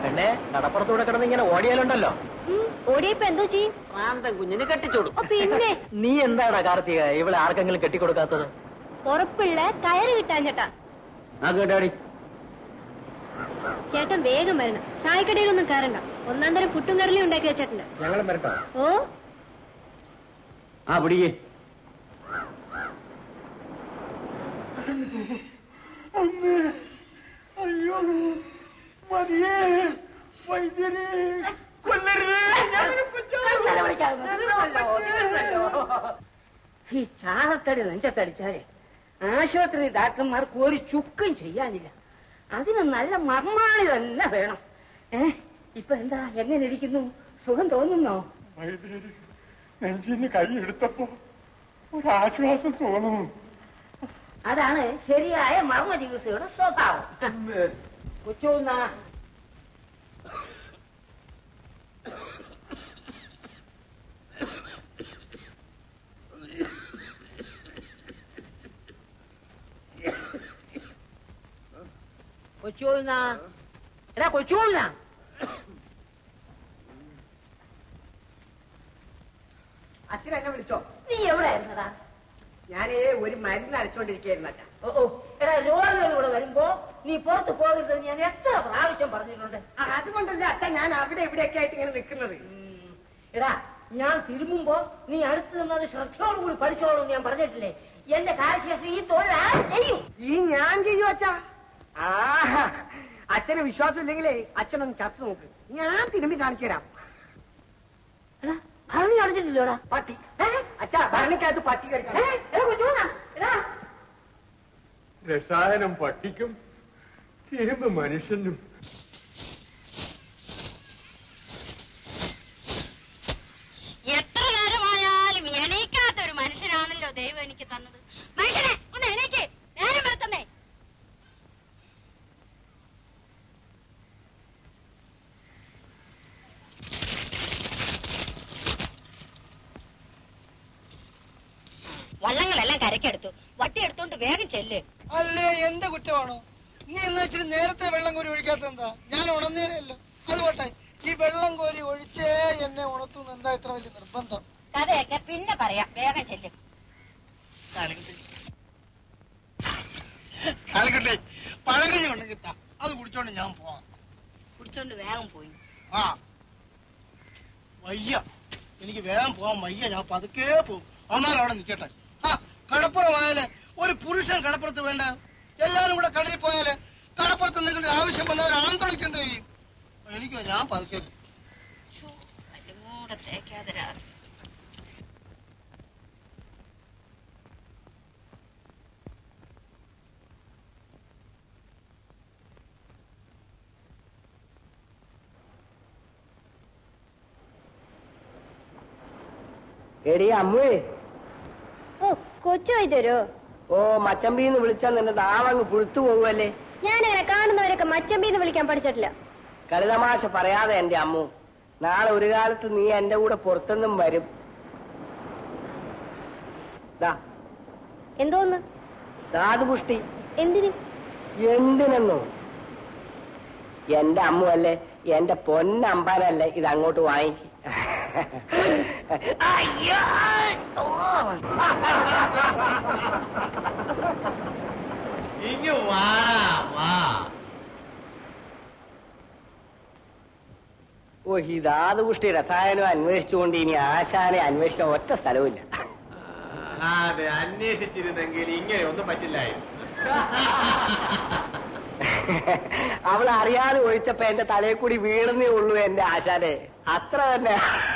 പിന്നെ കടപ്പുറത്തൂടെ കിടന്ന് ഇങ്ങനെ ഓടിയാലുണ്ടല്ലോ ഓടിയപ്പോ എന്തോ ചെയ്യും പ്രാന്തൻ കുഞ്ഞിന് കെട്ടിച്ചോടും ഓ, പിന്നെ നീ എന്താടാ കാർത്തിക ഇവിടെ ആർക്കെങ്കിലും കെട്ടിക്കൊടുക്കാത്തത് ഉറപ്പുള്ള കയറ് കിട്ടാൻ ചേട്ടാ ആ കേട്ടാടി ചേട്ടൻ വേഗം വരണം ചായക്കടയിലൊന്നും കയറണ്ട ഒന്നാം തരം പുട്ടും കടലയും ഉണ്ടാക്കി വെച്ചിട്ടുണ്ട് ഞങ്ങളും വരട്ടോ ഓ ആ പിടിയേ അയ്യോ മതിയേ വൈദ്യരെ കൊല്ലരുത് ഈ ചാണത്തടി നെഞ്ചത്തടിച്ചാലേ ആശുപത്രി ഡാക്ടർമാർക്ക് ഒരു ചുക്കും ചെയ്യാനില്ല അതിന് നല്ല മർമാണി തന്നെ വേണം ഏ ഇപ്പൊ എന്താ എങ്ങനെ ഇരിക്കുന്നു സുഖം തോന്നുന്നോ വൈദ്യര് നെഞ്ചിന് കൈ എടുത്തപ്പോ ഒരാശ്വാസം തോന്നുന്നു അതാണ് ശരിയായ മർമ്മ ചികിത്സയുടെ സ്വഭാവം കൊച്ചൂന്നാ കൊച്ചൂന്നാ എടാ കൊച്ചൂന്നാ അച്ഛൻ എന്നെ വിളിച്ചോ നീ എവിടെ ആയിരുന്നടാ ഞാൻ ഒരു മരുന്ന് അരച്ചോണ്ടിരിക്കുകയായിരുന്നു അച്ഛാ ഓ ഓ എടാ രോഗികൾ ഇവിടെ വരുമ്പോ നീ പുറത്ത് പോകരുത് ഞാൻ എത്ര പ്രാവശ്യം പറഞ്ഞിട്ടുണ്ട് ആ, അതുകൊണ്ടല്ല അച്ഛൻ ഞാൻ അവിടെ ഇവിടെയൊക്കെ ആയിട്ട് ഇങ്ങനെ നിൽക്കുന്നത് ഉം. എടാ ഞാൻ തിരുമ്പുമ്പോ നീ അടുത്ത് നിന്നത് ശ്രദ്ധയോടുകൂടി പഠിച്ചോളൂ എന്ന് ഞാൻ പറഞ്ഞിട്ടില്ലേ എന്റെ കാര്യശേഷം ഈ തൊഴിൽ ആര് ചെയ്യും ഈ ഞാൻ ചെയ്യൂ അച്ഛാ ആ അച്ഛന് വിശ്വാസം ഇല്ലെങ്കിലേ അച്ഛനൊന്ന് ചത്തു നോക്ക് ഞാൻ തിരുമ്പി കാണിച്ചു തരാം എടാ ഭരണി അടച്ചിട്ടില്ലോടാ പട്ടി അച്ഛാ ഭരണിക്കകത്ത് പട്ടി കഴിക്കണം രസായനം പട്ടിക്കും തിരുമ്പ് മനുഷ്യനും എത്ര നേരമായാലും എണീക്കാത്ത ഒരു മനുഷ്യനാണല്ലോ ദൈവം എനിക്ക് തന്നത് മനുഷ്യനെ ഒന്ന് എണീക്ക് നേരം വെളുത്തന്നേ വള്ളങ്ങളെല്ലാം കരക്കെടുത്തു വട്ടി എടുത്തോണ്ട് വേഗം ചെല്ല് അല്ലേ എന്റെ കുറ്റമാണോ നീ എന്നാ ഇച്ചിരി നേരത്തെ വെള്ളം കോരി ഒഴിക്കാത്ത എന്താ ഞാൻ ഉണർന്നേരല്ലോ അത് പോട്ടെ ഈ വെള്ളം കോരി ഒഴിച്ചേ എന്നെ ഉണർത്തുന്ന എന്താ ഇത്ര വലിയ നിർബന്ധം കഥയൊക്കെ പിന്നെ പറയാം വേഗം ചെല്ല് കാലഘട്ടെ പഴകഞ്ഞി ഉണ്ടെങ്കിൽ താ. അത് കുടിച്ചോണ്ട് ഞാൻ പോവാം കുടിച്ചോണ്ട് വേഗം പോയി ആ വയ്യ എനിക്ക് വേഗം പോവാൻ വയ്യ ഞാൻ പതുക്കെ പോകും എന്നാലും അവിടെ നിൽക്കട്ടെ ആ കടപ്പുറമായാല് ഒരു പുരുഷൻ കടപ്പുറത്ത് വേണ്ട എല്ലാരും കൂടെ കടലിൽ പോയാല് കടപ്പുറത്ത് നിൽക്കേണ്ട ആവശ്യം വന്നവർ ആന്തളിക്ക് എന്ത് ചെയ്യും എനിക്കോ ഞാൻ പതുക്കെ കൂടെ തേക്കാതെ രാത്രി എടി അമ്മുവേ ഓ കൊച്ചു വൈദ്യരോ ഓ മച്ചമ്പീന്ന് വിളിച്ചാൽ നിന്റെ നാളങ്ങ് പുഴുത്തു പോകുമല്ലേ ഞാനിങ്ങനെ കാണുന്നവരൊക്കെ മച്ചമ്പീന്ന് വിളിക്കാൻ പഠിച്ചിട്ടില്ല കളിതമാശ പറയാതെ എന്റെ അമ്മു നാളെ ഒരു കാലത്ത് നീ എന്റെ കൂടെ പുറത്തുനിന്നും വരും ദാ എന്തോന്ന് ധാതുപുഷ്ടി എന്തിന് എന്തിനെന്നോ എന്റെ അമ്മു അല്ലേ എന്റെ പൊന്നമ്പാനല്ലേ ഇത് അങ്ങോട്ട് വാങ്ങിക്ക് അയ്യോ ഓ. ഇങ്ങ് വാടാ വാ ഓ ഈ ധാതുപുഷ്ടി രസായനം അന്വേഷിച്ചുകൊണ്ട് ഇനി ആശാനെ അന്വേഷിക്കാൻ ഒറ്റ സ്ഥലവുമില്ല അതെ അന്വേഷിച്ചിരുന്നെങ്കിൽ ഇങ്ങനെ ഒന്നും പറ്റില്ലായിരുന്നു അവൾ അറിയാതെ ഒഴിച്ചപ്പോ എന്റെ തലയിൽ കൂടി വീഴുന്നേ ഉള്ളൂ എന്റെ ആശാനെ അത്ര തന്നെ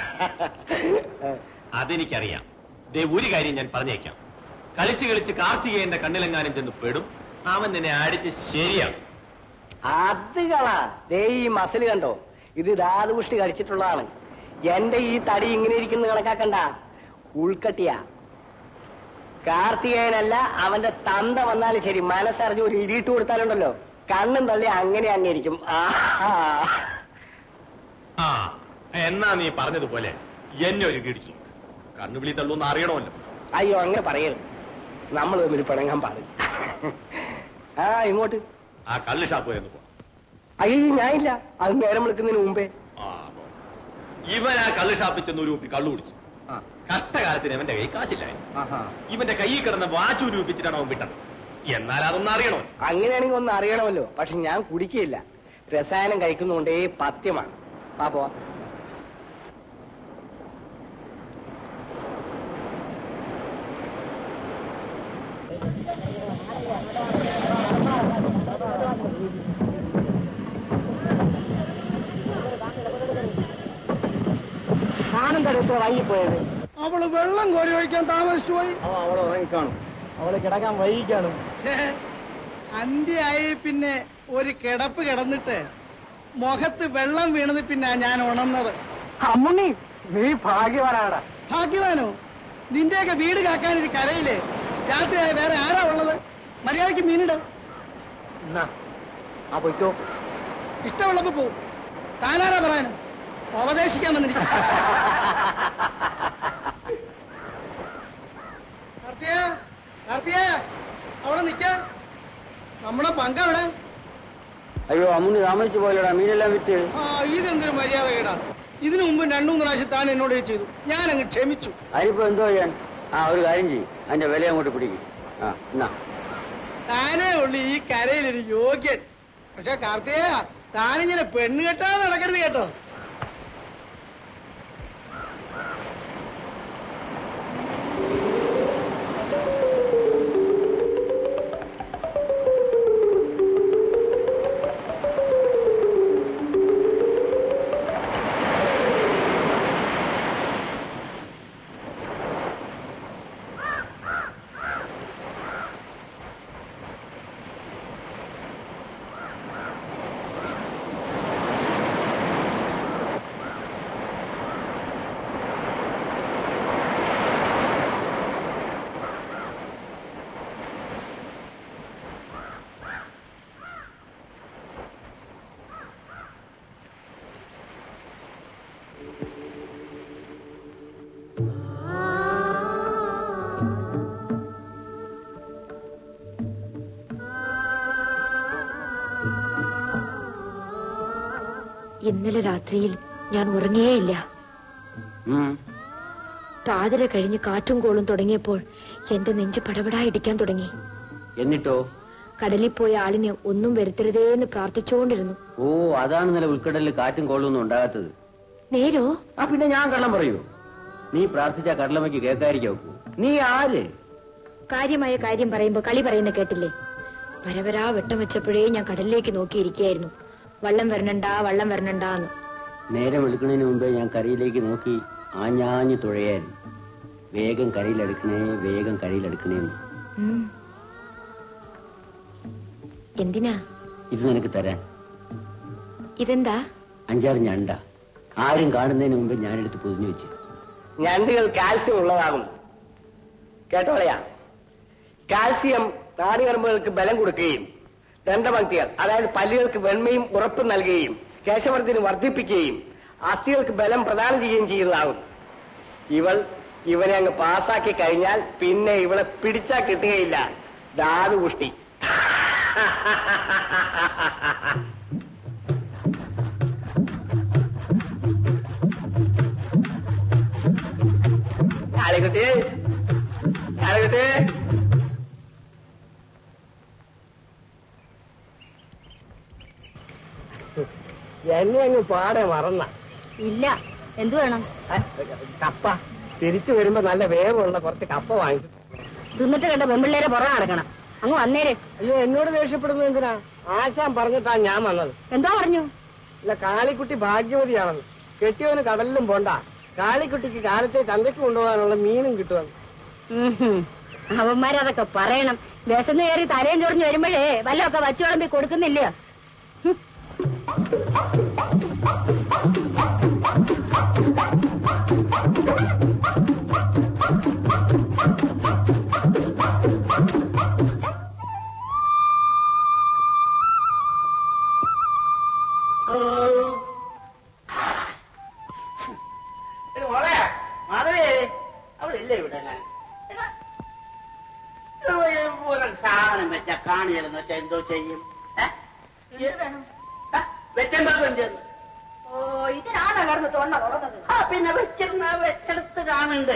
അതെനിക്കറിയാം ദേ ഒരു കാര്യം ഞാൻ പറഞ്ഞേക്കാം കളിച്ച് കളിച്ച് കാർത്തികേയന്റെ കണ്ണിലെങ്ങാനും ചെന്ന് പെടും അവൻ നിന്നെ അടിച്ച് ശരിയാക്കും അത് കളാ ദേ ഈ മസിൽ കണ്ടോ ഇത് ധാതുപുഷ്ടി കഴിച്ചിട്ടുള്ളതാണ് എന്റെ ഈ തടി ഇങ്ങനെ ഇരിക്കുന്ന കണക്കാക്കണ്ട ഉൾക്കട്ടിയാ കാർത്തികേയനല്ല അവന്റെ തന്ത വന്നാലും ശരി മനസ്സറിഞ്ഞ് ഒരു ഇടിയിട്ട് കൊടുത്താലുണ്ടല്ലോ കണ്ണും തള്ളി അങ്ങനെ അങ്ങിരിക്കും ആഹാ. ആ എന്നാ നീ പറഞ്ഞതുപോലെ എന്നെ ഒരു കിടിച്ചു നോക്ക് കണ്ണുവിളി തള്ളൂന്ന് അറിയണമല്ലോ അയ്യോ അങ്ങനെ പറയരുത് നമ്മൾ തമ്മിൽ പിണങ്ങാൻ പാടില്ല ആ ഇങ്ങോട്ട് ആ കള്ള് ഷാപ്പ് എന്ന് പോ അയ്യോ ഞാനില്ല അത് നേരം വിളിക്കുന്നതിന് മുമ്പേ ആ, ഇവൻ ആ കള്ള് ഷാപ്പിൽ ചെന്ന് ഒരു കുപ്പി കള്ളു കുടിച്ചു കഷ്ടകാലത്തിന് അവന്റെ കൈ കാശില്ലായി ഇവന്റെ കൈയിൽ കിടന്ന വാച്ച് ഉരുപ്പിച്ചിട്ടാണ് അവൻ വിട്ടത് എന്നാൽ അതൊന്നും അറിയണോ അങ്ങനെയാണെങ്കിൽ ഒന്ന് അറിയണമല്ലോ പക്ഷെ ഞാൻ കുടിക്കുകയില്ല രസായനം കഴിക്കുന്നതുകൊണ്ടേ പഥ്യമാണ് പാപ്പോ ആനന്ദടുത്ത് വൈകിപ്പോയത് അവള് വെള്ളം കോരി ഒഴിക്കാൻ താമസിച്ചു പോയി അവ അവളെ ഉറങ്ങിക്കാണും അവളെ കിടക്കാൻ വൈകിക്കാണും അന്ത്യായി പിന്നെ ഒരു കിടപ്പ് കിടന്നിട്ട് മുഖത്ത് വെള്ളം വീണത് പിന്നെ ഞാൻ ഉണർന്നത് അമ്മുണ്ണി നീ ഭാഗ്യവാനാടാ ഭാഗ്യവാനോ നിന്റെയൊക്കെ വീട് കാക്കാൻ ഇത് കരയില്ലേ രാത്രിയായി വേറെ ആരാ ഉള്ളത് മര്യാദയ്ക്ക് മീനിട എന്നാ ആ പൊയ്ക്കോ ഇഷ്ടമുള്ളപ്പോ പോവും താനാരാ പറയാന് ഉപദേശിക്കാൻ വന്നിരിക്കും കാർത്തിയ കാർത്തിയ അവിടെ നിക്ക നമ്മുടെ പങ്കവിടെ അയ്യോ അമ്മുണ്ണി താമസിച്ചു പോയല്ലോടാ മീനെല്ലാം വിറ്റ് ആ ഇതെന്തൊരു മര്യാദ കേടാ ഇതിനു മുമ്പ് രണ്ടു മൂന്ന് പ്രാവശ്യം താൻ എന്നോട് ഇത് ചെയ്തു ഞാൻ അങ്ങ് ക്ഷമിച്ചു അതിനിപ്പോ എന്തോ ചെയ്യാൻ ആ ഒരു കാര്യം ചെയ്യും അതിന്റെ വില അങ്ങോട്ട് പിടിക്കും ആ എന്നാ താനേ ഉള്ളു ഈ കരയിലൊരു യോഗ്യൻ പക്ഷെ കാർത്തിക താനിങ്ങനെ പെണ്ണ് കെട്ടാതെ നടക്കരുത് കേട്ടോ ഇന്നലെ രാത്രിയിൽ ഞാൻ ഉറങ്ങിയേയില്ല പാതിര കഴിഞ്ഞ് കാറ്റും കോളും തുടങ്ങിയപ്പോൾ എന്റെ നെഞ്ച് പടപടാ ഇടിക്കാൻ തുടങ്ങി എന്നിട്ടോ കടലിൽ പോയ ആളിനെ ഒന്നും വരുത്തരുതേ എന്ന് പ്രാർത്ഥിച്ചുകൊണ്ടിരുന്നു ഓ അതാണ് ഇന്നലെ ഉൾക്കടലിൽ കാറ്റും കോളൊന്നും ഉണ്ടാകാത്തത് നേരോ ആ പിന്നെ ഞാൻ കള്ളം പറയൂ നീ പ്രാർത്ഥിച്ച കടലമ്മയ്ക്ക് കേൾക്കാതിരിക്കും നീ ആര് കാര്യമായ കാര്യം പറയുമ്പോ കളി പറയുന്ന കേട്ടില്ലേ പരവരാ വെട്ടം വെച്ചപ്പോഴേ ഞാൻ കടലിലേക്ക് നോക്കിയിരിക്കുകയായിരുന്നു വള്ളം വരണണ്ടാ വള്ളം വരണണ്ടാന്ന് നേരം വെളുക്കുന്നതിന് മുമ്പേ ഞാൻ കരയിലേക്ക് നോക്കി ആഞ്ഞാഞ്ഞു തുഴയായിരുന്നു വേഗം കരയിലെടുക്കണേ വേഗം കരയിലെടുക്കണേന്ന് ഉം. എന്തിനാ ഇത് നിനക്ക് തരാൻ ഇതെന്താ അഞ്ചാറ് ഞണ്ട ആരും കാണുന്നതിന് മുമ്പ് ഞാനെടുത്ത് പൊതിഞ്ഞു വെച്ചു ഞണ്ടുകൾ കാൽസ്യം ഉള്ളതാകും കേട്ടോളയാ കാൽസ്യം നാടികർമ്മങ്ങൾക്ക് ബലം കൊടുക്കുകയും ദന്തപങ്ക്തികൾ അതായത് പല്ലുകൾക്ക് വെണ്മയും ഉറപ്പും നൽകുകയും കേശവർദ്ധന് വർദ്ധിപ്പിക്കുകയും അസ്ഥികൾക്ക് ബലം പ്രദാനം ചെയ്യുകയും ചെയ്യുന്നതാകും ഇവൾ ഇവനെ അങ്ങ് പാസാക്കി കഴിഞ്ഞാൽ പിന്നെ ഇവളെ പിടിച്ചാ കിട്ടുകയില്ല ധാതുപുഷ്ടി ആരെക്കുട്ടി ആരെക്കുട്ടി എന്നെ അങ്ങ് പാടെ മറന്ന ഇല്ല എന്തു വേണം കപ്പ തിരിച്ചു വരുമ്പോ നല്ല വേഗമുള്ള കുറച്ച് കപ്പ വാങ്ങിച്ചു തിന്നിട്ട് കണ്ട പെമ്പിള്ളേരെ പുറകെ നടക്കണം അങ്ങ് വന്നേര് അയ്യോ എന്നോട് ദേഷ്യപ്പെടുന്നത് എന്തിനാ ആശാൻ പറഞ്ഞിട്ടാ ഞാൻ വന്നത് എന്താ പറഞ്ഞു ഇല്ല കാളിക്കുട്ടി ഭാഗ്യവതിയാണെന്ന് കെട്ടിയവന് കടലിലും പോണ്ട കാളിക്കുട്ടിക്ക് കാലത്തെ ചന്തയ്ക്ക് കൊണ്ടുപോകാനുള്ള മീനും കിട്ടുമെന്ന് അവന്മാരതൊക്കെ പറയണം വിശന്ന് കയറി തലയും ചൊറിഞ്ഞ് വരുമ്പോഴേ വല്ലതൊക്കെ വച്ചു വിളമ്പി കൊടുക്കുന്നില്ല മാധവേ അവളില്ലേ ഇവിടെ ഞാൻ എടാ, ഒരു സാധനം വെച്ചാ കാണില്ലെന്ന് വെച്ചാ എന്തോ ചെയ്യും ഏ? ഏ? വെച്ചമ്പാകം ചെന്ന് ഓ ഇതിനാണ് കിടന്ന് തൊണ്ട തുറന്നത് ആ പിന്നെ വെച്ചിരുന്ന വെച്ചെടുത്ത് കാണണ്ടേ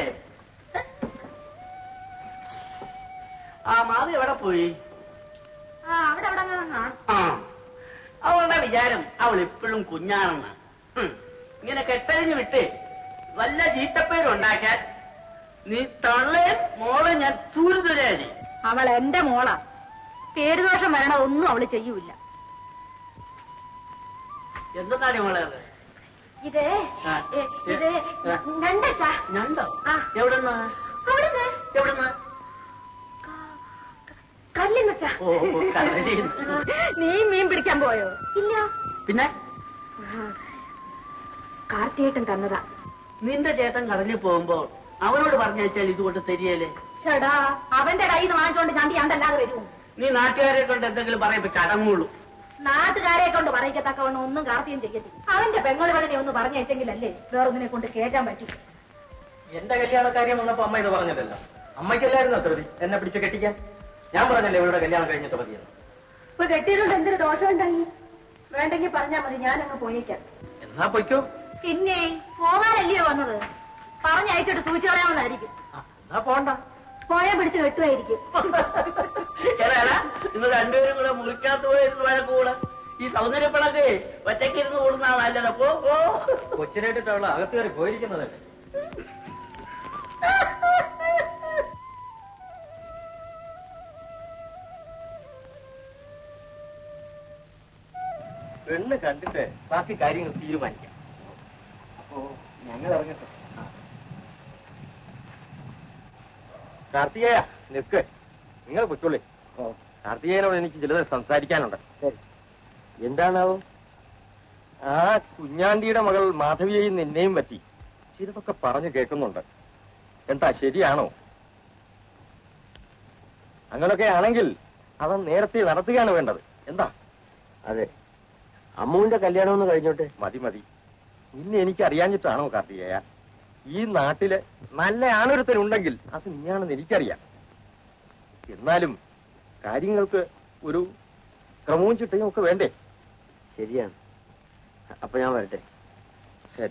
ആ മാധു എവിടെ പോയി ആ അവിടെ അവിടെ അങ്ങ് കാണും ആ അവളുടെ വിചാരം അവൾ ഇപ്പോഴും കുഞ്ഞാണെന്നാ ഉം. ഇങ്ങനെ കെട്ടഴിഞ്ഞ് വിട്ട് വല്ല ചീത്തപ്പേരുണ്ടാക്കാൻ നീ തള്ളേ മോളെ ഞാൻ തൂരുതുരാജി അവൾ എന്റെ മോളാ പേരുദോഷം വരണ ഒന്നും അവള് ചെയ്യൂല എന്താണ് മോളെ അത് ഇത് ആ. ഏ, ഇത് ആ. ഞണ്ടച്ചാ ഞണ്ടോ ആ. എവിടുന്ന് അവിടുന്ന് എവിടുന്ന് കല്ലിന്നച്ചാ ഓ, ഓ, കടലിൽ. നീ മീൻ പിടിക്കാൻ പോയോ ഇല്ല പിന്നെ കാർത്തിയേട്ടൻ തന്നതാ നിന്റെ ചേട്ടൻ കടലിൽ പോകുമ്പോ അവനോട് പറഞ്ഞാൽ ഇതുകൊണ്ട് തരികയല്ലേ ചേടാ അവന്റെ കയ്യിൽ നിന്ന് വാങ്ങിച്ചോണ്ട് ചന്തി അണ്ടല്ലാതെ വരൂ നീ നാട്ടുകാരെ കൊണ്ട് എന്തെങ്കിലും പറയുമ്പോ ചടങ്ങുള്ളൂ നാട്ടുകാരെ കൊണ്ട് പറയിക്കത്തക്കവണ്ണം ഒന്നും കാർത്തിയും ചെയ്യത്തില്ല അവന്റെ പെങ്ങളുകളെ ഒന്ന് പറഞ്ഞയച്ചെങ്കിലല്ലേ വേറൊന്നിനെ കൊണ്ട് കേറ്റാൻ പറ്റൂ എന്റെ കല്യാണ കാര്യം വന്നപ്പോ അമ്മ ഇത് പറഞ്ഞതല്ല അമ്മയ്ക്കല്ലായിരുന്നു അത്ര എന്നെ പിടിച്ച് കെട്ടിക്കാൻ ഞാൻ പറഞ്ഞല്ലേ ഇവരുടെ കല്യാണം കഴിഞ്ഞിട്ട് മതിയെന്ന് ഇപ്പൊ കെട്ടിയതുകൊണ്ട് എന്തൊരു ദോഷം ഉണ്ടായി വേണ്ടെങ്കിൽ പറഞ്ഞാ മതി ഞാൻ അങ്ങ് പോയേക്കാം എന്നാ പൊയ്ക്കോ പിന്നെ പോകാനല്ലയോ വന്നത് പറഞ്ഞയച്ചിട്ട് സൂചിച്ചു കളയാമെന്നായിരിക്കും ആ, എന്നാ പോണ്ട പോയാ പിടിച്ച് കെട്ടുമായിരിക്കും എടാ ഇന്ന് രണ്ടുപേരും കൂടെ മുറിക്കാത്ത പോയിരുന്നു വഴക്കൂടെ ഈ സൗന്ദര്യപ്പണൊക്കെ ഒറ്റയ്ക്ക് ഇരുന്ന് കൂടുന്ന നല്ലത് പോ പോ കൊച്ചിനായിട്ടിട്ട് അവള് അകത്ത് കയറി പോയിരിക്കുന്നതല്ലേ പെണ്ണ് കണ്ടിട്ട് ബാക്കി കാര്യങ്ങൾ തീരുമാനിക്കാം അപ്പോ ഞങ്ങൾ ഇറങ്ങട്ടെ കാർത്തികേയ നിൽക്ക് നിങ്ങൾ പൊയ്ക്കോളി കാർത്തികേയനോട് എനിക്ക് ചിലത് സംസാരിക്കാനുണ്ട് എന്താണാവും ആ കുഞ്ഞാണ്ടിയുടെ മകൾ മാധവിയെയും നിന്നെയും പറ്റി ചിലതൊക്കെ പറഞ്ഞു കേൾക്കുന്നുണ്ട് എന്താ ശരിയാണോ അങ്ങനൊക്കെ ആണെങ്കിൽ അവൻ നേരത്തെ നടത്തുകയാണ് വേണ്ടത് എന്താ അതെ അമ്മുവിന്റെ കല്യാണം ഒന്ന് കഴിഞ്ഞോട്ടെ മതി മതി നിന്നെ എനിക്ക് അറിയാഞ്ഞിട്ടാണോ കാർത്തികേയ ഈ നാട്ടില് നല്ല ആണൊരുത്തനുണ്ടെങ്കിൽ അത് നീയാണെന്ന് എനിക്കറിയാം എന്നാലും കാര്യങ്ങൾക്ക് ഒരു ക്രമവും ചിട്ടയും ഒക്കെ വേണ്ടേ ശരിയാണ് അപ്പൊ ഞാൻ വരട്ടെ ശരി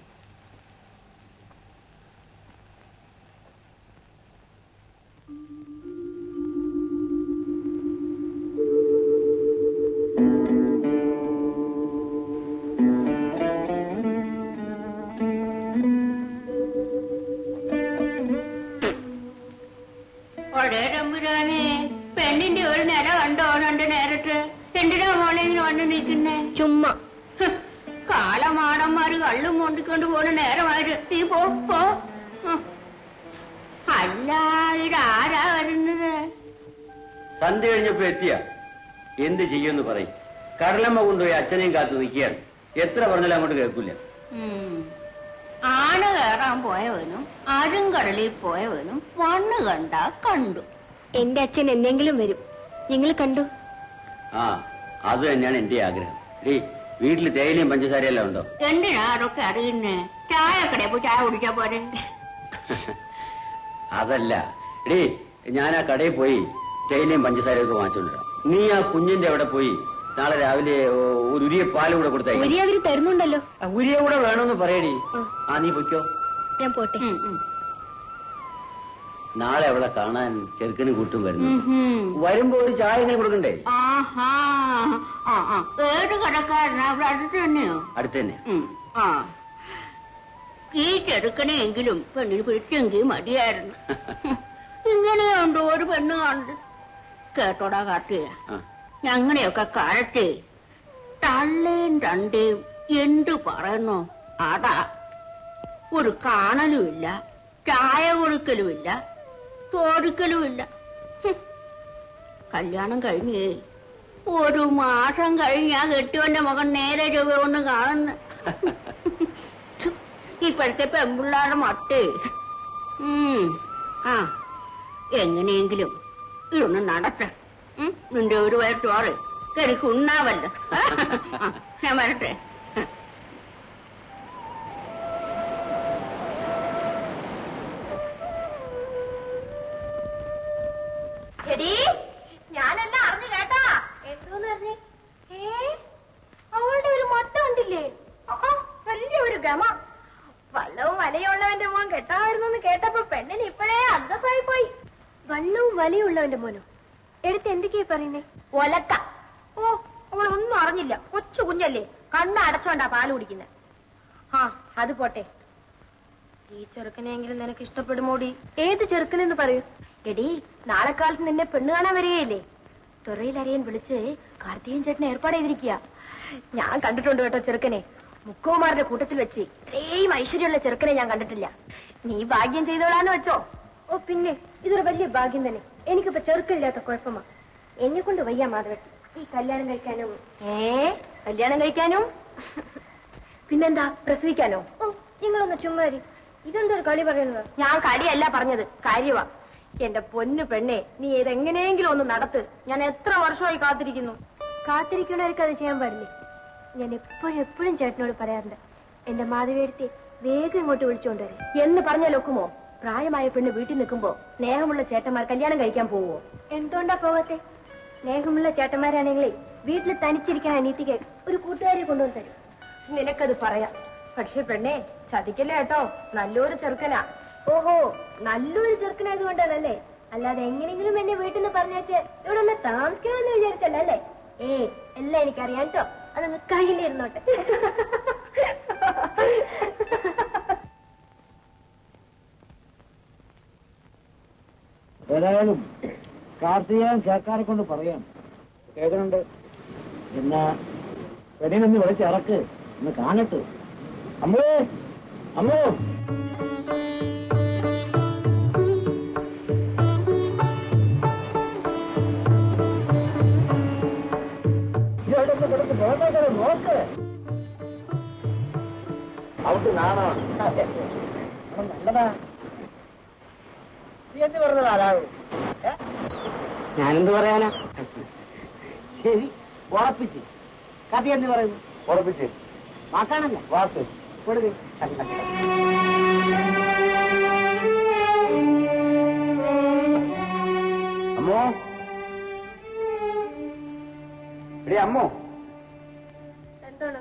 ഒരേ തമ്പുരാനെ പെണ്ണിന്റെ ഒരു നില കണ്ടോ രണ്ട് നേരത്ത് എന്തിനാ മോളെ ഇങ്ങനെ വന്ന് നിൽക്കുന്നേ ചുമ്മാ ഹ്, കാലമാടന്മാര് കള്ളും കൊണ്ടിക്കൊണ്ട് പോണ നേരമായിട്ട് നീ പോ പോ ഹ്. അല്ല ഇതാരാ വരുന്നത് സന്ധ്യ കഴിഞ്ഞപ്പോ എത്തിയ എന്ത് ചെയ്യുമെന്ന് പറയും കടലമ്മ കൊണ്ടുപോയി അച്ഛനെയും കാത്തു നിൽക്കുകയാണ് എത്ര പറഞ്ഞാലും അങ്ങോട്ട് കേൾക്കില്ല ഉം. ആന കയറാൻ പോയവനും അരുങ്കടലിൽ പോയവനും മണ്ണ് കണ്ട കണ്ടു എന്റെ അച്ഛൻ എന്നെങ്കിലും വരും നിങ്ങൾ കണ്ടു ആ അത് തന്നെയാണ് എന്റെ ആഗ്രഹം ഡീ വീട്ടിൽ തേയിലയും പഞ്ചസാരയെല്ലാം ഉണ്ടോ എന്തിനാ അതൊക്കെ അറിയുന്നേ ചായക്കടയിൽ പോയി ചായ കുടിച്ചാ പോരെ അതല്ല ഡീ ഞാൻ ആ കടയിൽ പോയി തേയിലയും പഞ്ചസാരയൊക്കെ വാങ്ങിച്ചോണ്ടിരാം നീ ആ കുഞ്ഞിന്റെ അവിടെ പോയി നാളെ രാവിലെ ഓ, ഒരു ഉരിയ പാല് കൂടെ കൊടുത്തേ ഉരി അവര് തരുന്നുണ്ടല്ലോ ഉരിയ കൂടെ വേണമെന്ന് പറയടി ആ നീ പൊയ്ക്കോ ഞാൻ പോട്ടെ ഉം, ഉം. നാളെ അവളെ കാണാൻ ചെറുക്കന് കൂട്ടും വരുന്നു ഉം, ഉം. വരുമ്പോ ഒരു ചായ ഇങ്ങനെ കൊടുക്കണ്ടേ ആഹാ ആ ആ ഏത് കടക്കാരനാ അവിടെ അടുത്ത് തന്നെയോ അടുത്ത് തന്നെ ഉം, ആ ഈ ചെറുക്കനെയെങ്കിലും പെണ്ണിന് പിടിച്ചെങ്കിൽ മതിയായിരുന്നു ഹും, ഇങ്ങനെയുണ്ടോ ഒരു പെണ്ണ് കണ്ട് കേട്ടോടാ കാർത്തിക ആ. ഞങ്ങളുടെയൊക്കെ കാലത്തെ തള്ളേം രണ്ടേയും എന്തു പറയുന്നു അതാ ഒരു കാണലുമില്ല ചായ കൊടുക്കലുമില്ല ചോദിക്കലുമില്ല ഹും. കല്യാണം കഴിഞ്ഞേ ഒരു മാസം കഴിഞ്ഞാ കെട്ടിയവന്റെ മകൻ നേരെ ചൊവ്വ ഒന്ന് കാണുന്നു ഇപ്പോഴത്തെ പെൺപിള്ളാരുടെ മട്ടേ ഉം. ആ എങ്ങനെയെങ്കിലും ഇതൊന്ന് നടട്ടെ ഉം. നിന്റെ ഒരു വയറ്റോറ് എനിക്ക് ഉണ്ണാവല്ലോ ആ, ഞാൻ വരട്ടെ എടീ ഞാനെല്ലാം അറിഞ്ഞു കേട്ടാ എന്തോന്ന് പറഞ്ഞേ ഏ അവളുടെ ഒരു മൊട്ട രമ വള്ളവും വലയുള്ളവന്റെ മോൻ കെട്ടാമായിരുന്നു എന്ന് കേട്ടപ്പോ പെണ്ണിന് ഇപ്പോഴേ അന്തസ്സായി പോയി വള്ളവും വലയുള്ളവന്റെ മോനോ എടുത്ത് എന്തൊക്കെയാ പറയുന്നേ ഒലക്ക ഓ അവളൊന്നും അറിഞ്ഞില്ല കൊച്ചു കുഞ്ഞല്ലേ കണ്ണ് അടച്ചോണ്ടാ പാല് കുടിക്കുന്നത് ആ അത് പോട്ടെ ഈ ചെറുക്കനെങ്കിലും നിനക്ക് ഇഷ്ടപ്പെടുമോടി ഏത് ചെറുക്കനെന്ന് പറയൂ എടി നാളെ കാലത്ത് നിന്നെ പെണ്ണ് കാണാൻ വരികയില്ലേ തുറയിലറിയാൻ വിളിച്ച് കാർത്തികൻ ചേട്ടനെ ഏർപ്പാട് ചെയ്തിരിക്കുക ഞാൻ കണ്ടിട്ടുണ്ട് കേട്ടോ ചെറുക്കനെ മുക്കുമാരുടെ കൂട്ടത്തിൽ വെച്ച് ഇത്രയും ഐശ്വര്യമുള്ള ചെറുക്കനെ ഞാൻ കണ്ടിട്ടില്ല നീ ഭാഗ്യം ചെയ്തോളാന്ന് വെച്ചോ ഓ പിന്നെ ഇതൊരു വലിയ ഭാഗ്യം തന്നെ എനിക്കിപ്പോ ചെറുക്കമില്ലാത്ത കുഴപ്പമാ എന്നെ കൊണ്ട് വയ്യ മാധവൻ ഈ കല്യാണം കഴിക്കാനും ഏ കല്യാണം കഴിക്കാനും പിന്നെന്താ പ്രസവിക്കാനോ ഓ നിങ്ങളൊന്ന് ചുമ്മാരി ഇതെന്തൊരു കളി പറയുന്നത് ഞാൻ കളിയല്ല പറഞ്ഞത് കാര്യമാ എന്റെ പൊന്നു പെണ്ണെ നീ ഇതെങ്ങനെയെങ്കിലും ഒന്ന് നടത്ത് ഞാൻ എത്ര വർഷമായി കാത്തിരിക്കുന്നു കാത്തിരിക്കണവർക്ക് അത് ചെയ്യാൻ പാടില്ലേ ഞാൻ എപ്പോഴും എപ്പോഴും ചേട്ടനോട് പറയാറുണ്ട് എന്റെ മാധവിയെടുത്തി വേഗം ഇങ്ങോട്ട് വിളിച്ചുകൊണ്ടുവരെ എന്ന് പറഞ്ഞാൽ ഒക്കുമോ പ്രായമായ പെണ്ണ് വീട്ടിൽ നിൽക്കുമ്പോ സ്നേഹമുള്ള ചേട്ടന്മാർ കല്യാണം കഴിക്കാൻ പോവോ എന്തുകൊണ്ടാ പോകത്തെ സ്നേഹമുള്ള ചേട്ടന്മാരാണെങ്കിലേ വീട്ടിൽ തനിച്ചിരിക്കാൻ അനീതിക്ക് ഒരു കൂട്ടുകാരെ കൊണ്ടുവന്ന് തരും നിനക്കത് പറയാം പക്ഷെ പെണ്ണെ ചതിക്കല്ലേ കേട്ടോ നല്ലൊരു ചെറുക്കനാ ഓഹോ നല്ലൊരു ചെറുക്കനായതുകൊണ്ടാണല്ലേ അല്ലാതെ എങ്ങനെയെങ്കിലും എന്നെ വീട്ടിൽ നിന്ന് പറഞ്ഞേച്ച് ഇവിടെ ഒന്ന് താമസിക്കണമെന്ന് വിചാരിച്ചല്ല അല്ലേ ഏ എല്ലാം എനിക്കറിയാം കേട്ടോ അതങ്ങ് കയ്യിലിരുന്നോട്ടെ ഏതായാലും കാർത്തികൻ ചേക്കാരെ കൊണ്ട് പറയാം കേൾക്കുന്നുണ്ട് എന്നാ പെണ്ണിനൊന്ന് വിളിച്ചിറക്ക് ഒന്ന് കാണട്ടെ അമ്മേ അമ്മോ ഇതോടൊന്ന് കൊടുത്ത് ബോധേക്കരെ നോക്ക് അവിടെ നാണോ നല്ലതാ നീ എന്ത് പറഞ്ഞത് ആരാവും ഞാനെന്ത് പറയാനാ ശരി ഉറപ്പിച്ച് കഥ എന്ത് പറയുന്നു ഉറപ്പിച്ച് വാക്കാണല്ലോ വാക്ക് കൊടുക്ക് അമ്മോ എടി അമ്മോ എന്താണ്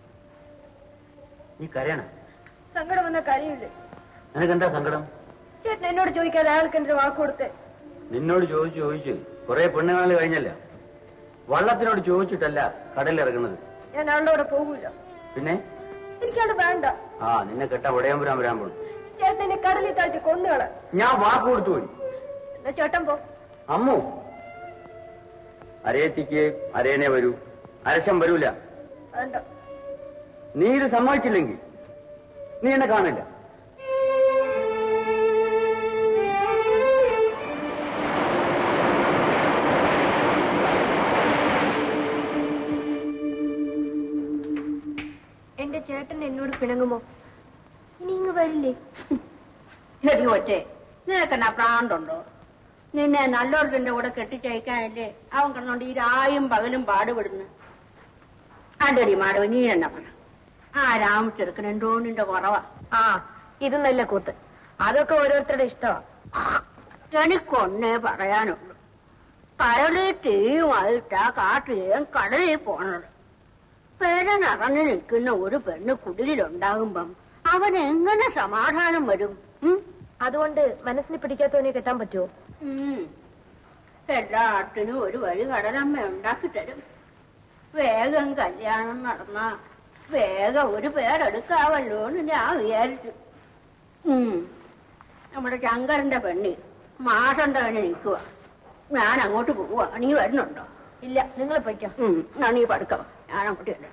നീ കരയണം സങ്കടം വന്ന കാര്യമില്ലേ നിനക്കെന്താ സങ്കടം ചേട്ടൻ എന്നോട് ചോദിക്കാതെ അയാൾക്ക് എന്തൊരു വാക്ക് കൊടുത്തേ നിന്നോട് ചോദിച്ചു ചോദിച്ചു കുറെ പെണ്ണുകാണൽ കഴിഞ്ഞല്ല വള്ളത്തിനോട് ചോദിച്ചിട്ടല്ല കടലിറങ്ങുന്നത് ഞാൻ അവളുടെ കൂടെ പോകൂല പിന്നെ എനിക്കത് വേണ്ട ആ നിന്നെ കെട്ട ഉടയാൻ വരാൻ വരാൻ പോണു ചേട്ടൻ എന്നെ കടലിൽ താഴ്ത്തി കൊന്നുകള ഞാൻ വാക്ക് കൊടുത്തു പോയി എന്നാ ചേട്ടൻ പോ അമ്മു അരയത്തിക്ക് അരയനെ വരൂ അരശം വരൂല വേണ്ട നീ ഇത് സമ്മതിച്ചില്ലെങ്കിൽ നീ എന്നെ കാണില്ല എന്റെ ചേട്ടൻ എന്നോട് പിണങ്ങുമോ ഇനി ഇങ്ങ് വരില്ലേ എടി ഒറ്റേ നിനക്കെന്നാ പ്രാന്തുണ്ടോ നിന്നെ നല്ലൊരുത്തിന്റെ കൂടെ കെട്ടിച്ചയക്കാനല്ലേ അവൻ കിടന്നോണ്ട് ഈ രായും പകലും പാടുപെടുന്നു അണ്ടടി മാടവ് നീ എന്നാ പറ ആ രാമച്ചെറുക്കൻ എന്തോ നിന്റെ കുറവാ ആ ഇത് നല്ല കൂത്ത് അതൊക്കെ ഓരോരുത്തരുടെ ഇഷ്ടമാ എനിക്കൊന്നേ പറയാനുള്ളൂ കരളിൽ തീയുമായിട്ടാ കാട്ടിലേയും കടലിൽ പോണത് പെര നിറഞ്ഞു നിൽക്കുന്ന ഒരു പെണ്ണ് കുടിലുണ്ടാകുമ്പം അവൻ എങ്ങനെ സമാധാനം വരും ഉം? അതുകൊണ്ട് മനസ്സിന് പിടിക്കാത്തവനെ കെട്ടാൻ പറ്റുമോ ഉം. എല്ലാത്തിനും ഒരു വഴി കടലമ്മ ഉണ്ടാക്കി തരും വേഗം കല്യാണം നടന്ന വേഗം ഒരു പേരെടുക്കാവല്ലോ എന്ന് ഞാൻ വിചാരിച്ചു ഉം. നമ്മുടെ ശങ്കരന്റെ പെണ്ണി മാഷന്റെ കണ്ണി നിൽക്കുക ഞാൻ അങ്ങോട്ട് പോവാ നീ വരുന്നുണ്ടോ ഇല്ല നിങ്ങൾ പൊയ്ക്കോ ഉം. എന്നാ നീ പടുക്കവ ഞാൻ അങ്ങോട്ട് വരട്ടെ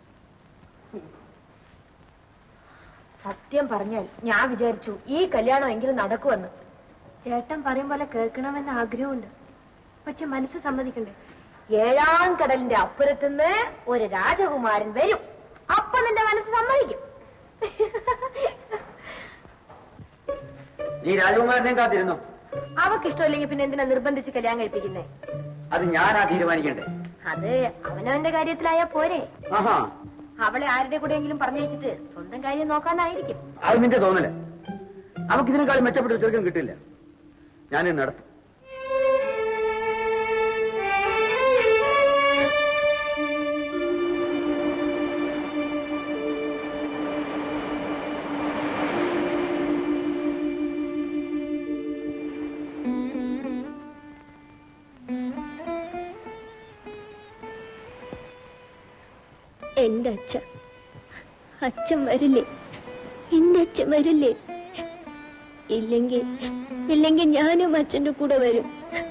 സത്യം പറഞ്ഞാൽ ഞാൻ വിചാരിച്ചു ഈ കല്യാണം എങ്കിലും നടക്കുമെന്ന് ചേട്ടൻ പറയും പോലെ കേൾക്കണമെന്ന് ആഗ്രഹമുണ്ട് പക്ഷെ മനസ്സ് സമ്മതിക്കണ്ടേ ഏഴാം കടലിന്റെ അപ്പുറത്തുനിന്ന് ഒരു രാജകുമാരൻ വരും അപ്പൊ നിന്റെ മനസ്സ് സമ്മതിക്കും നീ രാജകുമാരനെ കാത്തിരുന്നു അവക്ക് ഇഷ്ടമില്ലെങ്കിൽ പിന്നെ എന്തിനാ നിർബന്ധിച്ച് കല്യാണം കഴിപ്പിക്കുന്നേ അത് ഞാനാ തീരുമാനിക്കണ്ടേ അത് അവനവന്റെ കാര്യത്തിലായാ പോരെ ആഹാ അവളെ ആരുടെ കൂടെയെങ്കിലും പറഞ്ഞയച്ചിട്ട് സ്വന്തം കാര്യം നോക്കാനായിരിക്കും അത് നിന്റെ തോന്നല് നമുക്ക് ഇതിനേക്കാളും മെച്ചപ്പെട്ട ഒരു ചെറുക്കം കിട്ടില്ല ഞാനിത് നടത്തും എന്റെ അച്ഛൻ അച്ഛൻ വരില്ലേ എന്റെ അച്ഛൻ വരില്ലേ ഇല്ലെങ്കിൽ ഇല്ലെങ്കിൽ ഞാനും അച്ഛന്റെ കൂടെ വരും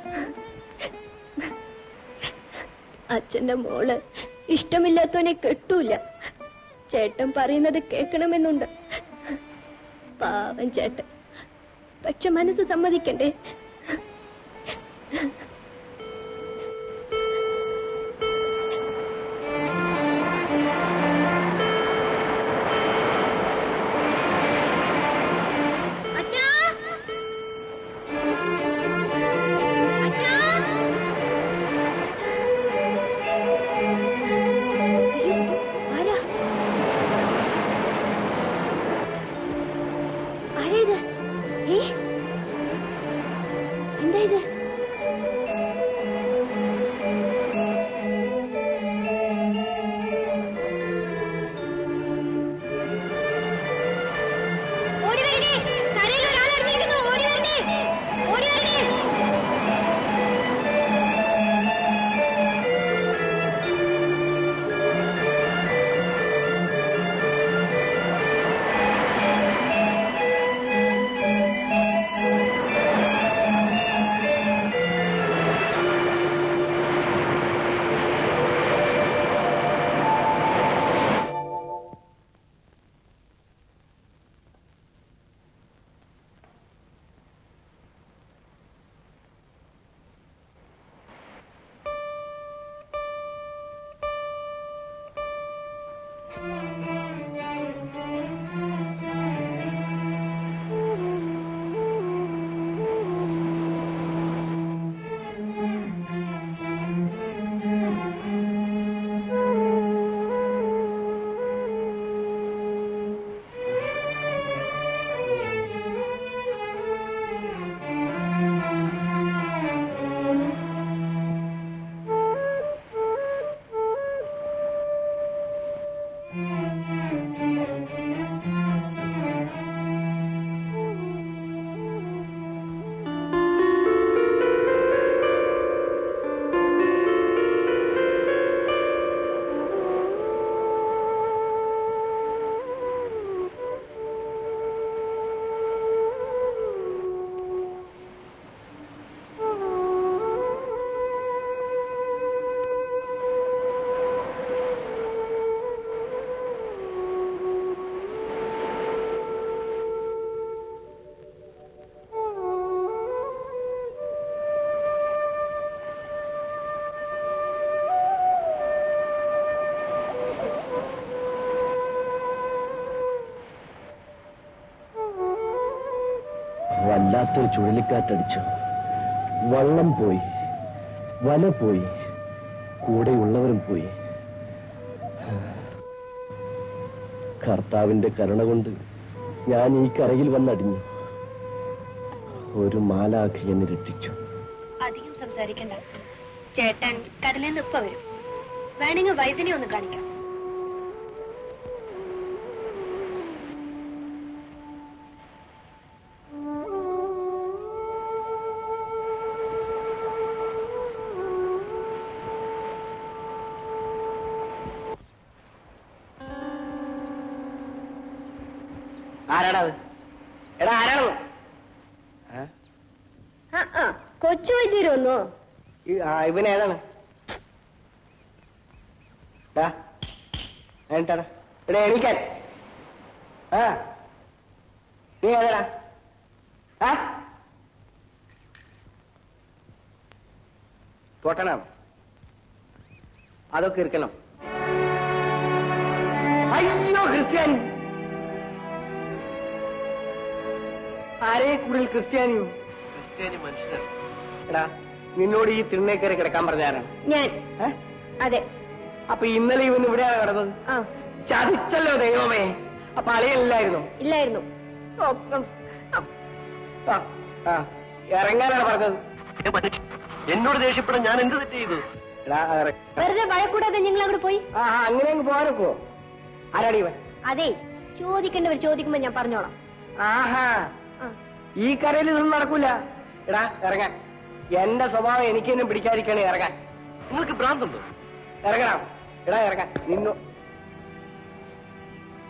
അച്ഛന്റെ മോള് ഇഷ്ടമില്ലാത്തവനെ കെട്ടൂല ചേട്ടൻ പറയുന്നത് കേൾക്കണമെന്നുണ്ട് പാവം ചേട്ടൻ പക്ഷെ മനസ്സ് സമ്മതിക്കണ്ടേ അച്ഛാ അച്ഛാ അയ്യോ, ആരാ ആരാ ഇത് ഏ എന്താ ഇത് ഓടി വരണേ കരയിൽ ഒരാൾ ഇറങ്ങിയിരിക്കുന്നു ഓടി വരണേ ഓടി വരണേ വല്ലാത്തൊരു ചുഴലിക്കാറ്റടിച്ചു വള്ളം പോയി വല പോയി കൂടെയുള്ളവരും പോയി കർത്താവിന്റെ കരുണ കൊണ്ട് ഞാൻ ഈ കരയിൽ വന്നടിഞ്ഞു ഒരു മാലാഖ എന്നെ രക്ഷിച്ചു അധികം സംസാരിക്കണ്ട ചേട്ടൻ കടലിൽ നിന്ന് ഇപ്പൊ വരും വേണമെങ്കിൽ വൈദ്യനെ ഒന്ന് കാണിക്കാം ആരാടാ അത് എടാ ആരാണത് കൊച്ചു വൈദ്യര് വന്നോ ഇവൻ ഏതാണ് ടാ, എന്നിട്ടാടാ എടാ എണീക്കാൻ ആ നീ ഏതാടാ ആ പൊട്ടണം അതൊക്കെ ഇരിക്കണം അയ്യോ ക്രിസ്ത്യാനി ആരെ കൂടുതൽ ക്രിസ്ത്യാനിയോ ക്രിസ്ത്യാനി മനുഷ്യനാണ് എടാ നിന്നോട് ഈ തിണ്ണേക്കറി കിടക്കാൻ പറഞ്ഞാരാണ് ഞാൻ അതെ അപ്പൊ ഇന്നലെ ഇവൻ ഇവിടെയാണ് കിടന്നത് ആ ചതിച്ചല്ലോ ദൈവമേ അപ്പൊ അളിയല്ലായിരുന്നു ഇല്ലായിരുന്നു ഇറങ്ങാനാണ് പറഞ്ഞത് എന്നോട് ദേഷ്യപ്പെടാൻ ഞാൻ എന്ത് തെറ്റ് ചെയ്തു വെറുതെ വഴക്കൂടാതെ ഞങ്ങൾ അവിടെ പോയി ആ അങ്ങനെ അങ്ങ് പോകാനൊക്കുവോ ആരാടി ഇവൻ അതെ ചോദിക്കേണ്ടവർ ചോദിക്കുമ്പോ ഞാൻ പറഞ്ഞോളാം ആഹാ ആ. ഈ കരയിൽ ഇതൊന്നും നടക്കൂല എടാ ഇറങ്ങാൻ എന്റെ സ്വഭാവം എനിക്ക് തന്നെ പിടിക്കാതിരിക്കണേ ഇറങ്ങാൻ നിങ്ങൾക്ക് ഭ്രാന്തുണ്ടോ ഇറങ്ങണം എടാ ഇറങ്ങാൻ നിന്നു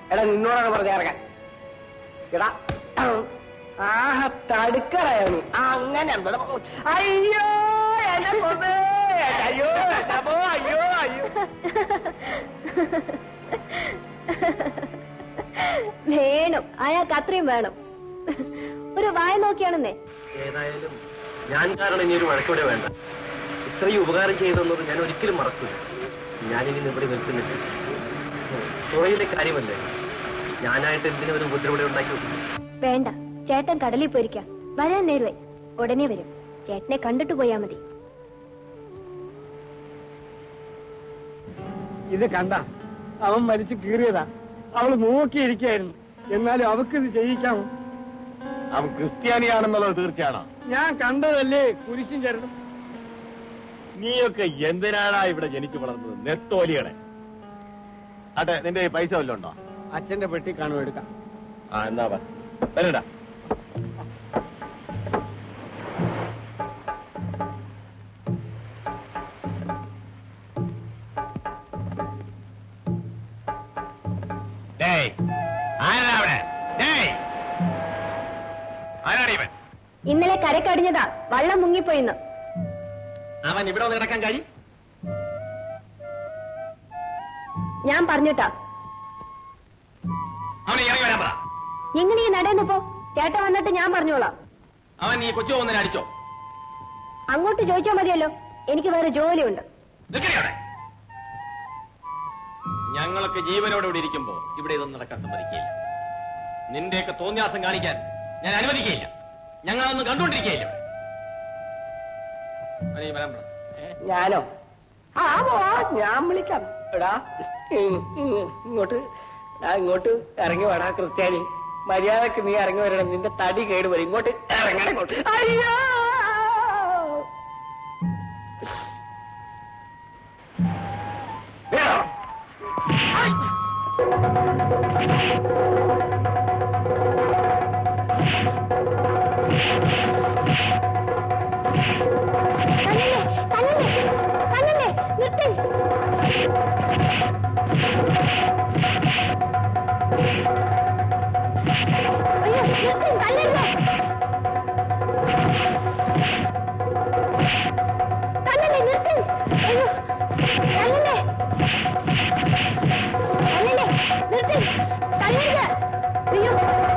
എടാ നിന്നോടാണ് പറഞ്ഞ ഇറങ്ങാൻ എടാ ആഹ തടുക്കറയാണ് അങ്ങനെ ഇവിടെ പോ- അയ്യോ എന്റെ പൊന്നേ. അയ്യോ എന്റെ അമ്മോ, അയ്യോ അയ്യോ വേണം അയാൾക്ക് അത്രയും വേണം ഒരു വായ നോക്കിയാണെന്നേ ഏതായാലും ഞാൻ കാരണം ഇനി ഒരു വഴക്കൂടെ വേണ്ട ഇത്രയും ഉപകാരം ചെയ്തെന്നത് ഞാൻ ഒരിക്കലും മറക്കില്ല ഞാനിങ്ങനെ ഇവിടെ നിൽക്കുന്നില്ല തുറയിലെ കാര്യമല്ലേ ഞാനായിട്ട് എന്തിനും ഒരു ഉപദ്രവം ഉണ്ടാക്കി വെക്കുന്നു വേണ്ട ചേട്ടൻ കടലിൽ പോയിരിക്കാം വരാൻ നേരുവേ ഉടനെ വരും ചേട്ടനെ കണ്ടിട്ട് പോയാ മതി ഇത് കണ്ട അവൻ മരിച്ചു കീറിയതാ അവള് നോക്കിയിരിക്കായിരുന്നു എന്നാലും അവക്കിത് ചെയ്യിക്കാമോ അവൻ ക്രിസ്ത്യാനിയാണെന്നുള്ളത് തീർച്ചയാണോ ഞാൻ കണ്ടതല്ലേ കുരിശും ചരണം നീയൊക്കെ എന്തിനാടാ ഇവിടെ ജനിച്ചു വളർന്നത് നെത്തോലികളെ അട്ടെ നിന്റെ കയ്യിൽ പൈസ വല്ലതും ഉണ്ടോ അച്ഛന്റെ പെട്ടി കാണും എടുക്കാം ആ എന്നാ വാ. വരടാ ഡേയ്, ആരാ അവിടെ? ഡേയ്. ആരാടാ ഇവൻ? ഇന്നലെ കരക്കടിഞ്ഞതാ വള്ളം മുങ്ങിപ്പോയിന്ന് അവൻ ഇവിടെ വന്ന് കിടക്കാൻ കഴിയും ഞാൻ പറഞ്ഞിട്ടാ അവനെ ഇറങ്ങി വരാൻ പറ നിങ്ങൾ ഈ നടന്നു പോ ചേട്ടൻ വന്നിട്ട് ഞാൻ പറഞ്ഞോളാം അവൻ ഈ കൊച്ചു ഒന്നിനെ അടിച്ചോ അങ്ങോട്ട് ചോദിച്ചാൽ മതിയല്ലോ എനിക്ക് വേറെ ജോലിയുണ്ട് നിൽക്കണേ അവിടെ ഞങ്ങളൊക്കെ ജീവനോടെ ഇവിടെ ഇരിക്കുമ്പോ ഇവിടെ ഇതൊന്നും നടക്കാൻ സമ്മതിക്കുകയില്ല നിന്റെയൊക്കെ തോന്നിയാസം കാണിക്കാൻ ഞാൻ അനുവദിക്കുകയില്ല ഞങ്ങളൊന്നും കണ്ടുകൊണ്ടിരിക്കുകയില്ല അവനെ ഈ വരാൻ പറ. ഞാനോ ആ പോ ഞാൻ വിളിക്കാം എടാ ഉം, ഉം, ഇങ്ങോട്ട് എടാ ഇങ്ങോട്ട് ഇറങ്ങി വേടാ ക്രിസ്ത്യാനി മര്യാദക്ക് നീ ഇറങ്ങി വരണം നിന്റെ തടി കേട് വരും ഇങ്ങോട്ട് ഇറങ്ങണം ഇങ്ങോട്ട് അയ്യോ വേണോ? കണ്ണനെ കണ്ണനെ കണ്ണനെ നിർത്തി അയ്യോ നിർത്തി കല്ലരുത് കണ്ണനെ നിർത്തി അയ്യോ കണ്ണനെ കണ്ണനെ നിർത്തി കല്ലരുത് അയ്യോ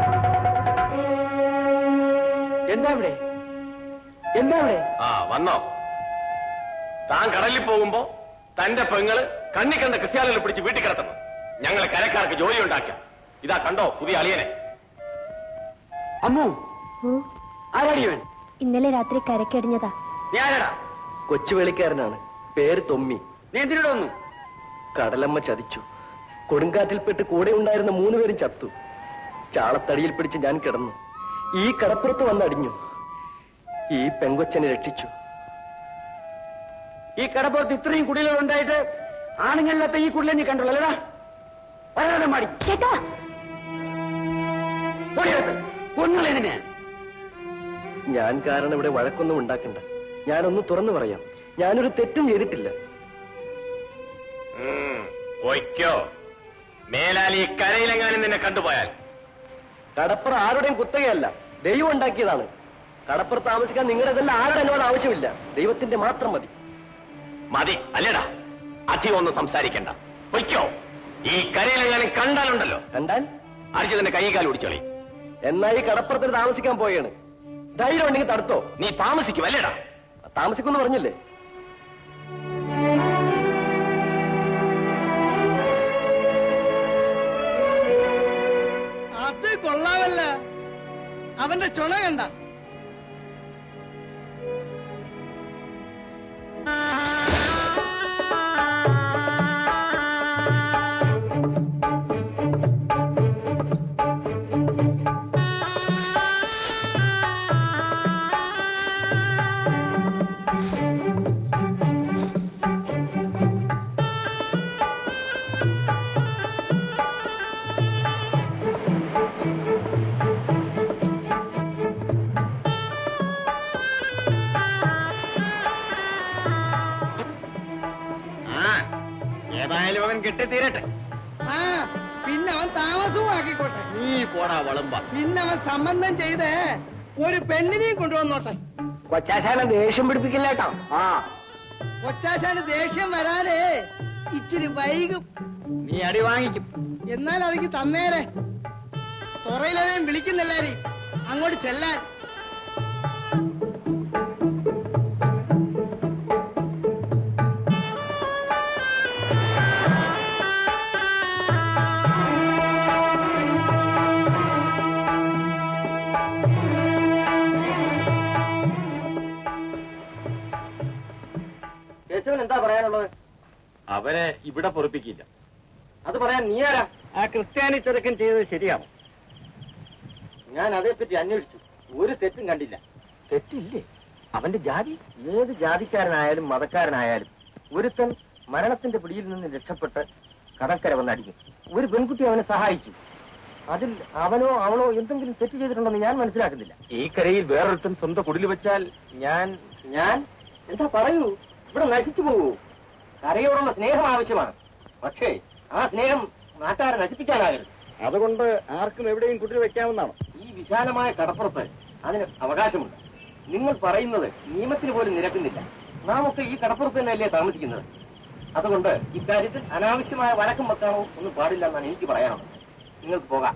എന്താ ഇവിടെ എന്താ ഇവിടെ ആ വന്നോ താൻ കടലിൽ പോകുമ്പോ തന്റെ പെങ്ങള് കണ്ണി കണ്ട ക്രിസ്ത്യാനികളെ പിടിച്ച് വീട്ടിൽ കിടത്തുന്നു ഞങ്ങളെ കരക്കാർക്ക് ജോലി ഉണ്ടാക്കാം ഇതാ കണ്ടോ പുതിയ അളിയനെ അമ്മു ഓ ആരാടിയവൻ ഇന്നലെ രാത്രി കരക്കടിഞ്ഞതാ നീ ആരാടാ കൊച്ചു വേളിക്കാരനാണ് പേര് തൊമ്മി നീ എന്തിനോട് വന്നു കടലമ്മ ചതിച്ചു കൊടുങ്കാറ്റിൽപ്പെട്ട് കൂടെ ഉണ്ടായിരുന്ന മൂന്ന് പേരും ചത്തു ചാളത്തടിയിൽ പിടിച്ച് ഞാൻ കിടന്നു ഈ കടപ്പുറത്ത് വന്നടിഞ്ഞു ഈ പെങ്കൊച്ചനെ രക്ഷിച്ചു ഈ കടപ്പുറത്ത് ഇത്രയും കുടിലുകൾ ഉണ്ടായിട്ട് ആണുങ്ങളിലത്തെ ഈ കുടിലെ നീ കണ്ടുള്ളൂ അല്ലടാ വരാതെ മാടി ചേട്ടാ കൊന്നുകളെ ഞാൻ കാരണം ഇവിടെ വഴക്കൊന്നും ഉണ്ടാക്കണ്ട ഞാനൊന്ന് തുറന്നു പറയാം ഞാനൊരു തെറ്റും ചെയ്തിട്ടില്ല പൊയ്ക്കോ മേലാലി കരയിലെങ്ങാനും നിന്നെ കണ്ടുപോയാൽ കടപ്പുറം ആരുടെയും കുത്തകയല്ല ദൈവം ഉണ്ടാക്കിയതാണ് കടപ്പുറത്ത് താമസിക്കാൻ നിങ്ങളുടെതെല്ലാം ആരുടെ എന്നോട് ആവശ്യമില്ല ദൈവത്തിന്റെ മാത്രം മതി മതി അല്ലേടാ അധികം ഒന്നും സംസാരിക്കണ്ട പൊയ്ക്കോ ഈ കരയിലെങ്ങാനും കണ്ടാലുണ്ടല്ലോ കണ്ടാൽ അടിച്ചു തന്നെ കൈ കാൽ ഓടിച്ചോളി എന്നാ ഈ കടപ്പുറത്തിന് താമസിക്കാൻ പോയാണ് ധൈര്യം ഉണ്ടെങ്കിൽ തടുത്തോ നീ താമസിക്കും അല്ലേടാ താമസിക്കുമെന്ന് പറഞ്ഞില്ലേ അത് കൊള്ളാമല്ല അവന്റെ ചുണ കണ്ട ആ ഏതായാലും അവൻ കെട്ടിത്തീരട്ടെ ആ പിന്നെ അവൻ താമസ അസുഖമാക്കിക്കോട്ടെ നീ പോടാ വളമ്പ പിന്നവൻ സംബന്ധം ചെയ്ത് ഒരു പെണ്ണിനെയും കൊണ്ടുവന്നോട്ടെ കൊച്ചാശാനെ ദേഷ്യം പിടിപ്പിക്കില്ലേട്ടോ ആ കൊച്ചാശാന് ദേഷ്യം വരാനേ ഇച്ചിരി വൈകും നീ അടി വാങ്ങിക്കും എന്നാൽ അതിക്ക് തന്നേരെ തുറയിലെയും വിളിക്കുന്നില്ലാരെയും അങ്ങോട്ട് ചെല്ലാൻ കേശവൻ എന്താ പറയാനുള്ളത് അവനെ ഇവിടെ പൊറപ്പിക്കില്ല അത് പറയാൻ നീ ആരാ ആ ക്രിസ്ത്യാനി ചെറുക്കൻ ചെയ്തത് ശരിയാണോ ഞാൻ അതേപ്പറ്റി അന്വേഷിച്ചു ഒരു തെറ്റും കണ്ടില്ല തെറ്റില്ലേ അവന്റെ ജാതി ഏത് ജാതിക്കാരനായാലും മതക്കാരനായാലും ഒരുത്തൻ മരണത്തിന്റെ പിടിയിൽ നിന്ന് രക്ഷപ്പെട്ട് കടൽക്കര വന്നടിക്കും ഒരു പെൺകുട്ടി അവനെ സഹായിച്ചു അതിൽ അവനോ അവളോ എന്തെങ്കിലും തെറ്റ് ചെയ്തിട്ടുണ്ടെന്ന് ഞാൻ മനസ്സിലാക്കുന്നില്ല ഈ കരയിൽ വേറൊരുത്തൻ സ്വന്തം കുടിൽ വെച്ചാൽ ഞാൻ ഞാൻ എന്താ പറയൂ ഇവിടെ നശിച്ചു പോകൂ കരയോടുള്ള സ്നേഹം ആവശ്യമാണ് പക്ഷേ ആ സ്നേഹം നാട്ടുകാരെ നശിപ്പിക്കാനാകരുത് അതുകൊണ്ട് ആർക്കും എവിടെയും കുട്ടിൽ വെക്കാവുന്നതാണോ ഈ വിശാലമായ കടപ്പുറത്ത് അതിന് അവകാശമുണ്ട് നിങ്ങൾ പറയുന്നത് നിയമത്തിന് പോലും നിരക്കുന്നില്ല നാം ഒക്കെ ഈ കടപ്പുറത്ത് തന്നെയല്ലേ താമസിക്കുന്നത് അതുകൊണ്ട് ഇക്കാര്യത്തിൽ അനാവശ്യമായ വഴക്കം വെക്കാനോ ഒന്നും പാടില്ല എന്നാണ് എനിക്ക് പറയാനുള്ളത് നിങ്ങൾക്ക് പോകാം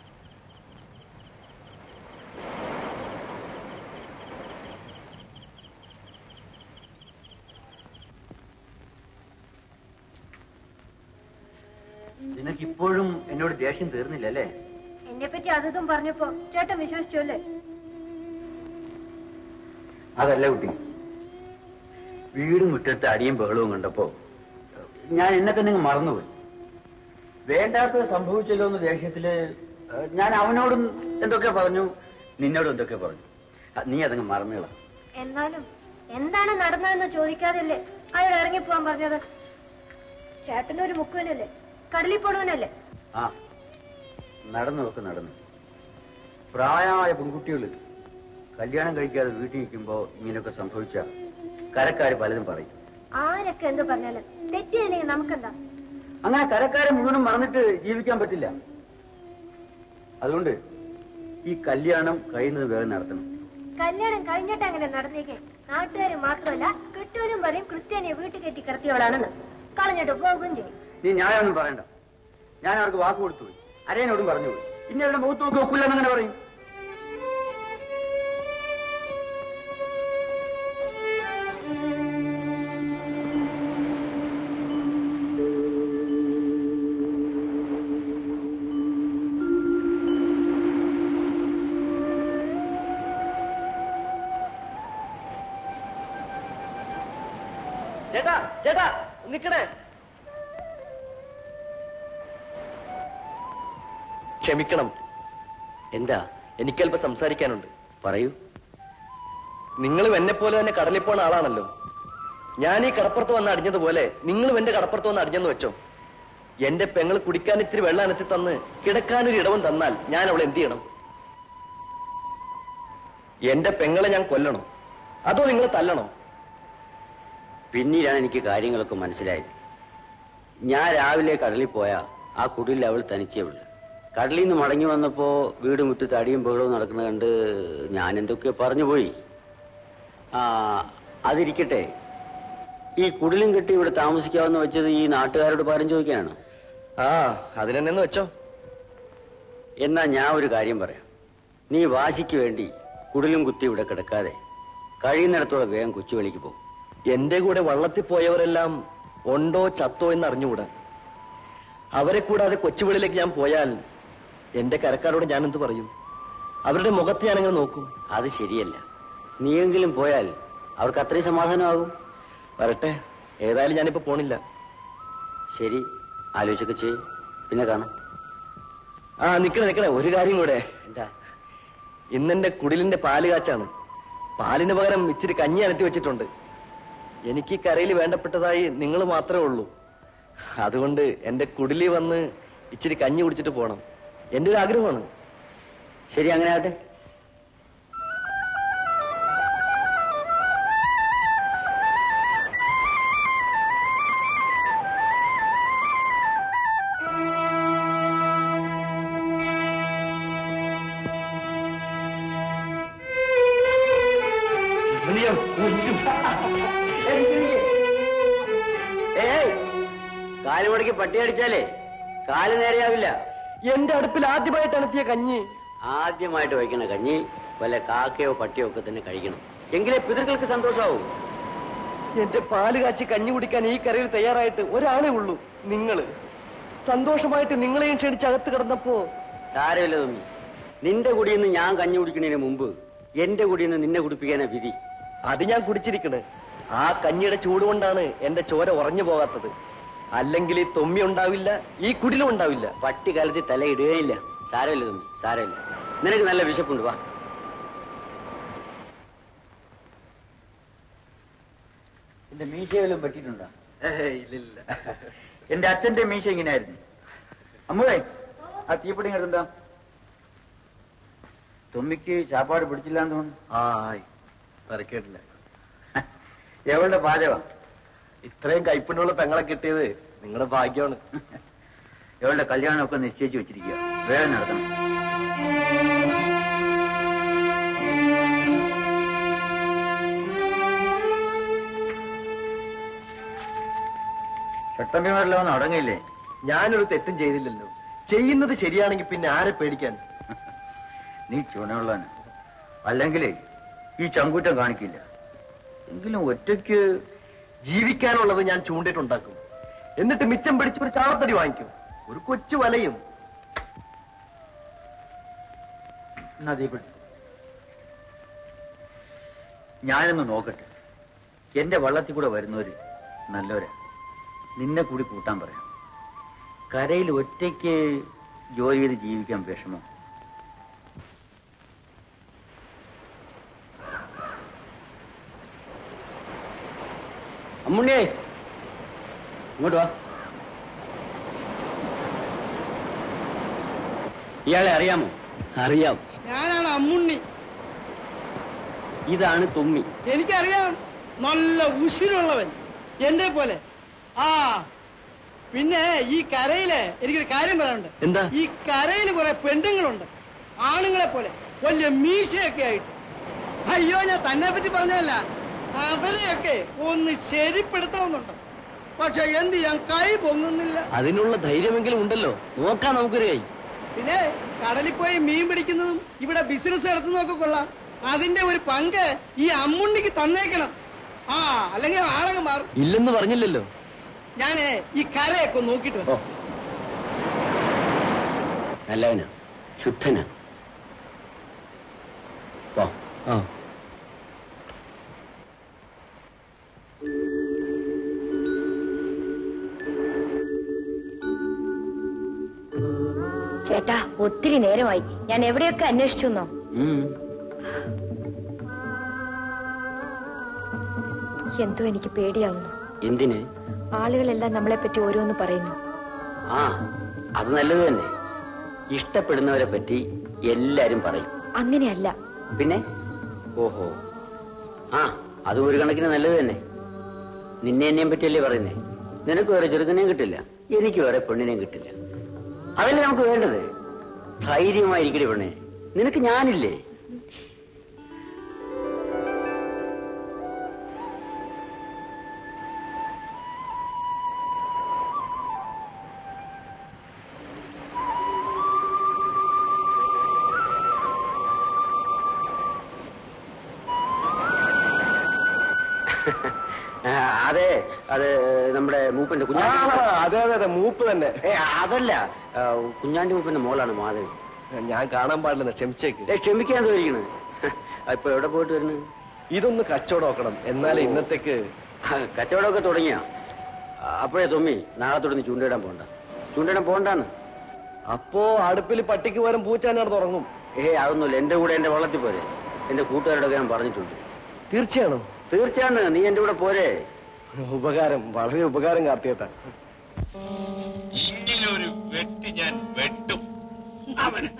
നിനക്ക് ഇപ്പോഴും എന്നോട് ദേഷ്യം തീർന്നില്ലല്ലേ എന്നെ പറ്റി അതും പറഞ്ഞപ്പോ ചേട്ടൻ വിശ്വസിച്ചു അല്ലേ അതല്ല കുട്ടി വീടും മുറ്റത്ത് അടിയും ബഹളവും കണ്ടപ്പോ ഞാൻ എന്നെ തന്നെ അങ്ങ് മറന്നുപോയി വേണ്ടാത്തത് സംഭവിച്ചല്ലോ എന്ന് ദേഷ്യത്തില് ഏഹ്, ഞാൻ അവനോടും എന്തൊക്കെ പറഞ്ഞു നിന്നോടും എന്തൊക്കെ പറഞ്ഞു അഹ് നീ അതങ്ങ് മറന്നുകള എന്നാലും എന്താണ് നടന്നതെന്ന് ചോദിക്കാതല്ലേ അയാൾ ഇറങ്ങിപ്പോവാൻ പറഞ്ഞത് ചേട്ടനൊരു മുക്കുവനല്ലേ കടലിൽ പോണവനല്ലേ ആ നടന്നു ഒക്കെ നടന്നു പ്രായമായ പെൺകുട്ടികൾ കല്യാണം കഴിക്കാതെ വീട്ടിൽ നിൽക്കുമ്പോ ഇങ്ങനെയൊക്കെ സംഭവിച്ച കരക്കാര് പലതും പറയും ആരൊക്കെ എന്ത് പറഞ്ഞാലും തെറ്റിയില്ലെങ്കിൽ നമുക്കെന്താ അങ്ങനെ കരക്കാരെ മുഴുവനും മറന്നിട്ട് ജീവിക്കാൻ പറ്റില്ല അതുകൊണ്ട് ഈ കല്യാണം കഴിയുന്നത് വേഗം നടത്തണം കല്യാണം കഴിഞ്ഞിട്ട് അങ്ങനെ നടന്നേക്കെ നാട്ടുകാര് മാത്രമല്ല കെട്ടവനും പറയും ക്രിസ്ത്യാനിയെ വീട്ടിൽ കയറ്റി കിടത്തിയവളാണെന്ന് കളഞ്ഞിട്ട് പോകുകയും ചെയ്യും നീ ന്യായമൊന്നും പറയണ്ട ഞാൻ അവർക്ക് വാക്ക് കൊടുത്തു പോയി അരയനോടും പറഞ്ഞു പോയി പിന്നെ അവരുടെ മുഖത്ത് നോക്കി ഒക്കില്ല എന്നങ്ങനെ പറയും ചേട്ടാ ചേട്ടാ നിക്കണേ ക്ഷമിക്കണം എന്താ എനിക്കല്പം സംസാരിക്കാനുണ്ട് പറയൂ നിങ്ങളും എന്നെ പോലെ തന്നെ കടലിൽ പോണ ആളാണല്ലോ ഞാൻ ഈ കടപ്പുറത്ത് വന്ന് അടിഞ്ഞതുപോലെ നിങ്ങളും എന്റെ കടപ്പുറത്ത് വന്ന് അടിഞ്ഞെന്ന് വെച്ചോ എന്റെ പെങ്ങൾ കുടിക്കാൻ ഇത്തിരി വെള്ളം അനത്തി തന്ന് കിടക്കാനൊരു ഇടവും തന്നാൽ ഞാൻ അവളെ എന്ത് ചെയ്യണം എന്റെ പെങ്ങളെ ഞാൻ കൊല്ലണോ അതോ നിങ്ങൾ തല്ലണോ പിന്നീടാണ് എനിക്ക് കാര്യങ്ങളൊക്കെ മനസ്സിലായത് ഞാൻ രാവിലെ കടലിൽ പോയ ആ കുടിലിൽ അവൾ തനിച്ചേ ഉള്ളു കടലിൽ നിന്ന് മടങ്ങി വന്നപ്പോ വീട് മുറ്റത്ത് അടിയും ബഹളവും നടക്കുന്നത് കണ്ട് ഞാൻ എന്തൊക്കെയോ പറഞ്ഞു പോയി ആ അതിരിക്കട്ടെ ഈ കുടിലും കെട്ടി ഇവിടെ താമസിക്കാമെന്ന് വെച്ചത് ഈ നാട്ടുകാരോട് പാരം ചോദിക്കാനാണ് ആ അതിനെന്നു വെച്ചോ എന്നാ ഞാൻ ഒരു കാര്യം പറയാം നീ വാശിക്ക് വേണ്ടി കുടിലും കുത്തി ഇവിടെ കിടക്കാതെ കഴിയുന്നിടത്തോളം വേഗം കൊച്ചുവേളിക്ക് പോകും എന്റെ കൂടെ വള്ളത്തിൽ പോയവരെല്ലാം ഉണ്ടോ ചത്തോ എന്ന് അറിഞ്ഞുകൂടാ അവരെ കൂടാതെ കൊച്ചുവിളിലേക്ക് ഞാൻ പോയാൽ എന്റെ കരക്കാരോട് ഞാൻ എന്ത് പറയും അവരുടെ മുഖത്ത് ഞാനങ്ങനെ നോക്കും അത് ശരിയല്ല നീയെങ്കിലും പോയാൽ അവർക്ക് അത്രയും സമാധാനമാകും വരട്ടെ ഏതായാലും ഞാനിപ്പോ പോണില്ല ശരി ആലോചിച്ചൊക്കെ ചെയ് പിന്നെ കാണാം ആ നിക്കണേ നിക്കണേ ഒരു കാര്യം കൂടെ എന്താ ഇന്നെന്റെ കുടിലിന്റെ പാല് കാച്ചാണ് പാലിന് പകരം ഇച്ചിരി കഞ്ഞി അനത്തി വെച്ചിട്ടുണ്ട് എനിക്ക് ഈ കരയിൽ വേണ്ടപ്പെട്ടതായി നിങ്ങൾ മാത്രമേ ഉള്ളൂ അതുകൊണ്ട് എന്റെ കുടിലി വന്ന് ഇച്ചിരി കഞ്ഞി കുടിച്ചിട്ട് പോണം എന്റെ ഒരു ആഗ്രഹമാണ് ശരി അങ്ങനെ ആട്ടെ ഏയ് കാലുമടക്കി പട്ടി അടിച്ചാലേ കാല് നേരെയാവില്ല എന്റെ അടുപ്പിൽ ആദ്യമായിട്ടാണ് എത്തിയ കഞ്ഞി ആദ്യമായിട്ട് വയ്ക്കണ കഞ്ഞി വല്ല കാക്കയോ പട്ടിയോ ഒക്കെ തന്നെ കഴിക്കണം എങ്കിലേ പിതൃക്കൾക്ക് സന്തോഷമാവും എന്റെ പാല് കാച്ചി കഞ്ഞി കുടിക്കാൻ ഈ കരയിൽ തയ്യാറായിട്ട് ഒരാളേ ഉള്ളൂ നിങ്ങള് സന്തോഷമായിട്ട് നിങ്ങളെയും ക്ഷണിച്ച് അകത്ത് കിടന്നപ്പോ സാരമില്ല തോന്നി നിന്റെ കുടിയിൽ നിന്ന് ഞാൻ കഞ്ഞി കുടിക്കുന്നതിന് മുമ്പ് എന്റെ കുടിയിൽ നിന്ന് നിന്നെ കുടിപ്പിക്കാനാ വിധി അത് ഞാൻ കുടിച്ചിരിക്കണ് ആ കഞ്ഞിയുടെ ചൂട് കൊണ്ടാണ് എന്റെ ചോര ഉറഞ്ഞു പോകാത്തത് അല്ലെങ്കിൽ ഈ തൊമ്മി ഉണ്ടാവില്ല ഈ കുടിലും ഉണ്ടാവില്ല പട്ടി കാലത്തിൽ തലയിടുകയില്ല സാരമില്ല തോന്നി സാരമില്ല നിനക്ക് നല്ല വിശപ്പുണ്ട് വാ എന്റെ മീശ വല്ലതും പറ്റിയിട്ടുണ്ടോ ഇല്ലില്ല എന്റെ അച്ഛന്റെ മീശ ഇങ്ങനെയായിരുന്നു അമ്മേ ആ തീപ്പൊടി എടുത്താ തൊമ്മിക്ക് ചാപ്പാട് പിടിച്ചില്ല എന്ന് തോന്നുന്നു ആ ആയി തരക്കേട്ടില്ല എവളുടെ പാചകം ഇത്രയും കൈപ്പിനുള്ള പെങ്ങളെ കിട്ടിയത് നിങ്ങളുടെ ഭാഗ്യമാണ് എവളുടെ കല്യാണമൊക്കെ നിശ്ചയിച്ചു വെച്ചിരിക്കുക വേഗം നടത്തണം ചട്ടമ്പിമാരെല്ലാം ഒന്ന് അടങ്ങിയില്ലേ ഞാനൊരു തെറ്റും ചെയ്തില്ലല്ലോ ചെയ്യുന്നത് ശരിയാണെങ്കിൽ പിന്നെ ആരെ പേടിക്കാൻ നീ ചുണയുള്ളവന് അല്ലെങ്കിലേ ഈ ചങ്കൂറ്റം കാണിക്കില്ല എങ്കിലും ഒറ്റയ്ക്ക് ജീവിക്കാനുള്ളത് ഞാൻ ചൂണ്ടിട്ടുണ്ടാക്കും എന്നിട്ട് മിച്ചം പിടിച്ച് ഒരു ചാളത്തടി വാങ്ങിക്കും ഒരു കൊച്ചു വലയും എന്നാ ദീപടി ഞാനൊന്ന് നോക്കട്ടെ എന്റെ വള്ളത്തിൽ കൂടെ വരുന്നവര് നല്ലവരാ നിന്നെ കൂടി കൂട്ടാൻ പറയാം കരയിൽ ഒറ്റയ്ക്ക് ജോലി ചെയ്ത് ജീവിക്കാൻ വിഷമം അമ്മുണ്ണിയേ ഇങ്ങോട്ട് വാ ഇയാളെ അറിയാമോ അറിയാം ഞാനാണ് അമ്മുണ്ണി ഇതാണ് തുമ്മി എനിക്കറിയാം നല്ല ഉശിരുള്ളവൻ എന്റെ പോലെ ആ പിന്നെ ഈ കരയില് എനിക്കൊരു കാര്യം പറയാനുണ്ട് എന്താ ഈ കരയിൽ കുറെ പെണ്ണുങ്ങളുണ്ട് ആണുങ്ങളെ പോലെ വലിയ മീശയൊക്കെ ആയിട്ട് അയ്യോ ഞാൻ തന്നെ പറ്റി പറഞ്ഞതല്ല അവരെയൊക്കെ ഒന്ന് ശരിപ്പെടുത്തണമെന്നുണ്ട് പക്ഷെ എന്ത് ചെയ്യാൻ കൈ പൊങ്ങുന്നില്ല അതിനുള്ള ധൈര്യമെങ്കിലും ഉണ്ടല്ലോ നോക്കാം നമുക്കൊരു കൈ പിന്നെ കടലിൽ പോയി മീൻ പിടിക്കുന്നതും ഇവിടെ ബിസിനസ് നടത്തുന്നതൊക്കെ കൊള്ളാം അതിന്റെ ഒരു പങ്ക് ഈ അമ്മുണ്ണിക്ക് തന്നേക്കണം ആ അല്ലെങ്കിൽ ആളങ്ങ് മാറും ഇല്ലെന്ന് പറഞ്ഞില്ലല്ലോ ഞാനേ ഈ കരയൊക്കെ ഒന്ന് നോക്കിട്ട് വരാം. നല്ലവനാ ശുദ്ധനാ വാ ആ ചേട്ടാ ഒത്തിരി നേരമായി ഞാൻ എവിടെയൊക്കെ അന്വേഷിച്ചു എന്നോ ഉം. എന്തോ എനിക്ക് പേടിയാവുന്നു എന്തിന് ആളുകളെല്ലാം നമ്മളെ പറ്റി ഓരോന്ന് പറയുന്നു ആ അത് നല്ലത് തന്നെ ഇഷ്ടപ്പെടുന്നവരെ പറ്റി എല്ലാരും പറയും അങ്ങനെയല്ല പിന്നെ ഓഹോ ആ അത് ഒരു കണക്കിന് നല്ലത് തന്നെ നിന്നെ എന്നെയും പറ്റിയല്ലേ പറയുന്നേ നിനക്ക് വേറെ ചെറുക്കനെയും കിട്ടില്ല എനിക്ക് വേറെ പെണ്ണിനെയും കിട്ടില്ല അതല്ലേ നമുക്ക് വേണ്ടത് ധൈര്യമായിരിക്കടി പെണ്ണെ നിനക്ക് ഞാനില്ലേ ആ, അതെ അത് നമ്മുടെ മൂപ്പന്റെ ആ, കുഞ്ഞാണ്ടി അതെ അതെ അതെ മൂപ്പ് തന്നെ ഏ അതല്ല ആ, കുഞ്ഞാണ്ടി മൂപ്പന്റെ മോളാണ് മാധവി ഞാൻ കാണാൻ പാടില്ലെന്ന് ക്ഷമിച്ചേക്ക് ഏ ക്ഷമിക്കാൻ തോന്നിക്കണ് ഇപ്പൊ എവിടെ പോയിട്ട് വരുന്നു ഇതൊന്ന് കച്ചവടം നോക്കണം എന്നാലേ ഇന്നത്തേക്ക് കച്ചവടമൊക്കെ തുടങ്ങിയ അപ്പോഴേ തൊമ്മി നാളെ തുടങ്ങി ചൂണ്ടയിടാൻ പോണ്ട ചൂണ്ടയിടാൻ പോണ്ടാന്ന് അപ്പോ അടുപ്പിൽ പട്ടിക്ക് പകരം പൂച്ചാനാണ് തുടങ്ങും ഏ അതൊന്നുമില്ല എന്റെ കൂടെ എന്റെ വള്ളത്തിൽ പോരെ എന്റെ കൂട്ടുകാരോടൊക്കെ ഞാൻ പറഞ്ഞിട്ടുണ്ട് തീർച്ചയാണോ തീർച്ചയാണ് നീ എന്റെ കൂടെ പോരെ ഉപകാരം വളരെ ഉപകാരം കാർത്തിയേട്ടാ ഇങ്ങനൊരു വെട്ടി ഞാൻ വെട്ടും അവന്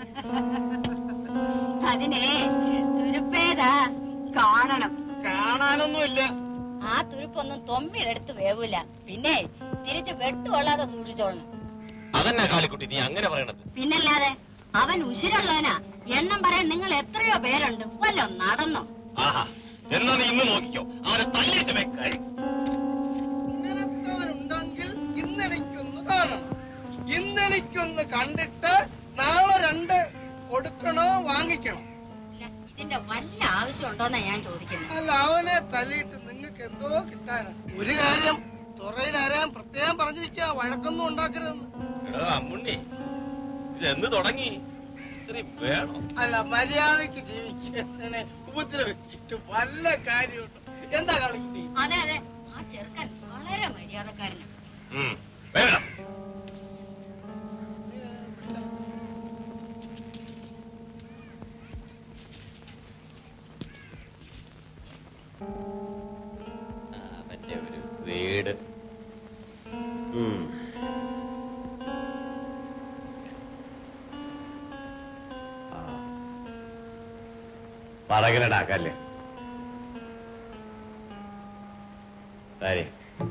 അതിനെ തുരുപ്പേതാ കാണണം കാണാനൊന്നുമില്ല ആ തുരുപ്പൊന്നും തൊമ്മിലെടുത്ത് വേവൂല പിന്നെ തിരിച്ച് വെട്ടുകൊള്ളാതെ സൂക്ഷിച്ചോളണം അതന്നെ കാളിക്കുട്ടി നീ അങ്ങനെ പറയണത് പിന്നല്ലാതെ അവൻ ഉശിരുള്ളവനാ എണ്ണം പറയാൻ നിങ്ങൾ എത്രയോ പേരുണ്ട് വല്ലോ നടന്നോ ആഹാ എന്നാ നീ ഇന്ന് നോക്കിക്കോ അവനെ തല്ലിയിട്ട് വെക്കായി ഇങ്ങനത്തവനുണ്ടെങ്കിൽ ഇന്നെനിക്കൊന്ന് കാണണം ഇന്നെനിക്കൊന്ന് കണ്ടിട്ട് നാളെ രണ്ട് കൊടുക്കണോ വാങ്ങിക്കണോ ഇതിന്റെ വല്ല ആവശ്യമുണ്ടോന്നാ ഞാൻ ചോദിക്കുന്നത് അല്ല അവനെ തല്ലിയിട്ട് നിങ്ങൾക്ക് എന്തോ കിട്ടാനാ ഒരു കാര്യം തുറയിൽ ആരാൻ പ്രത്യേകം പറഞ്ഞിരിക്കുക വഴക്കൊന്നും ഉണ്ടാക്കരുതെന്ന് എടാ അമ്മുണ്ണി ഇതെന്ന് തുടങ്ങി ഇത്തിരി വേണം അല്ല മര്യാദക്ക് ജീവിക്കുന്നതിനെ ഉപദ്രവിച്ചിട്ട് വല്ല കാര്യമുണ്ടോ എന്താ കളിക്കുന്നത് അതെ അതെ ആ ചെറുക്കൻ വളരെ മര്യാദക്കാരനാണ് ഉം, വേണം അവന്റെ ഒരു വീട് ഉം. ആ. പറകലടാക്കല്ലേ സരി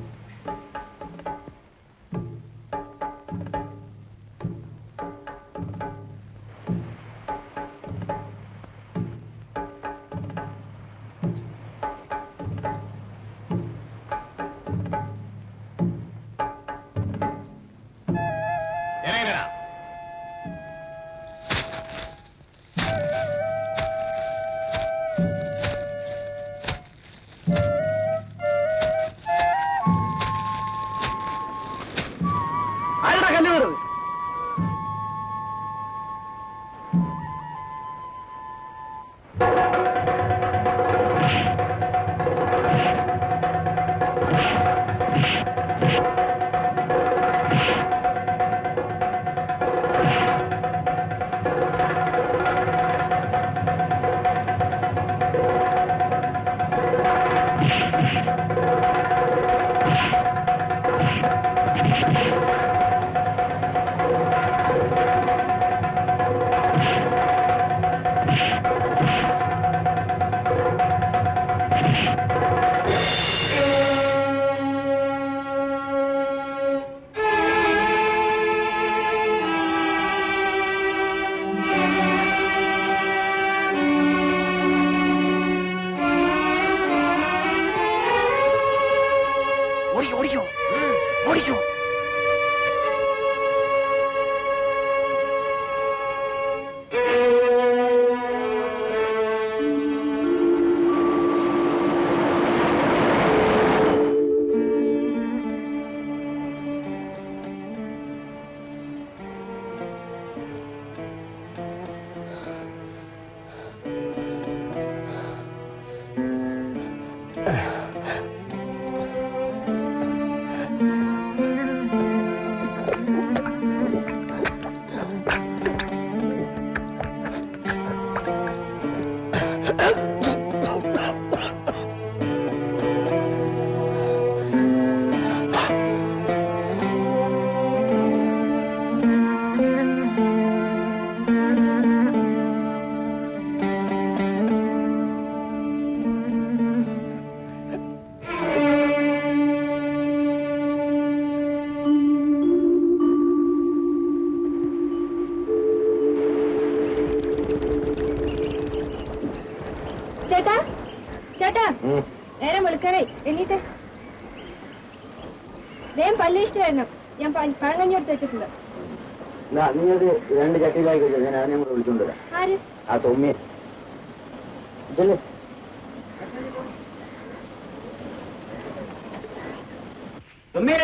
ഇറങ്ങടാ ആരുടെ കല്ല് വീണത് ഓടിക്കോ ഓടിക്കോ ഓടിക്കോ ചേട്ടാ ചേട്ടാ നേരം വിളിക്കണേ എണീറ്റ് വേഗം പല്ലിഷ്ട വരണം ഞാൻ പഴങ്കഞ്ഞി എടുത്ത് വെച്ചിട്ടുണ്ട് നീ അത് രണ്ട് ചട്ടിയിലായി കഴിച്ചാൽ ഞാൻ അതിനെ കൂടെ വിളിച്ചോണ്ട് വരാം ആര് ആ തൊമ്മിയെ ഇതല്ലേ തൊമ്മിയെ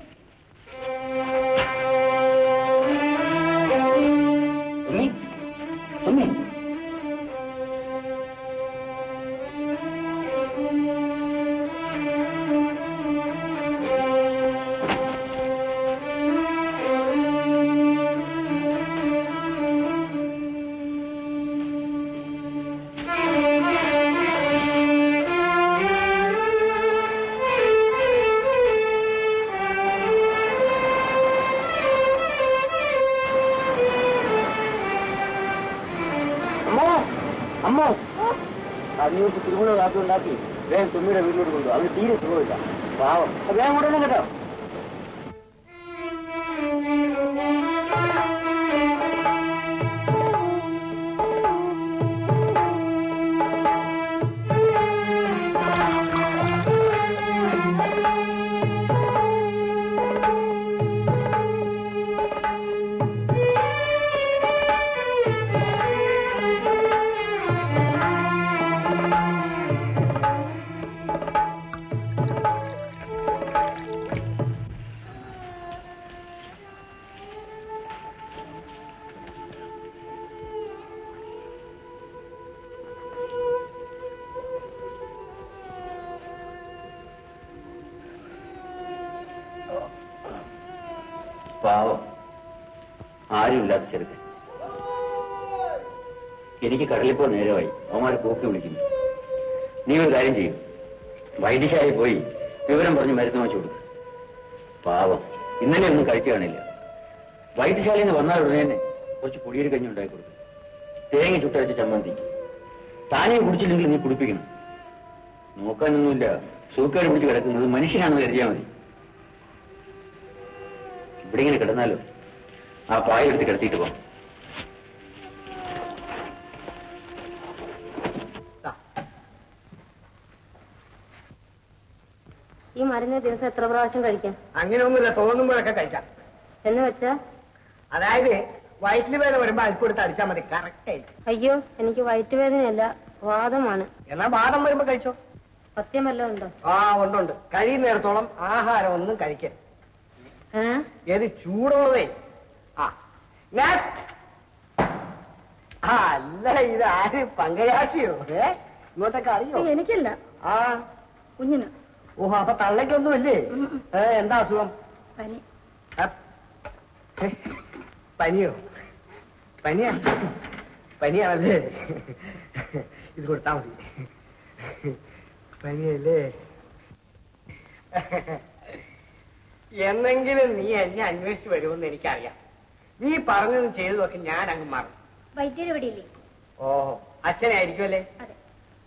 തൊമ്മി തൊമ്മി അമ്മോ അമ്മോ അതിനോട്ട് തിരുമണ കാത്തു ഉണ്ടാക്കി വേഗം തുമ്മിയുടെ വീട്ടിലോട്ട് കൊണ്ടു അവന് തീരെ സുഖമില്ല പാവം അത് വേഗം കൊണ്ടുവന്നു കേട്ടോ ആ ബഹുമാനമില്ലാത്ത ചെറുക്കൻ എനിക്ക് കടലിൽ പോ നേരമായി അവന്മാരെ പോക്കി വിളിക്കുന്നു നീ ഒരു കാര്യം ചെയ്യും വൈദ്യശാലയിൽ പോയി വിവരം പറഞ്ഞ് മരുന്ന് വാങ്ങിച്ചു കൊടുക്കും പാവം ഇന്നലെ ഒന്നും കഴിച്ചു കാണില്ല വൈദ്യശാലയിൽ നിന്ന് വന്നാൽ ഉടനെ തന്നെ കുറച്ച് പൊടിയൊരു കഞ്ഞി ഉണ്ടാക്കി കൊടുക്കും തേങ്ങ ചുട്ടരച്ച ചമ്മന്തി താനേ കുടിച്ചില്ലെങ്കിൽ നീ കുടിപ്പിക്കണം നോക്കാനൊന്നുമില്ല സൂക്കേട് പിടിച്ച് കിടക്കുന്നത് മനുഷ്യനാണെന്ന് കരുതിയാൽ മതി ഇവിടെ ഇങ്ങനെ കിടന്നാലോ ആ പായെടുത്ത് കിടത്തിയിട്ട് പോ ഈ മരുന്ന് ദിവസം എത്ര പ്രാവശ്യം കഴിക്കാം അങ്ങനെയൊന്നുമില്ല തോന്നുമ്പോഴൊക്കെ കഴിക്കാം എന്ന് വെച്ചാ അതായത് വയറ്റിൽ വേദന വരുമ്പോ അൽപ്പെടുത്ത് അടിച്ചാൽ മതി കറക്റ്റ് ആയിട്ട് അയ്യോ എനിക്ക് വയറ്റുവേദനയല്ല വാദമാണ് എന്നാ വാദം വരുമ്പോ കഴിച്ചോ സത്യം വല്ലതും ഉണ്ടോ ആ ഉണ്ടുണ്ട് കഴിയുന്നിടത്തോളം ആഹാരം ഒന്നും കഴിക്കരുത് ഏ ഏത് ചൂടുള്ളതേ ആ next. ആ അല്ല ഇത് ആര് പങ്കയാക്ഷിയോ ഏ ഇങ്ങോട്ടൊക്കെ അറിയോ ഏയ്, എനിക്കല്ല ആ കുഞ്ഞിന് ഓഹോ അപ്പൊ തള്ളയ്ക്കൊന്നുമില്ലേ ഏ എന്താ അസുഖം പനി അപ്പ്. ഹെ, പനിയോ പനിയാ പനിയാണല്ലേ ഇത് കൊടുത്താ മതി പനിയല്ലേ എന്നെങ്കിലും നീ എന്നെ അന്വേഷിച്ച് വരുമെന്ന് എനിക്കറിയാം നീ പറഞ്ഞതും ചെയ്തതൊക്കെ ഞാൻ അങ്ങ് മാറും വൈദ്യർ ഇവിടെ ഇല്ലേ ഓഹോ അച്ഛനായിരിക്കുമല്ലേ അതെ.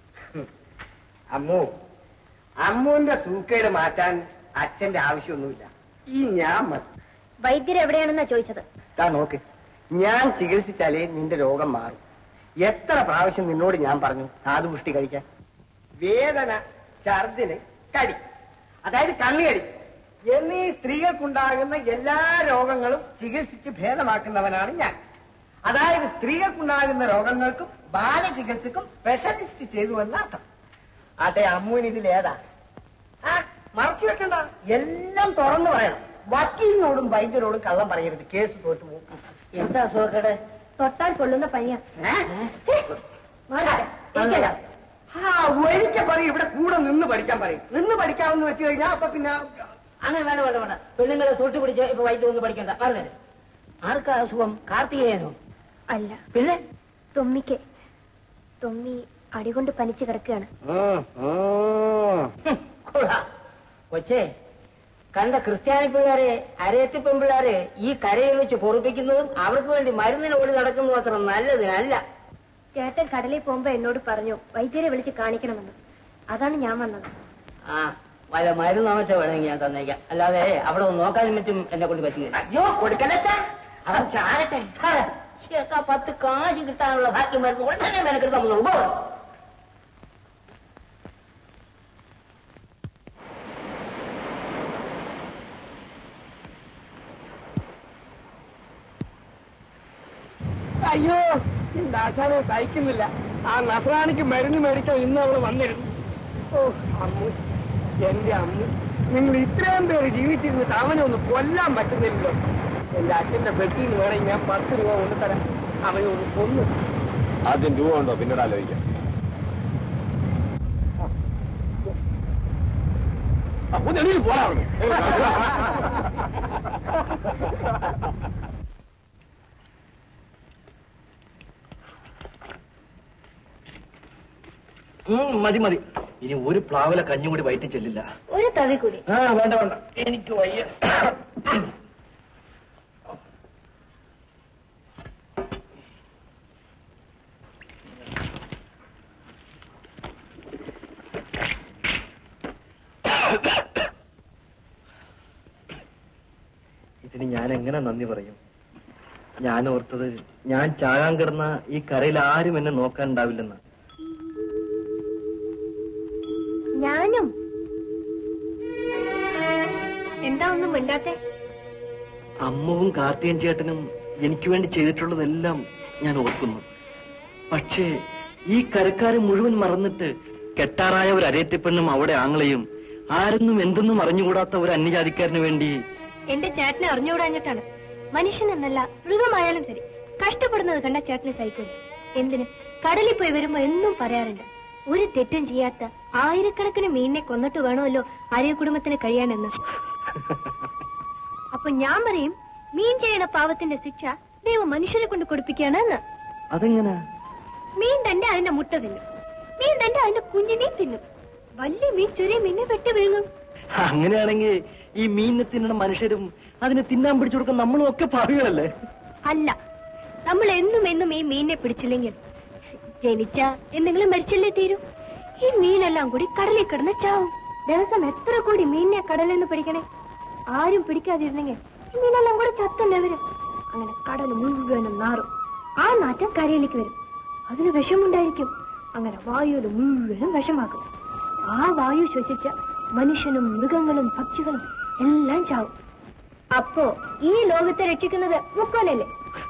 അമ്മു അമ്മുവിന്റെ സൂക്കേട് മാറ്റാൻ അച്ഛന്റെ ആവശ്യമൊന്നുമില്ല ഈ ഞാൻ മതി വൈദ്യർ എവിടെയാണെന്നാ ചോദിച്ചത് താ നോക്ക് ഞാൻ ചികിത്സിച്ചാലേ നിന്റെ രോഗം മാറും എത്ര പ്രാവശ്യം നിന്നോട് ഞാൻ പറഞ്ഞു ധാതുപുഷ്ടി കഴിക്കാൻ വേദന ഛർദിന് കടി അതായത് കണ്ണുകടി എന്നീ സ്ത്രീകൾക്കുണ്ടാകുന്ന എല്ലാ രോഗങ്ങളും ചികിത്സിച്ച് ഭേദമാക്കുന്നവനാണ് ഞാൻ അതായത് സ്ത്രീകൾക്കുണ്ടാകുന്ന രോഗങ്ങൾക്കും ബാലചികിത്സക്കും സ്പെഷ്യലിസ്റ്റ് ചെയ്തു എന്ന അർത്ഥം അതെ അമ്മുവിന് ഇതിൽ ഏതാ ആ മറച്ചു വെക്കണ്ട എല്ലാം തുറന്നു പറയണം വക്കീലിനോടും വൈദ്യരോടും കള്ളം പറയരുത് കേസ് തോറ്റു പോകും എന്താ സുഖക്കേട് തൊട്ടാൽ കൊള്ളുന്ന പനിയാ ആ ഒരിക്കൽ പറയും ഇവിടെ കൂടെ നിന്ന് പഠിക്കാൻ പറയും നിന്ന് പഠിക്കാമെന്ന് വെച്ച് കഴിഞ്ഞാൽ അപ്പൊ പിന്നെ അങ്ങനെ വേണ്ട വേണ്ട വേണ്ട പെണ്ണുങ്ങളെ തൊട്ട് പിടിച്ച് ഇപ്പൊ വൈദ്യം ഒന്നും പഠിക്കണ്ട പറഞ്ഞേ ആർക്കാ അസുഖം കാർത്തികേയനോ അല്ല പിന്നെ തൊമ്മിക്ക് തൊമ്മി അടികൊണ്ട് പനിച്ചു കിടക്കുകയാണ് കൊള്ളാം. കൊച്ചേ കണ്ട ക്രിസ്ത്യാനി പിള്ളേരെ അരയത്തി പെൺപിള്ളേരെ ഈ കരയിൽ വെച്ച് പൊറുപ്പിക്കുന്നതും അവർക്ക് വേണ്ടി മരുന്നിന് ഓടി നടക്കുന്നതും അത്ര നല്ലതിനല്ല ചേട്ടൻ കടലിൽ പോകുമ്പോ എന്നോട് പറഞ്ഞു വൈദ്യരെ വിളിച്ച് കാണിക്കണമെന്ന് അതാണ് ഞാൻ വന്നത് ആ വല്ല മരുന്ന് വെച്ചാ വേണമെങ്കിൽ ഞാൻ തന്നേക്കാം അല്ലാതെ അവിടെ ഒന്ന് നോക്കാനും പറ്റും എന്നെ കൊണ്ട് പറ്റില്ല അയ്യോ കൊടുക്കലച്ചാ അവൻ ചാരട്ടെ ചേട്ടാ പത്ത് കാശ് കിട്ടാനുള്ള ഭാഗ്യം വരുന്നു ഉടനെ മെനക്കെടുത്ത് നമ്മൾ ഉപോ അയ്യോ എന്റെ ആശാനെ സഹിക്കുന്നില്ല ആ നഫ്രാനിക്ക് മരുന്ന് മേടിക്കാൻ ഇന്ന് അവള് വന്നിരുന്നു ഓ അമ്മു എന്റെ അമ്മു നിങ്ങൾ ഇത്രയും പേര് ജീവിച്ചിരുന്നിട്ട് അവനെ ഒന്ന് കൊല്ലാൻ പറ്റുന്നില്ലല്ലോ എന്റെ അച്ഛന്റെ പെട്ടിയിൽ നിന്ന് വേണമെങ്കിൽ ഞാൻ പത്ത് രൂപ കൊണ്ട് തരാം അവനെ ഒന്ന് കൊന്നു ആദ്യം രൂപ ഉണ്ടോ പിന്നീട് ആലോചിക്കാം ആ, ഒന്ന് എണീറ്റ് പോടാ അവിടുന്ന്. മതി മതി ഇനി ഒരു പ്ലാവിലെ കഞ്ഞും കൂടി വയറ്റി ചെല്ലില്ല ഒരു തവി കൂടി ആ വേണ്ട വേണ്ട എനിക്ക് വയ്യ ഇതിന് ഞാൻ എങ്ങനെ നന്ദി പറയും ഞാൻ ഓർത്തത് ഞാൻ ചാകാൻ കിടന്ന ഈ കരയിൽ ആരും എന്നെ നോക്കാൻ ഉണ്ടാവില്ലെന്ന ഞാനും എന്താ ഒന്നും മിണ്ടാത്തെ അമ്മവും കാർത്തിയൻ ചേട്ടനും എനിക്ക് വേണ്ടി ചെയ്തിട്ടുള്ളതെല്ലാം ഞാൻ ഓർക്കുന്നു പക്ഷേ ഈ കരക്കാരെ മുഴുവൻ മറന്നിട്ട് കെട്ടാറായ ഒരു അരയറ്റപ്പെണ്ണും അവിടെ ആങ്ങളെയും ആരെന്നും എന്തെന്നും അറിഞ്ഞുകൂടാത്ത ഒരു അന്യജാതിക്കാരന് വേണ്ടി എന്റെ ചേട്ടനെ അറിഞ്ഞുകൂടാഞ്ഞിട്ടാണ് മനുഷ്യൻ എന്നല്ല മൃഗമായാലും ശരി കഷ്ടപ്പെടുന്നത് കണ്ട ചേട്ടനെ സഹിക്കില്ല എന്തിന് കടലിൽ പോയി വരുമ്പോ എന്നും പറയാറുണ്ട് ഒരു തെറ്റും ചെയ്യാത്ത ആയിരക്കണക്കിന് മീനിനെ കൊന്നിട്ട് വേണമല്ലോ അരിയ കുടുംബത്തിന് കഴിയാനെന്ന് അപ്പൊ ഞാൻ പറയും മീൻ ചെയ്യണ പാവത്തിന്റെ ശിക്ഷ ദൈവം മനുഷ്യരെ കൊണ്ട് കൊടുപ്പിക്കുകയാണ് എന്ന് അതെങ്ങനാ മീൻ തന്നെ അതിന്റെ മുട്ട തിന്നും മീൻ തന്നെ അതിന്റെ കുഞ്ഞിനെ തിന്നും വലിയ മീൻ ചെറിയ മീനെ വെട്ടി വിഴുങ്ങും അങ്ങനെയാണെങ്കിൽ ഈ മീനിനെ തിന്നണ മനുഷ്യരും അതിനെ തിന്നാൻ പിടിച്ചു കൊടുക്കുന്ന നമ്മളും ഒക്കെ പാവികളല്ലേ അല്ല നമ്മൾ എന്നും എന്നും ഈ മീനിനെ പിടിച്ചില്ലെങ്കിൽ ജനിച്ച എന്തെങ്കിലും മരിച്ചല്ലേ തീരും ഈ മീനെല്ലാം കൂടി കടലിൽ കിടന്ന് ചാവും ദിവസം എത്ര കൂടി മീനിനെ കടലിൽ നിന്ന് പിടിക്കണേ ആരും പിടിക്കാതിരുന്നെങ്കിൽ ഈ മീനെല്ലാം കൂടെ ചത്തല്ലേ വരും അങ്ങനെ കടൽ മുഴുവനും നാറും ആ നാറ്റം കരയിലേക്ക് വരും അതിന് വിഷമുണ്ടായിരിക്കും അങ്ങനെ വായുവിൽ മുഴുവനും വിഷമാക്കും ആ വായു ശ്വസിച്ച മനുഷ്യനും മൃഗങ്ങളും പക്ഷികളും എല്ലാം ചാവും അപ്പോ ഈ ലോകത്തെ രക്ഷിക്കുന്നത് മുക്കോലല്ലേ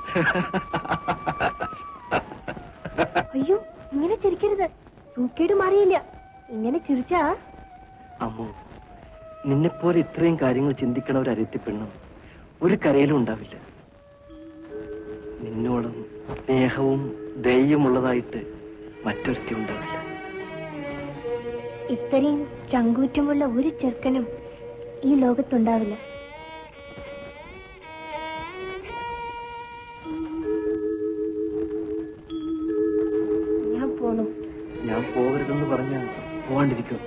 അയ്യോ ഇങ്ങനെ ചിരിക്കരുത് സൂക്കേട് മാറിയില്ല ഇങ്ങനെ ചിരിച്ചാ അമ്മു നിന്നെപ്പോലെ ഇത്രയും കാര്യങ്ങൾ ചിന്തിക്കണ ഒരു അരത്തി പെണ്ണും ഒരു കരയിലും ഉണ്ടാവില്ല നിന്നോടും സ്നേഹവും ദയയുമുള്ളതായിട്ട് മറ്റൊരുത്തി ഉണ്ടാവില്ല ഇത്രയും ചങ്കൂറ്റമുള്ള ഒരു ചെറുക്കനും ഈ ലോകത്തുണ്ടാവില്ല ഞാൻ പോണു ഞാൻ പോകരുതെന്ന് പറഞ്ഞ പോവാണ്ടിരിക്കും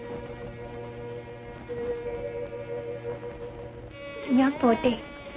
ഞാൻ പോട്ടെ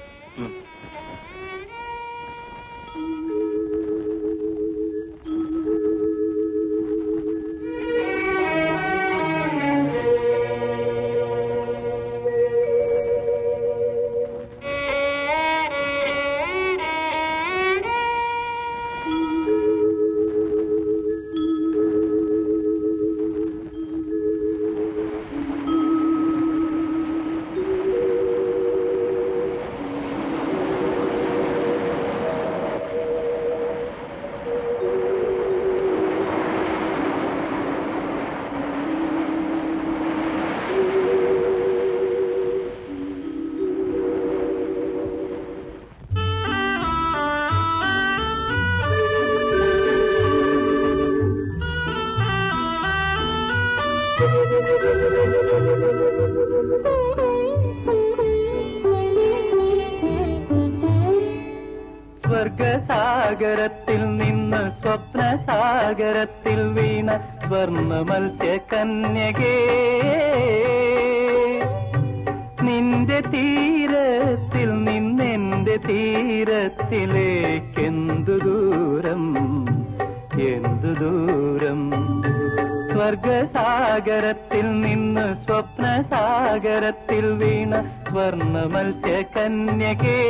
സ്വർഗസാഗരത്തിൽ നിന്ന് സ്വപ്നസാഗരത്തിൽ വീണ സ്വർണ്ണ മത്സ്യ കന്യകേ നിന്റെ തീരത്തിൽ നിന്നെന്റെ തീരത്തിലേക്കെന്തു ദൂരം എന്തു ദൂരം സ്വർഗസാഗരത്തിൽ നിന്ന് സ്വപ്നസാഗരത്തിൽ വീണ സ്വർണ്ണ മത്സ്യ കന്യകേ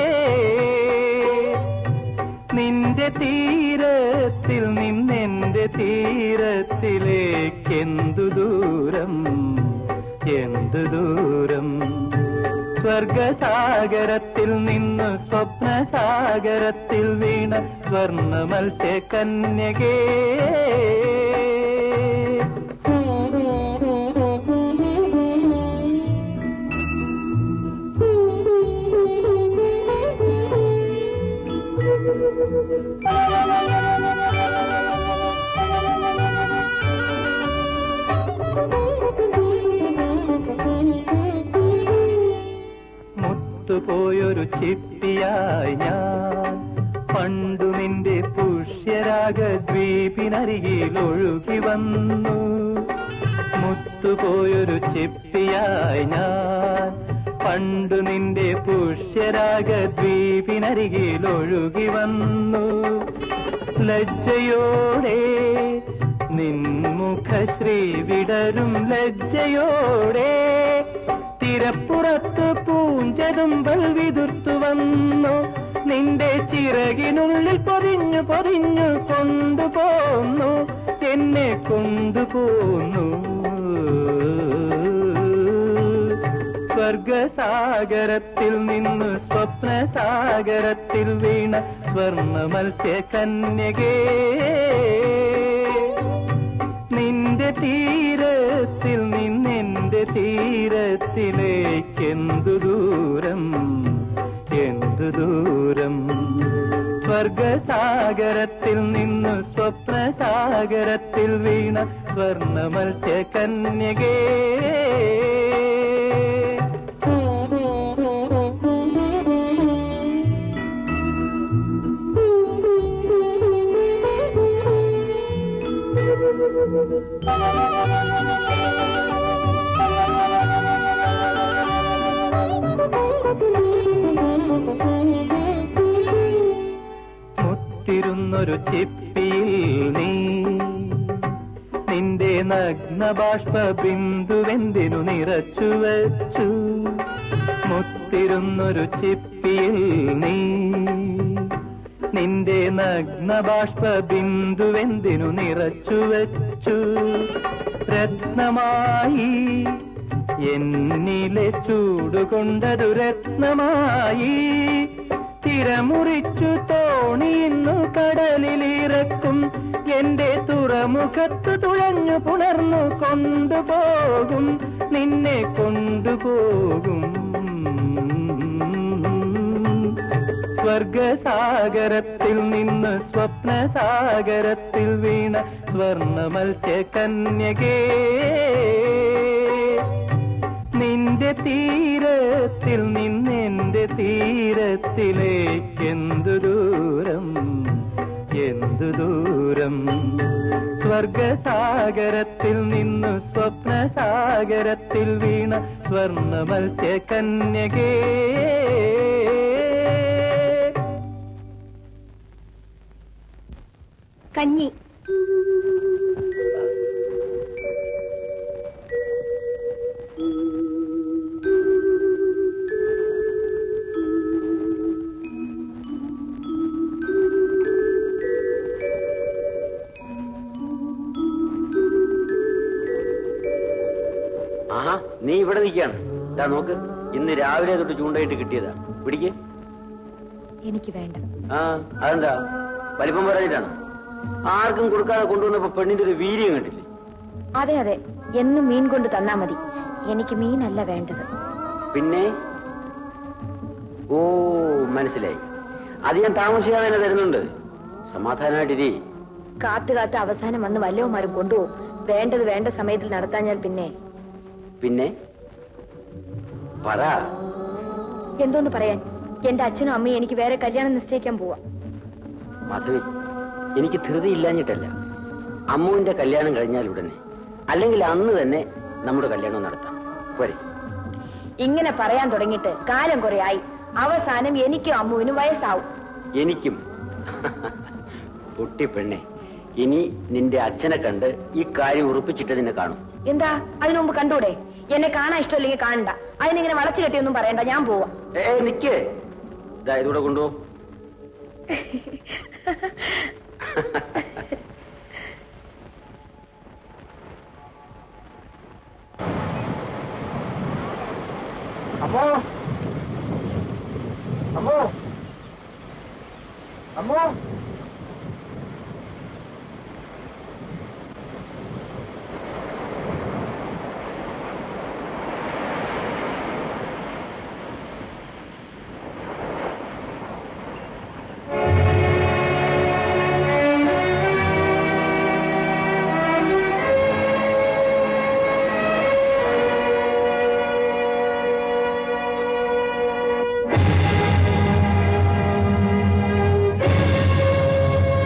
നിന്റെ തീരത്തിൽ നിന്നെന്റെ തീരത്തിലേക്കെന്തു ദൂരം എന്തു ദൂരം സ്വർഗസാഗരത്തിൽ നിന്ന് സ്വപ്നസാഗരത്തിൽ വീണ സ്വർണ്ണ മത്സ്യ കന്യകേ മുത്തുപോയൊരു ചിപ്പിയായി ഞാൻ പണ്ടു നിന്റെ പുഷ്യരാഗ ദ്വീപിനരികിൽ ഒഴുകി വന്നു മുത്തുപോയൊരു ചിപ്പിയായി ഞാൻ പണ്ടു നിന്റെ പുഷ്യരാഗ ദ്വീപിനരികിൽ ഒഴുകി വന്നു ലജ്ജയോടെ നിൻമുഖശ്രീ വിടരും ലജ്ജയോടെ തിരപ്പുറത്ത് പൂഞ്ചതുമ്പൽ വിതുർത്തു വന്നു നിന്റെ ചിറകിനുള്ളിൽ പൊതിഞ്ഞു പൊതിഞ്ഞു കൊണ്ടുപോന്നു എന്നെ കൊണ്ടുപോന്നു സ്വർഗസാഗരത്തിൽ നിന്ന് സ്വപ്നസാഗരത്തിൽ വീണ സ്വർണ്ണ മത്സ്യ കന്യകേ നിന്റെ തീരത്തിൽ നിന്നെന്റെ തീരത്തിലേക്കെന്തു ദൂരം എന്തു ദൂരം സ്വർഗസാഗരത്തിൽ നിന്ന് സ്വപ്നസാഗരത്തിൽ വീണ സ്വർണ്ണ മത്സ്യ കന്യകേ മുത്തിരുന്നൊരു ചിപ്പിയിൽ നീ നിന്റെ നഗ്നബാഷ്പ ബിന്ദുവെന്തിനു നിറച്ചു വെച്ചു മുത്തിരുന്നൊരു ചിപ്പിയിൽ നീ നിന്റെ നഗ്നബാഷ്പ ബിന്ദുവെന്തിനു നിറച്ചു വെച്ചു രത്നമായി എന്നിലെ ചൂടുകൊണ്ടതു രത്നമായി തിരമുറിച്ചു തോണിയിന്നു കടലിലിറക്കും എന്റെ തുറമുഖത്തു തുഴഞ്ഞു പുണർന്നു കൊണ്ടുപോകും നിന്നെ കൊണ്ടുപോകും സ്വർഗസാഗരത്തിൽ നിന്ന് സ്വപ്നസാഗരത്തിൽ വീണ സ്വർണ മത്സ്യകന്യകേ നിന്റെ തീരത്തിൽ നിന്നെന്റെ തീരത്തിലേക്കെന്തു ദൂരം എന്തു ദൂരം സ്വർഗസാഗരത്തിൽ നിന്നു സ്വപ്നസാഗരത്തിൽ വീണ സ്വർണ മത്സ്യകന്യകേ കഞ്ഞി ആഹാ നീ ഇവിടെ നിൽക്കാണ് ഇതാ നോക്ക് ഇന്ന് രാവിലെ തൊട്ട് ചൂണ്ടയിട്ട് കിട്ടിയതാ പിടിക്ക് എനിക്ക് വേണ്ട ആ അതെന്താ വലിപ്പം പറഞ്ഞിട്ടാണ് ആർക്കും കൊടുക്കാതെ കൊണ്ടുവന്നപ്പോ പെണ്ണിന്റെ ഒരു വീര്യം കണ്ടില്ലേ അതെ അതെ എന്നും മീൻ കൊണ്ട് തന്നാ മതി എനിക്ക് മീനല്ല വേണ്ടത് പിന്നെ ഓ മനസ്സിലായി അത് ഞാൻ താമസിയാതെ തന്നെ തരുന്നുണ്ട് സമാധാനമായിട്ടിരി കാത്തു കാത്ത് അവസാനം വന്ന് വല്ലവന്മാരും കൊണ്ടുപോകും വേണ്ടത് വേണ്ട സമയത്തിൽ നടത്താഞ്ഞാൽ പിന്നെ പിന്നെ പറ എന്തോന്ന് പറയാൻ എന്റെ അച്ഛനും അമ്മയും എനിക്ക് വേറെ കല്യാണം നിശ്ചയിക്കാൻ പോവാ മാധവി എനിക്ക് ധൃതി ഇല്ലാഞ്ഞിട്ടല്ല അമ്മുവിന്റെ കല്യാണം കഴിഞ്ഞാൽ ഉടനെ അല്ലെങ്കിൽ അന്ന് തന്നെ നമ്മുടെ കല്യാണം നടത്താം പോരെ ഇങ്ങനെ പറയാൻ തുടങ്ങിയിട്ട് കാലം കുറെ ആയി അവസാനം എനിക്കും അമ്മുവിനും വയസ്സാവും എനിക്കും പൊട്ടി പെണ്ണെ ഇനി നിന്റെ അച്ഛനെ കണ്ട് ഈ കാര്യം ഉറപ്പിച്ചിട്ട് നിന്നെ കാണും എന്താ അതിനു മുമ്പ് കണ്ടൂടെ എന്നെ കാണാൻ ഇഷ്ടമില്ലെങ്കിൽ കാണണ്ട അതിനിങ്ങനെ വളച്ചു കെട്ടിയൊന്നും പറയണ്ട ഞാൻ പോവാ ഏ നിക്ക് ഇതാ ഇതൂടെ കൊണ്ടുപോ അമ്മോ അമ്മോ അമ്മോ ആ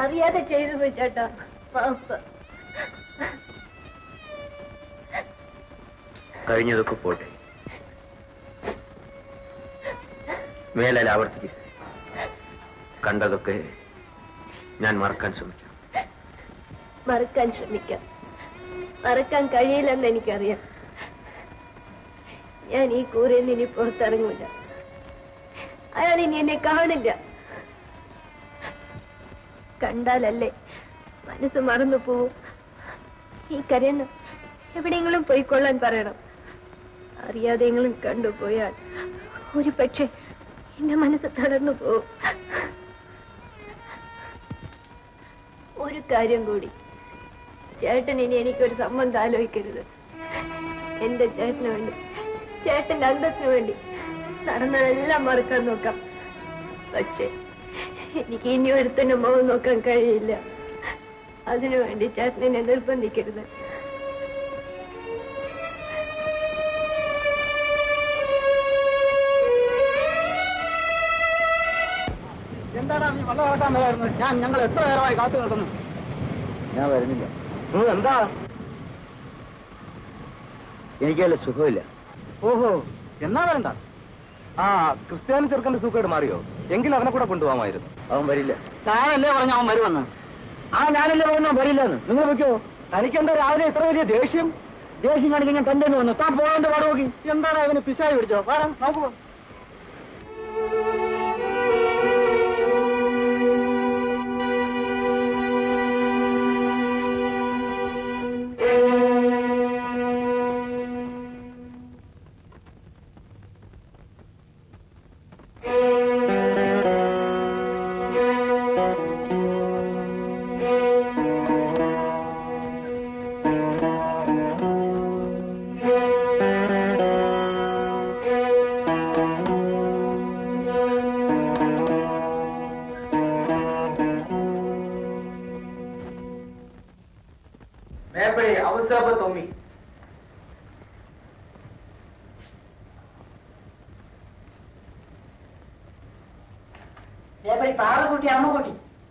അറിയാതെ ചെയ്തു പോയി ചേട്ടാ മാപ്പ് കഴിഞ്ഞതൊക്കെ പോട്ടെ മേലാൽ ആവർത്തിക്കരുത് കണ്ടതൊക്കെ ഞാൻ മറക്കാൻ ശ്രമിക്കാം മറക്കാൻ ശ്രമിക്കാം മറക്കാൻ കഴിയില്ലെന്ന് എനിക്കറിയാം ഞാൻ ഈ കൂരയിൽ നിന്ന് ഇനി പുറത്തിറങ്ങൂല അയാൾ ഇനി എന്നെ കാണില്ല കണ്ടാലല്ലേ മനസ്സ് മറന്നു പോവും ഈ കരയുന്ന എവിടെയെങ്കിലും പോയിക്കൊള്ളാൻ പറയണം അറിയാതെങ്കിലും കണ്ടുപോയാൽ ഒരു പക്ഷേ എന്റെ മനസ്സ് തളർന്നു പോവും ഒരു കാര്യം കൂടി ചേട്ടൻ ഇനി എനിക്കൊരു സംബന്ധം ആലോചിക്കരുത് എന്റെ ചേട്ടന് വേണ്ടി ചേട്ടന്റെ അന്തസ്സിന് വേണ്ടി നടന്നതെല്ലാം മറക്കാൻ നോക്കാം പക്ഷേ എനിക്ക് ഇനി ഒരുത്തന്റെ മുഖം നോക്കാൻ കഴിയില്ല അതിനു വേണ്ടി ചേട്ടൻ എന്നെ നിർബന്ധിക്കരുത് എന്താടാ നീ വെള്ളം ഇറക്കാൻ വരായിരുന്നു ഞാൻ ഞങ്ങൾ എത്ര നേരമായി കാത്തു നിൽക്കുന്നു ഞാൻ വരുന്നില്ല ഉം, എന്താ എനിക്കല്ല സുഖമില്ല ഓഹോ എന്നാ വേണ്ട ആ ക്രിസ്ത്യാനി ചെറുക്കന്റെ സുഖമായിട്ട് മാറിയോ എങ്കിൽ അവനെ കൂടെ കൊണ്ടുപോകാമായിരുന്നു അവൻ വരില്ല താനല്ലേ പറഞ്ഞ അവൻ വരുമെന്ന് ആ ഞാനല്ലേ പറഞ്ഞ അവൻ വരില്ലെന്ന് നിങ്ങൾ വെക്കോ തനിക്കെന്താ രാവിലെ ഇത്ര വലിയ ദേഷ്യം ദേഷ്യം കാണിക്കാൻ ഞാൻ തന്റെ വന്നു താൻ പോകാന്റെ പാട് നോക്കി എന്താണ് അവന് പിശായി പിടിച്ചോ വേണം നമുക്ക് പോവാം. മേപ്പടി അവസരപ്പ് തൊമ്മി പാറക്കുട്ടി അമ്മക്കുട്ടി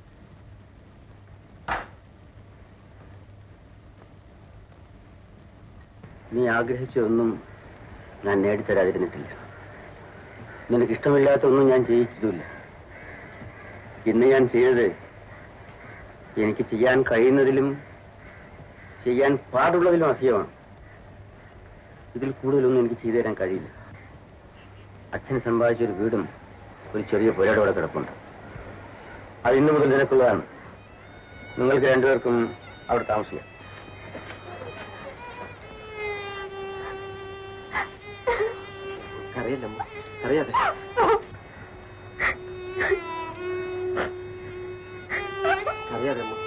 നീ ആഗ്രഹിച്ചതൊന്നും ഞാൻ നേടിത്തരാതിരുന്നിട്ടില്ല നിനക്ക് ഇഷ്ടമില്ലാത്തൊന്നും ഞാൻ ചെയ്യിച്ചതുമില്ല ഇന്ന് ഞാൻ ചെയ്തത് എനിക്ക് ചെയ്യാൻ കഴിയുന്നതിലും ചെയ്യാൻ പാടുള്ളതിലും അധികമാണ് ഇതിൽ കൂടുതലൊന്നും എനിക്ക് ചെയ്തു തരാൻ കഴിയില്ല അച്ഛൻ സമ്പാദിച്ച ഒരു വീടും ഒരു ചെറിയ പുരയുടെ അവിടെ കിടപ്പുണ്ട് അത് ഇന്നു മുതൽ നിനക്കുള്ളതാണ് നിങ്ങൾക്ക് രണ്ടുപേർക്കും അവിടെ താമസിക്കാം അറിയില്ലമ്മ അറിയാതെ അറിയാതെ അമ്മ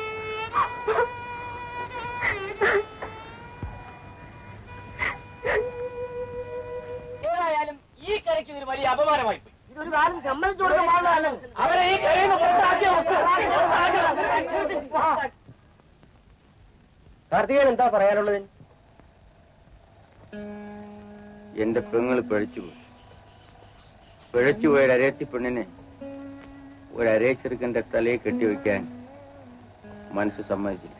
ഏതായാലും ഈ കരയ്ക്ക് ഇതൊരു വലിയ അപമാനമായി പോയി ഇതൊരു കാലം സമ്മതിച്ചു കൊടുക്കാൻ പാടില്ല അവരെ ഈ കരയിൽ നിന്ന് പുറത്താക്കിയ കാർത്തികൻ എന്താ പറയാനുള്ളത് എന്റെ പെങ്ങൾ പിഴച്ചുപോയി പിഴച്ചുപോയ ഒരു അരയത്തി പെണ്ണിനെ ഒരു അരയച്ചെറുക്കന്റെ തലയെ കെട്ടിവെക്കാൻ മനസ്സ് സമ്മതിച്ചില്ല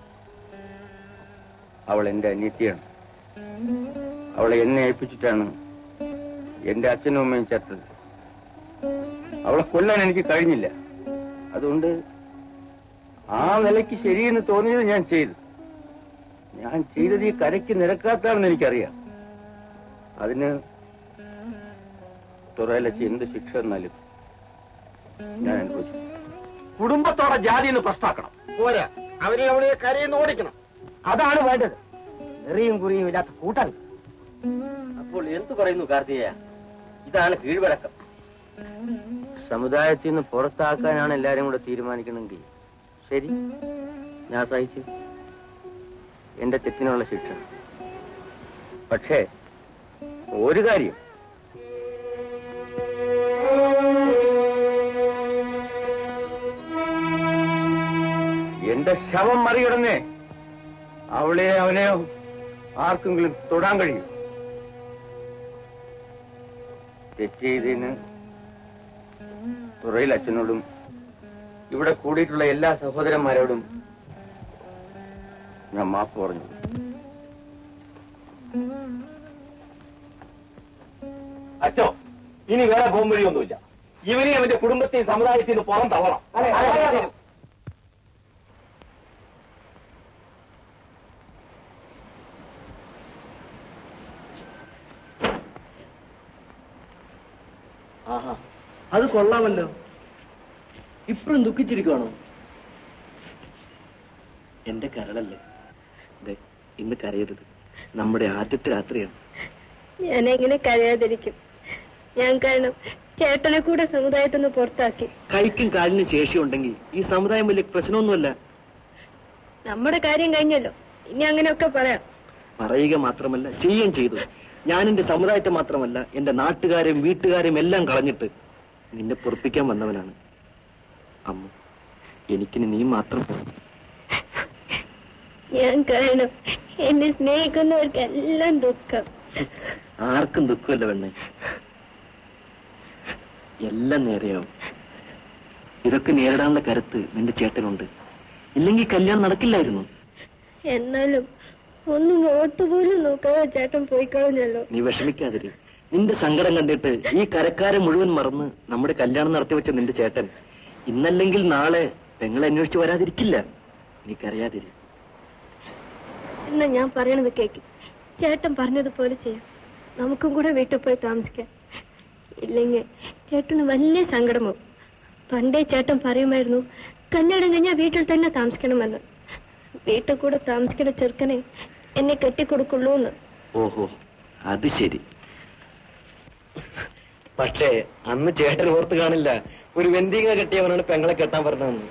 അവൾ എന്റെ അനിയത്തിയാണ് അവളെ എന്നെ ഏൽപ്പിച്ചിട്ടാണ് എന്റെ അച്ഛനും അമ്മയും ചത്തത് അവളെ കൊല്ലാൻ എനിക്ക് കഴിഞ്ഞില്ല അതുകൊണ്ട് ആ നിലയ്ക്ക് ശരിയെന്ന് തോന്നിയത് ഞാൻ ചെയ്തു ഞാൻ ചെയ്തത് ഈ കരയ്ക്ക് നിരക്കാത്താണെന്ന് എനിക്കറിയാം അതിന് തുറയിലച്ച് എന്ത് ശിക്ഷ എന്നാലും ഞാൻ അനുഭവിച്ചു കുടുംബത്തോടെ ജാതി എന്ന് പ്രസ്താക്കണം പോരാ അവരെ അവളെ കരയിൽ നിന്ന് ഓടിക്കണം അതാണ് വേണ്ടത് എറിയും കുറിയും ഇല്ലാത്ത കൂട്ടൻ അപ്പോൾ എന്തു പറയുന്നു കാർത്തികയ ഇതാണ് കീഴ്വഴക്കം സമുദായത്തിൽ നിന്ന് പുറത്താക്കാനാണ് എല്ലാരും കൂടെ തീരുമാനിക്കണമെങ്കിൽ ശരി ഞാൻ സഹിച്ചു എന്റെ തെറ്റിനുള്ള ശിക്ഷ പക്ഷേ ഒരു കാര്യം എന്റെ ശവം മറികടന്നേ അവളെ അവനെയോ ആർക്കെങ്കിലും തൊടാൻ കഴിയും തെറ്റ് ചെയ്തതിന് തുറയിൽ അച്ഛനോടും ഇവിടെ കൂടിയിട്ടുള്ള എല്ലാ സഹോദരന്മാരോടും ഞാൻ മാപ്പ് പറഞ്ഞു അച്ഛോ ഇനി വേറെ പോകുമ്പോഴൊന്നുമില്ല ഇവനെ അവന്റെ കുടുംബത്തെയും സമുദായത്തിൽ നിന്ന് പുറം തള്ളണം ആഹാ അത് കൊള്ളാമല്ലോ ഇപ്പോഴും ദുഃഖിച്ചിരിക്കുവാണോ എന്റെ കരളല്ലേ ദേ, ഇന്ന് കരയരുത് നമ്മുടെ ആദ്യത്തെ രാത്രിയാണ് ഞാൻ എങ്ങനെ കരയാതിരിക്കും ഞാൻ കാരണം ചേട്ടനെ കൂടെ സമുദായത്തിൽ നിന്ന് പുറത്താക്കി കൈക്കും കാലിനും ശേഷിയുണ്ടെങ്കിൽ ഈ സമുദായം വലിയ പ്രശ്നമൊന്നുമല്ല നമ്മുടെ കാര്യം കഴിഞ്ഞല്ലോ ഇനി അങ്ങനെയൊക്കെ പറയാം പറയുക മാത്രമല്ല ചെയ്യുകയും ചെയ്തു ഞാൻ എന്റെ സമുദായത്തെ മാത്രമല്ല എന്റെ നാട്ടുകാരെയും വീട്ടുകാരെയും എല്ലാം കളഞ്ഞിട്ട് നിന്നെ പൊറപ്പിക്കാൻ വന്നവനാണ് അമ്മ എനിക്കിനി നീ മാത്രം പോണം. ഞാൻ കാരണം എന്നെ സ്നേഹിക്കുന്നവർക്കെല്ലാം ദുഃഖം ആർക്കും ദുഃഖമല്ല പെണ്ണെ എല്ലാം നേരെയാവും ഇതൊക്കെ നേരിടാനുള്ള കരുത്ത് നിന്റെ ചേട്ടനുണ്ട് ഇല്ലെങ്കിൽ കല്യാണം നടക്കില്ലായിരുന്നു എന്നാലും ഒന്നും മുഖത്ത് പോലും നോക്കാതെ ചേട്ടൻ പോയി കളഞ്ഞല്ലോ നീ വിഷമിക്കാതിരി നിന്റെ സങ്കടം കണ്ടിട്ട് ഈ കരക്കാരെ മുഴുവൻ മറന്ന് നമ്മുടെ കല്യാണം നടത്തി വെച്ച നിന്റെ ചേട്ടൻ ഇന്നല്ലെങ്കിൽ നാളെ പെങ്ങളെ അന്വേഷിച്ച് വരാതിരിക്കില്ല നീ കരയാതിരി എന്നാ ഞാൻ പറയണത് കേക്ക് ചേട്ടൻ പറഞ്ഞതുപോലെ ചെയ്യാം നമുക്കും കൂടെ വീട്ടിൽ പോയി താമസിക്കാം ഇല്ലെങ്കിൽ ചേട്ടന് വലിയ സങ്കടമാവും പണ്ടേ ചേട്ടൻ പറയുമായിരുന്നു കല്യാണം കഴിഞ്ഞാൽ വീട്ടിൽ തന്നെ താമസിക്കണമെന്ന് വീട്ടിൽ കൂടെ താമസിക്കുന്ന ചെറുക്കനെ എന്നെ കെട്ടിക്കൊടുക്കുള്ളൂ എന്ന് ഓഹോ അത് ശരി പക്ഷേ അന്ന് ചേട്ടൻ ഓർത്ത് കാണില്ല ഒരു വെന്തിക കെട്ടിയവനാണ് പെങ്ങളെ കെട്ടാൻ പറഞ്ഞതെന്ന്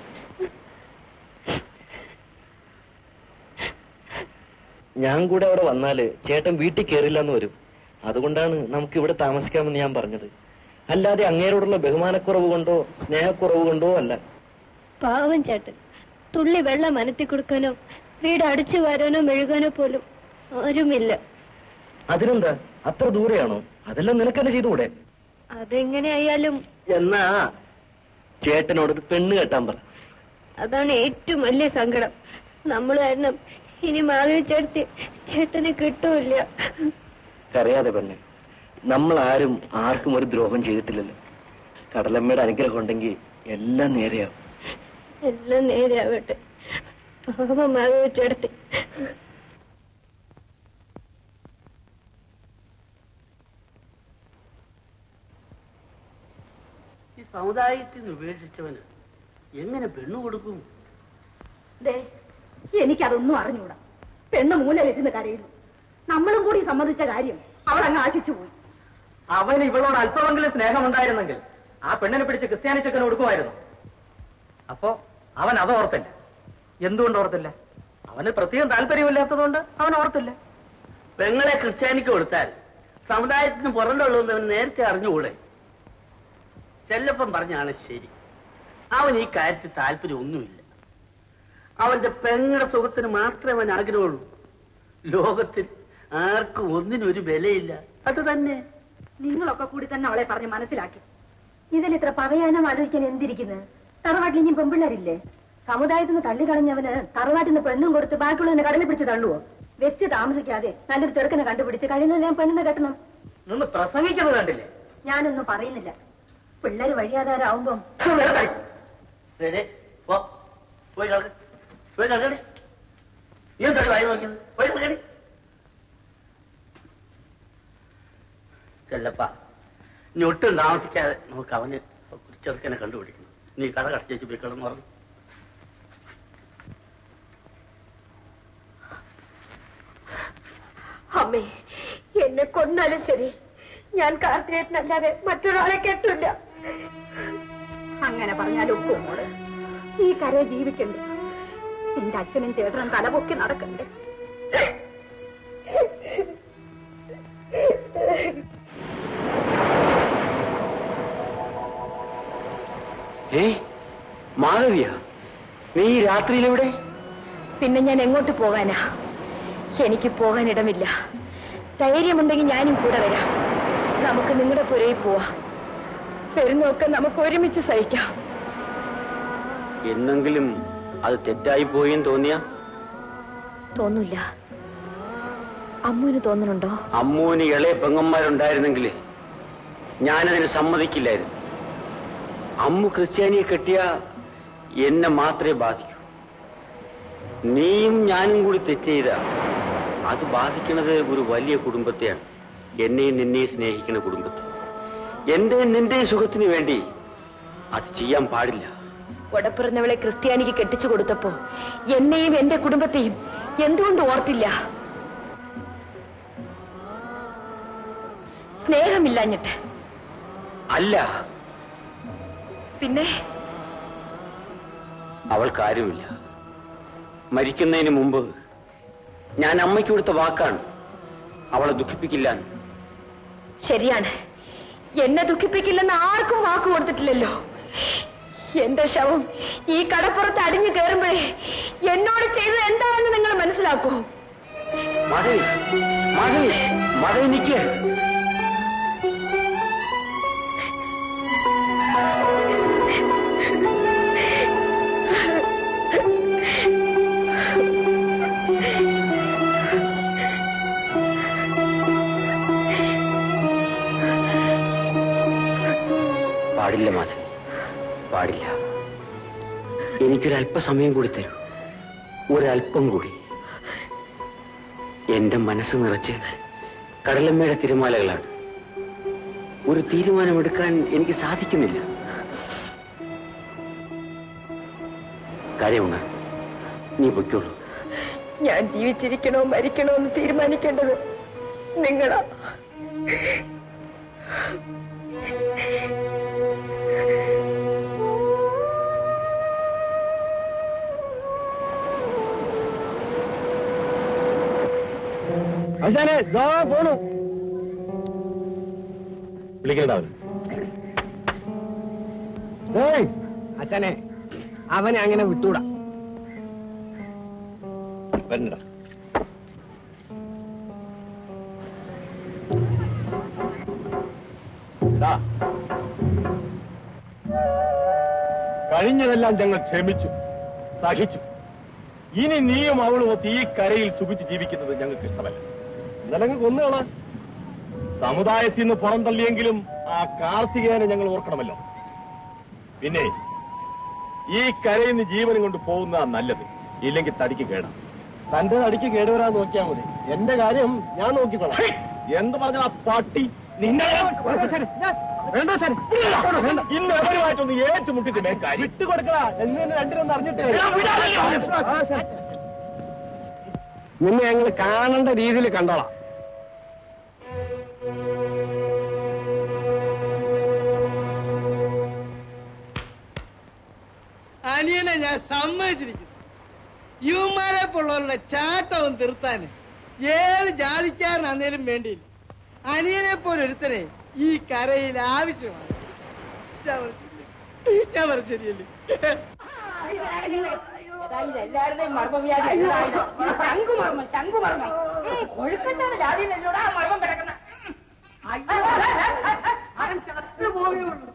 ഞാൻ കൂടെ അവിടെ വന്നാല് ചേട്ടൻ വീട്ടിൽ കയറില്ല എന്ന് വരും അതുകൊണ്ടാണ് നമുക്ക് ഇവിടെ താമസിക്കാമെന്ന് ഞാൻ പറഞ്ഞത് അല്ലാതെ അങ്ങേരോടുള്ള ബഹുമാനക്കുറവ് കൊണ്ടോ സ്നേഹക്കുറവ് കൊണ്ടോ അല്ല പാവം ചേട്ടൻ തുള്ളി വെള്ളം മനത്തി കൊടുക്കാനോ വീട് അടിച്ചു വാരാനോ മെഴുകാനോ പോലും ആരുമില്ല അതിനെന്താ അത്ര ദൂരെയാണോ അതെല്ലാം നിനക്കെന്നെ ചെയ്തുകൂടെ അതെങ്ങനെയായാലും എന്നാ ചേട്ടനോടൊരു പെണ്ണ് കെട്ടാൻ പറ അതാണ് ഏറ്റവും വലിയ സങ്കടം നമ്മൾ കാരണം ഇനി മാധവി ചേർത്തി ചേട്ടനെ കിട്ടൂല കരയാതെ പെണ്ണെ നമ്മൾ ആരും ആർക്കും ഒരു ദ്രോഹം ചെയ്തിട്ടില്ലല്ലോ കടലമ്മയുടെ അനുഗ്രഹം ഉണ്ടെങ്കിൽ എല്ലാം നേരെയാവും എല്ലാം നേരെയാവട്ടെ പാവം മാധവി ചേർത്തി ഈ സമുദായത്തിൽ നിന്ന് ഉപേക്ഷിച്ചവന് എങ്ങനെ പെണ്ണു കൊടുക്കും ദേ എനിക്കതൊന്നും അറിഞ്ഞൂടാ പെണ്ണ് മൂലയിലിരുന്ന് കരയുന്നു നമ്മളും കൂടി സമ്മതിച്ച കാര്യം അവൾ അങ്ങ് ആശിച്ചു പോയി അവന് ഇവളോട് അല്പമെങ്കിലും സ്നേഹമുണ്ടായിരുന്നെങ്കിൽ ആ പെണ്ണിനെ പിടിച്ച് ക്രിസ്ത്യാനി ചെക്കന് കൊടുക്കുമായിരുന്നു അപ്പോ അവൻ അത് ഓർത്തില്ല എന്തുകൊണ്ട് ഓർത്തില്ല അവന് പ്രത്യേകം താല്പര്യമില്ലാത്തതുകൊണ്ട് അവൻ ഓർത്തില്ല പെങ്ങളെ ക്രിസ്ത്യാനിക്ക് കൊടുത്താൽ സമുദായത്തിന് പുറന്തള്ളുന്നവന് നേരത്തെ അറിഞ്ഞുകൂടെ ചെല്ലപ്പൻ പറഞ്ഞാണ് ശരി അവൻ ഈ കാര്യത്തിൽ താല്പര്യം ഒന്നുമില്ല അവന്റെ പെങ്ങളുടെ സുഖത്തിന് മാത്രമേ അവൻ ആഗ്രഹമുള്ളൂ ലോകത്തിൽ ആർക്കും ഒന്നിനും ഒരു വിലയില്ല അത് തന്നെ നിങ്ങളൊക്കെ കൂടി തന്നെ അവളെ പറഞ്ഞ് മനസ്സിലാക്കി ഇതിൽ ഇത്ര പറയാനും ആലോചിക്കാൻ എന്തിരിക്കുന്നത് തറവാട്ടിൽ ഇനിയും പെമ്പിള്ളേരില്ലേ സമുദായത്തിൽ നിന്ന് തള്ളിക്കളഞ്ഞവന് തറവാട്ടിൽ നിന്ന് പെണ്ണും കൊടുത്ത് ബാക്കിയുള്ളതിനെ കടലിൽ പിടിച്ച് തള്ളുവോ വെച്ച് താമസിക്കാതെ നല്ലൊരു ചെറുക്കനെ കണ്ടുപിടിച്ച് കഴിയുന്നത് ഞാൻ പെണ്ണിനെ കെട്ടണം നിന്ന് പ്രസംഗിക്കുന്നത് കണ്ടില്ലേ ഞാനൊന്നും പറയുന്നില്ല പിള്ളേര് വഴിയാധാരാവുമ്പം ദേ, ദേ, പോ. പോയി കിടക്ക്. പോയി കിടക്കടി. നീ എന്താടി വായി നോക്കിയത് പോയി കിടക്കടി. ചെല്ലപ്പ ഇനി ഒട്ടും താമസിക്കാതെ നമുക്ക് അവന് ഒരു ചെറുക്കനെ കണ്ടുപിടിക്കണം നീ കഥ കടച്ചേച്ച് പോയി കിടന്നു പറഞ്ഞു അമ്മേ എന്നെ കൊന്നാലും ശരി ഞാൻ കാർത്തികേട്ടനല്ലാതെ മറ്റൊരാളെ കെട്ടില്ല അങ്ങനെ പറഞ്ഞാൽ ഒക്കും മോള് ഈ കരയെ ജീവിക്കണ്ടേ നിന്റെ അച്ഛനും ചേട്ടനും തലപൊക്കി നടക്കണ്ടേ ഏ മാധവിയ നീ ഈ രാത്രിയിലെവിടെ പിന്നെ ഞാൻ എങ്ങോട്ട് പോകാനാ എനിക്ക് പോകാൻ ഇടമില്ല ധൈര്യമുണ്ടെങ്കിൽ ഞാനും കൂടെ വരാം നമുക്ക് നിങ്ങളുടെ പുരയിൽ പോവാം വരുന്നൊക്കെ നമുക്ക് ഒരുമിച്ച് സഹിക്കാം എന്നെങ്കിലും അത് തെറ്റായി പോയെന്ന് തോന്നിയ തോന്നൂല അമ്മുവിന് തോന്നുന്നുണ്ടോ അമ്മുവിന് ഇളയ പെങ്ങന്മാരുണ്ടായിരുന്നെങ്കിൽ ഞാനതിന് സമ്മതിക്കില്ലായിരുന്നു അമ്മു ക്രിസ്ത്യാനിയെ കെട്ടിയ എന്നെ മാത്രമേ ബാധിക്കൂ നീയും ഞാനും കൂടി തെറ്റ് ചെയ്ത അത് ബാധിക്കുന്നത് ഒരു വലിയ കുടുംബത്തെയാണ് എന്നെയും നിന്നെയും സ്നേഹിക്കുന്ന കുടുംബത്തെ എന്റെ നിന്റെയും സുഖത്തിന് വേണ്ടി അത് ചെയ്യാൻ പാടില്ല ഉടപ്പിറന്നവളെ ക്രിസ്ത്യാനിക്ക് കെട്ടിച്ചു കൊടുത്തപ്പോ എന്നെയും എന്റെ കുടുംബത്തെയും എന്തുകൊണ്ട് ഓർത്തില്ല സ്നേഹമില്ലാഞ്ഞിട്ട് അല്ല പിന്നെ അവൾക്ക് ആരുമില്ല മരിക്കുന്നതിന് മുമ്പ് ഞാൻ അമ്മയ്ക്ക് കൊടുത്ത വാക്കാണ് അവളെ ദുഃഖിപ്പിക്കില്ല എന്ന്. ശരിയാണ് എന്നെ ദുഃഖിപ്പിക്കില്ലെന്ന് ആർക്കും വാക്ക് കൊടുത്തിട്ടില്ലല്ലോ എന്റെ ശവം ഈ കടപ്പുറത്ത് അടിഞ്ഞു കയറുമ്പോഴേ എന്നോട് ചെയ്തത് എന്താണെന്ന് നിങ്ങൾ മനസ്സിലാക്കൂ മാധവി മാധവി മാധവി നിക്ക് പാടില്ല മാധവി പാടില്ല എനിക്കൊരല്പസമയം കൂടി തരൂ ഒരല്പം കൂടി എന്റെ മനസ്സ് നിറച്ച് കടലമ്മയുടെ തിരമാലകളാണ് ഒരു തീരുമാനമെടുക്കാൻ എനിക്ക് സാധിക്കുന്നില്ല കാര്യമുണ്ട് നീ പൊയ്ക്കോളൂ ഞാൻ ജീവിച്ചിരിക്കണോ മരിക്കണോ എന്ന് തീരുമാനിക്കേണ്ടത് നിങ്ങളാ അച്ഛനെ ദാ പോണു വിളിക്കണ്ടാവും ഏയ് അച്ഛനെ അവനെ അങ്ങനെ വിട്ടൂടാ വരണ്ട ഇതാ. കഴിഞ്ഞതെല്ലാം ഞങ്ങൾ ക്ഷമിച്ചു സഹിച്ചു ഇനി നീയും അവളും ഒത്ത് ഈ കരയിൽ സുഖിച്ച് ജീവിക്കുന്നത് ഞങ്ങൾക്ക് ഇഷ്ടമല്ല ഇന്നലെ കൊന്നുകളാ സമുദായത്തിൽ നിന്ന് പുറന്തള്ളിയെങ്കിലും ആ കാർത്തികേയനെ ഞങ്ങൾ ഓർക്കണമല്ലോ പിന്നെ ഈ കരയിൽ നിന്ന് ജീവനും കൊണ്ട് പോകുന്നതാ നല്ലത് ഇല്ലെങ്കിൽ തടിക്ക് കേടാം തന്റെ തടിക്ക് കേടുവരാൻ നോക്കിയാ മതി എന്റെ കാര്യം ഞാൻ നോക്കിക്കോളാം എന്ത് പറഞ്ഞ ആ പട്ടി നിന്നെ വേണ്ട സാർ ഇന്ന് എവരുമായിട്ടൊന്ന് ഏറ്റുമുട്ടിട്ട് മേൽക്കാരി വിട്ടുകൊടുക്കടാ എന്ന് രണ്ടിനൊന്ന് അറിഞ്ഞിട്ട് നിന്നെ ഞങ്ങൾ കാണേണ്ട രീതിയിൽ കണ്ടോളാം അനിയനെ ഞാൻ സമ്മതിച്ചിരിക്കുന്നു യുവമാരെ പോലുള്ളവരുടെ ചാട്ടവും തീർത്താന് ഏത് ജാതിക്കാരനാന്നേലും വേണ്ടിയില്ല അനിയനെ പോലെ ഒരുത്തനെ ഈ കരയിൽ ആവശ്യമാണ് ഞാൻ പറഞ്ഞില്ലേ? ഞാൻ പറഞ്ഞു ശരിയല്ലേ എല്ലാവരുടെയും മർമ്മവ്യാധി എന്തായാലും ഇത് ശംഖുമർമ്മം ശംഖുമർമ്മം കൊഴുക്കട്ടാണ് ജാതിയിലൂടെ ആ മർമ്മം കിടക്കുന്ന അവൻ ചത്തുപോയുള്ളൂ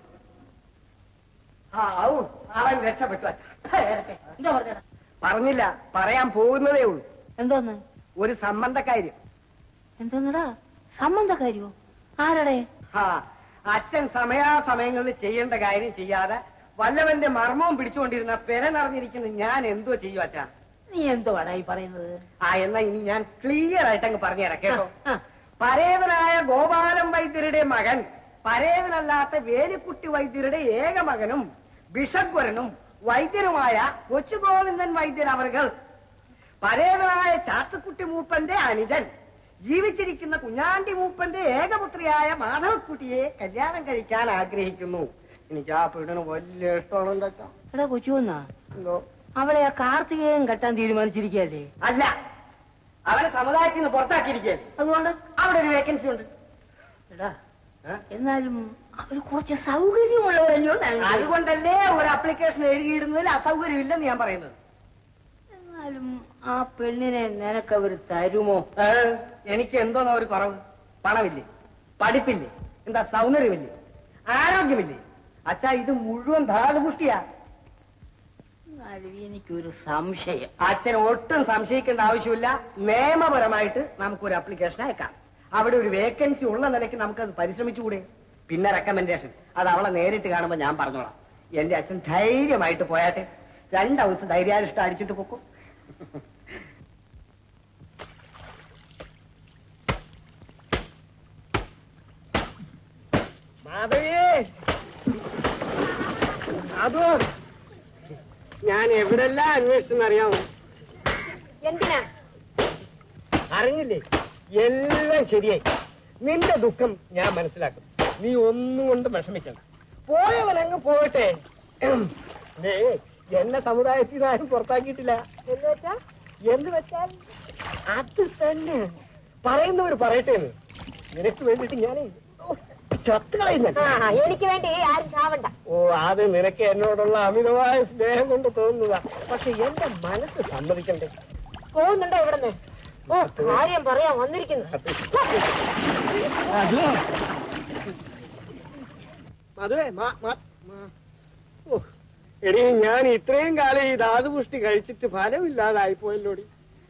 ആ ഔ, അവൻ രക്ഷപ്പെട്ടു എന്താ പറഞ്ഞത് പറഞ്ഞില്ല പറയാൻ പോകുന്നതേ ഉള്ളൂ എന്തോന്ന് ഒരു സംബന്ധക്കാര്യം എന്തോന്നടാ സംബന്ധക്കാര്യോ ആരടെ ആ അച്ഛൻ സമയാസമയങ്ങളിൽ ചെയ്യേണ്ട കാര്യം ചെയ്യാതെ വല്ലവന്റെ മർമ്മവും പിടിച്ചുകൊണ്ടിരുന്ന പെര നിറഞ്ഞിരിക്കുന്ന ഞാൻ എന്തോ ചെയ്യും അച്ഛാ നീ എന്തോടാ ഈ പറയുന്നത് ആ എന്നാ ഇനി ഞാൻ ക്ലിയർ ആയിട്ട് അങ്ങ് പറഞ്ഞുതരാം കേട്ടോ പരേതനായ ഗോപാലൻ വൈദ്യരുടെ മകൻ പരേതനല്ലാത്ത വേലിക്കുട്ടി വൈദ്യരുടെ ഏക മകനും ബിഷഗ്വരനും വൈദ്യനുമായ കൊച്ചുഗോവിന്ദൻ വൈദ്യർ അവർകൾ പരേതനായ ചാത്തുക്കുട്ടി മൂപ്പന്റെ അനുജൻ ജീവിച്ചിരിക്കുന്ന കുഞ്ഞാണ്ടി മൂപ്പന്റെ ഏകപുത്രിയായ മാധവക്കുട്ടിയെ കല്യാണം കഴിക്കാൻ ആഗ്രഹിക്കുന്നു എനിക്ക് ആ പെണ്ണിന് വലിയ ഇഷ്ടമാണ് അച്ഛാ എടാ കൊച്ചുവന്നാ എന്തോ അവളെ ആ കാർത്തികേയൻ കെട്ടാൻ തീരുമാനിച്ചിരിക്കല്ലേ അല്ല അവനെ സമുദായത്തിൽ നിന്ന് പുറത്താക്കിയിരിക്കുകയാണ് അതുകൊണ്ട് അവിടെ ഒരു വേക്കൻസി ഉണ്ട് എടാ എന്നാലും അവര് കുറച്ച് സൗകര്യമുള്ളവരല്ലോ അതുകൊണ്ടല്ലേ ഒരു അപ്ലിക്കേഷൻ എഴുതിയിടുന്നതിൽ അസൗകര്യമില്ലെന്ന് ഞാൻ പറയുന്നത് എന്നാലും ആ പെണ്ണിനെ നിനക്കവര് തരുമോ ഏ, എനിക്ക് എന്തോന്നാ ഒരു കുറവ് പണമില്ലേ പഠിപ്പില്ലേ എന്താ സൗന്ദര്യമില്ലേ ആരോഗ്യമില്ലേ അച്ഛാ ഇത് മുഴുവൻ ധാതുപുഷ്ടിയാ എന്നാലും എനിക്കൊരു സംശയം അച്ഛൻ ഒട്ടും സംശയിക്കേണ്ട ആവശ്യമില്ല നിയമപരമായിട്ട് നമുക്കൊരു അപ്ലിക്കേഷൻ അയക്കാം അവിടെ ഒരു വേക്കൻസി ഉള്ള നിലയ്ക്ക് നമുക്കത് പരിശ്രമിച്ചുകൂടെ പിന്നെ റെക്കമെൻഡേഷൻ അത് അവളെ നേരിട്ട് കാണുമ്പോൾ ഞാൻ പറഞ്ഞോളാം എന്റെ അച്ഛൻ ധൈര്യമായിട്ട് പോയാട്ടെ രണ്ട് ഹൗസ് ധൈര്യാരിഷ്ടം അടിച്ചിട്ട് പൊക്കും മാധവിയേ അതോ ഞാൻ എവിടെല്ലാം അന്വേഷിച്ചെന്നറിയാമോ എന്തിനാ അറിഞ്ഞില്ലേ എല്ലാം ശരിയായി നിന്റെ ദുഃഖം ഞാൻ മനസ്സിലാക്കും നീ ഒന്നും കൊണ്ട് വിഷമിക്കണ്ട പോയവനങ്ങ് പോകട്ടെ ദേ, എന്നെ സമുദായത്തിൽ നിന്ന് ആരും പുറത്താക്കിയിട്ടില്ല എന്ന് വെച്ചാ എന്ന് വെച്ചാൽ അത് തന്നെ പറയുന്നവർ പറയട്ടെ എന്ന്. നിനക്ക് വേണ്ടിട്ട് ഞാനേ ചത്തുകളയുന്ന എനിക്ക് വേണ്ടി ആരും ചാവണ്ട ഓ അത് നിനക്ക് എന്നോടുള്ള അമിതമായ സ്നേഹം കൊണ്ട് തോന്നുന്നതാ പക്ഷെ എന്റെ മനസ്സ് സമ്മതിക്കണ്ടേ പോകുന്നുണ്ടോ ഇവിടുന്ന് ഓ കാര്യം പറയാൻ വന്നിരിക്കുന്നു അതുവേ മാ- മാ- മാ- ഓ, എടീ ഞാൻ ഇത്രയും കാലം ഈ ധാതുപുഷ്ടി കഴിച്ചിട്ട് ഫലമില്ലാതായി പോയല്ലോടി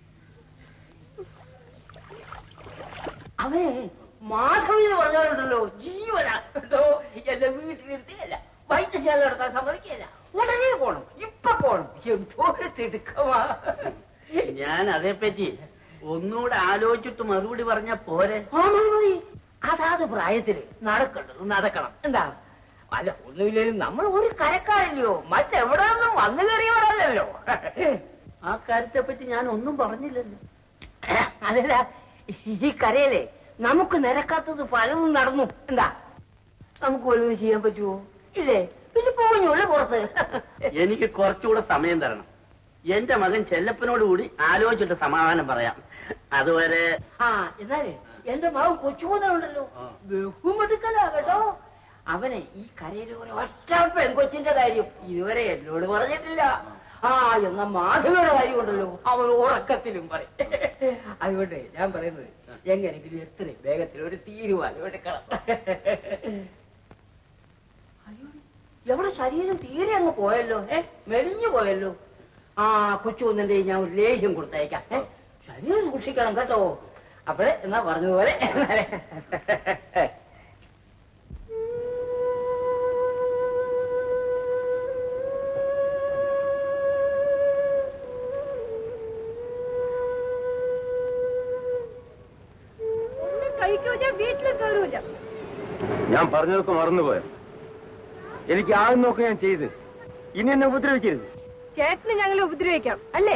അവനെ മാധവി എന്ന് പറഞ്ഞാലുണ്ടല്ലോ ജീവനാ കേട്ടോ എന്റെ വീട്ടിലിരുത്തിയല്ല വൈദ്യശാല നടത്താൻ സമ്മതിക്കില്ല ഉടനെ പോണം ഇപ്പൊ പോണം എന്തോ ഒരു തിടുക്കമാ ഞാൻ അതേപ്പറ്റി ഒന്നുകൂടെ ആലോചിച്ചിട്ട് മറുപടി പറഞ്ഞ പോരെ ആ മതി മതി അതാത് പ്രായത്തില് നടക്കണ്ടത് നടക്കണം എന്താ അല്ല ഒന്നുമില്ലേലും നമ്മൾ ഒരു കരക്കാരല്ലയോ മറ്റെവിടെ നിന്നും വന്നു കയറിയവരല്ലല്ലോ ആ കാര്യത്തെ പറ്റി ഞാൻ ഒന്നും പറഞ്ഞില്ലല്ലോ അതല്ല ഈ കരയിലെ നമുക്ക് നിരക്കാത്തത് പലതും നടന്നു എന്താ നമുക്ക് വലുതും ചെയ്യാൻ പറ്റുമോ ഇല്ലേ പിന്നെ പോകഞ്ഞുള്ള പുറത്ത് എനിക്ക് കുറച്ചുകൂടെ സമയം തരണം എന്റെ മകൻ ചെല്ലപ്പനോട് കൂടി ആലോചിച്ചിട്ട് സമാധാനം പറയാം അതുവരെ ആ എന്നാലേ എന്റെ മകൻ കൊച്ചുകൂന്നുണ്ടല്ലോ ബഹുമെടുക്കലാ കേട്ടോ അവനെ ഈ കരയിലെ ഒരു ഒറ്റ പെൺകൊച്ചിന്റെ കാര്യം ഇതുവരെ എന്നോട് പറഞ്ഞിട്ടില്ല ആ എന്നാ മാധവിയുടെ കാര്യം ഉണ്ടല്ലോ അവൻ ഉറക്കത്തിലും പറയും അതുകൊണ്ട് ഞാൻ പറയുന്നത് എങ്ങനെങ്കിലും എത്രയും വേഗത്തിൽ ഒരു തീരുമാനം എടുക്കണം അയ്യോ, എവിടെ ശരീരം തീരെ അങ്ങ് പോയല്ലോ ഏ മെലിഞ്ഞു പോയല്ലോ ആ കൊച്ചു ഒന്നിന്റെ ഞാൻ ഒരു ലേഹ്യം കൊടുത്തയക്കാം ഏ ശരീരം സൂക്ഷിക്കണം കേട്ടോ അപ്പോഴേ എന്നാ പറഞ്ഞതുപോലെ ഒന്നും കഴിക്കൂല വീട്ടിലും കയറൂല ഞാൻ പറഞ്ഞതൊക്കെ മറന്നുപോയോ എനിക്ക് ആകുന്നൊക്കെ ഞാൻ ചെയ്ത് ഇനി എന്നെ ഉപദ്രവിക്കരുത് ചേട്ടന് ഞങ്ങളെ ഉപദ്രവിക്കാം അല്ലേ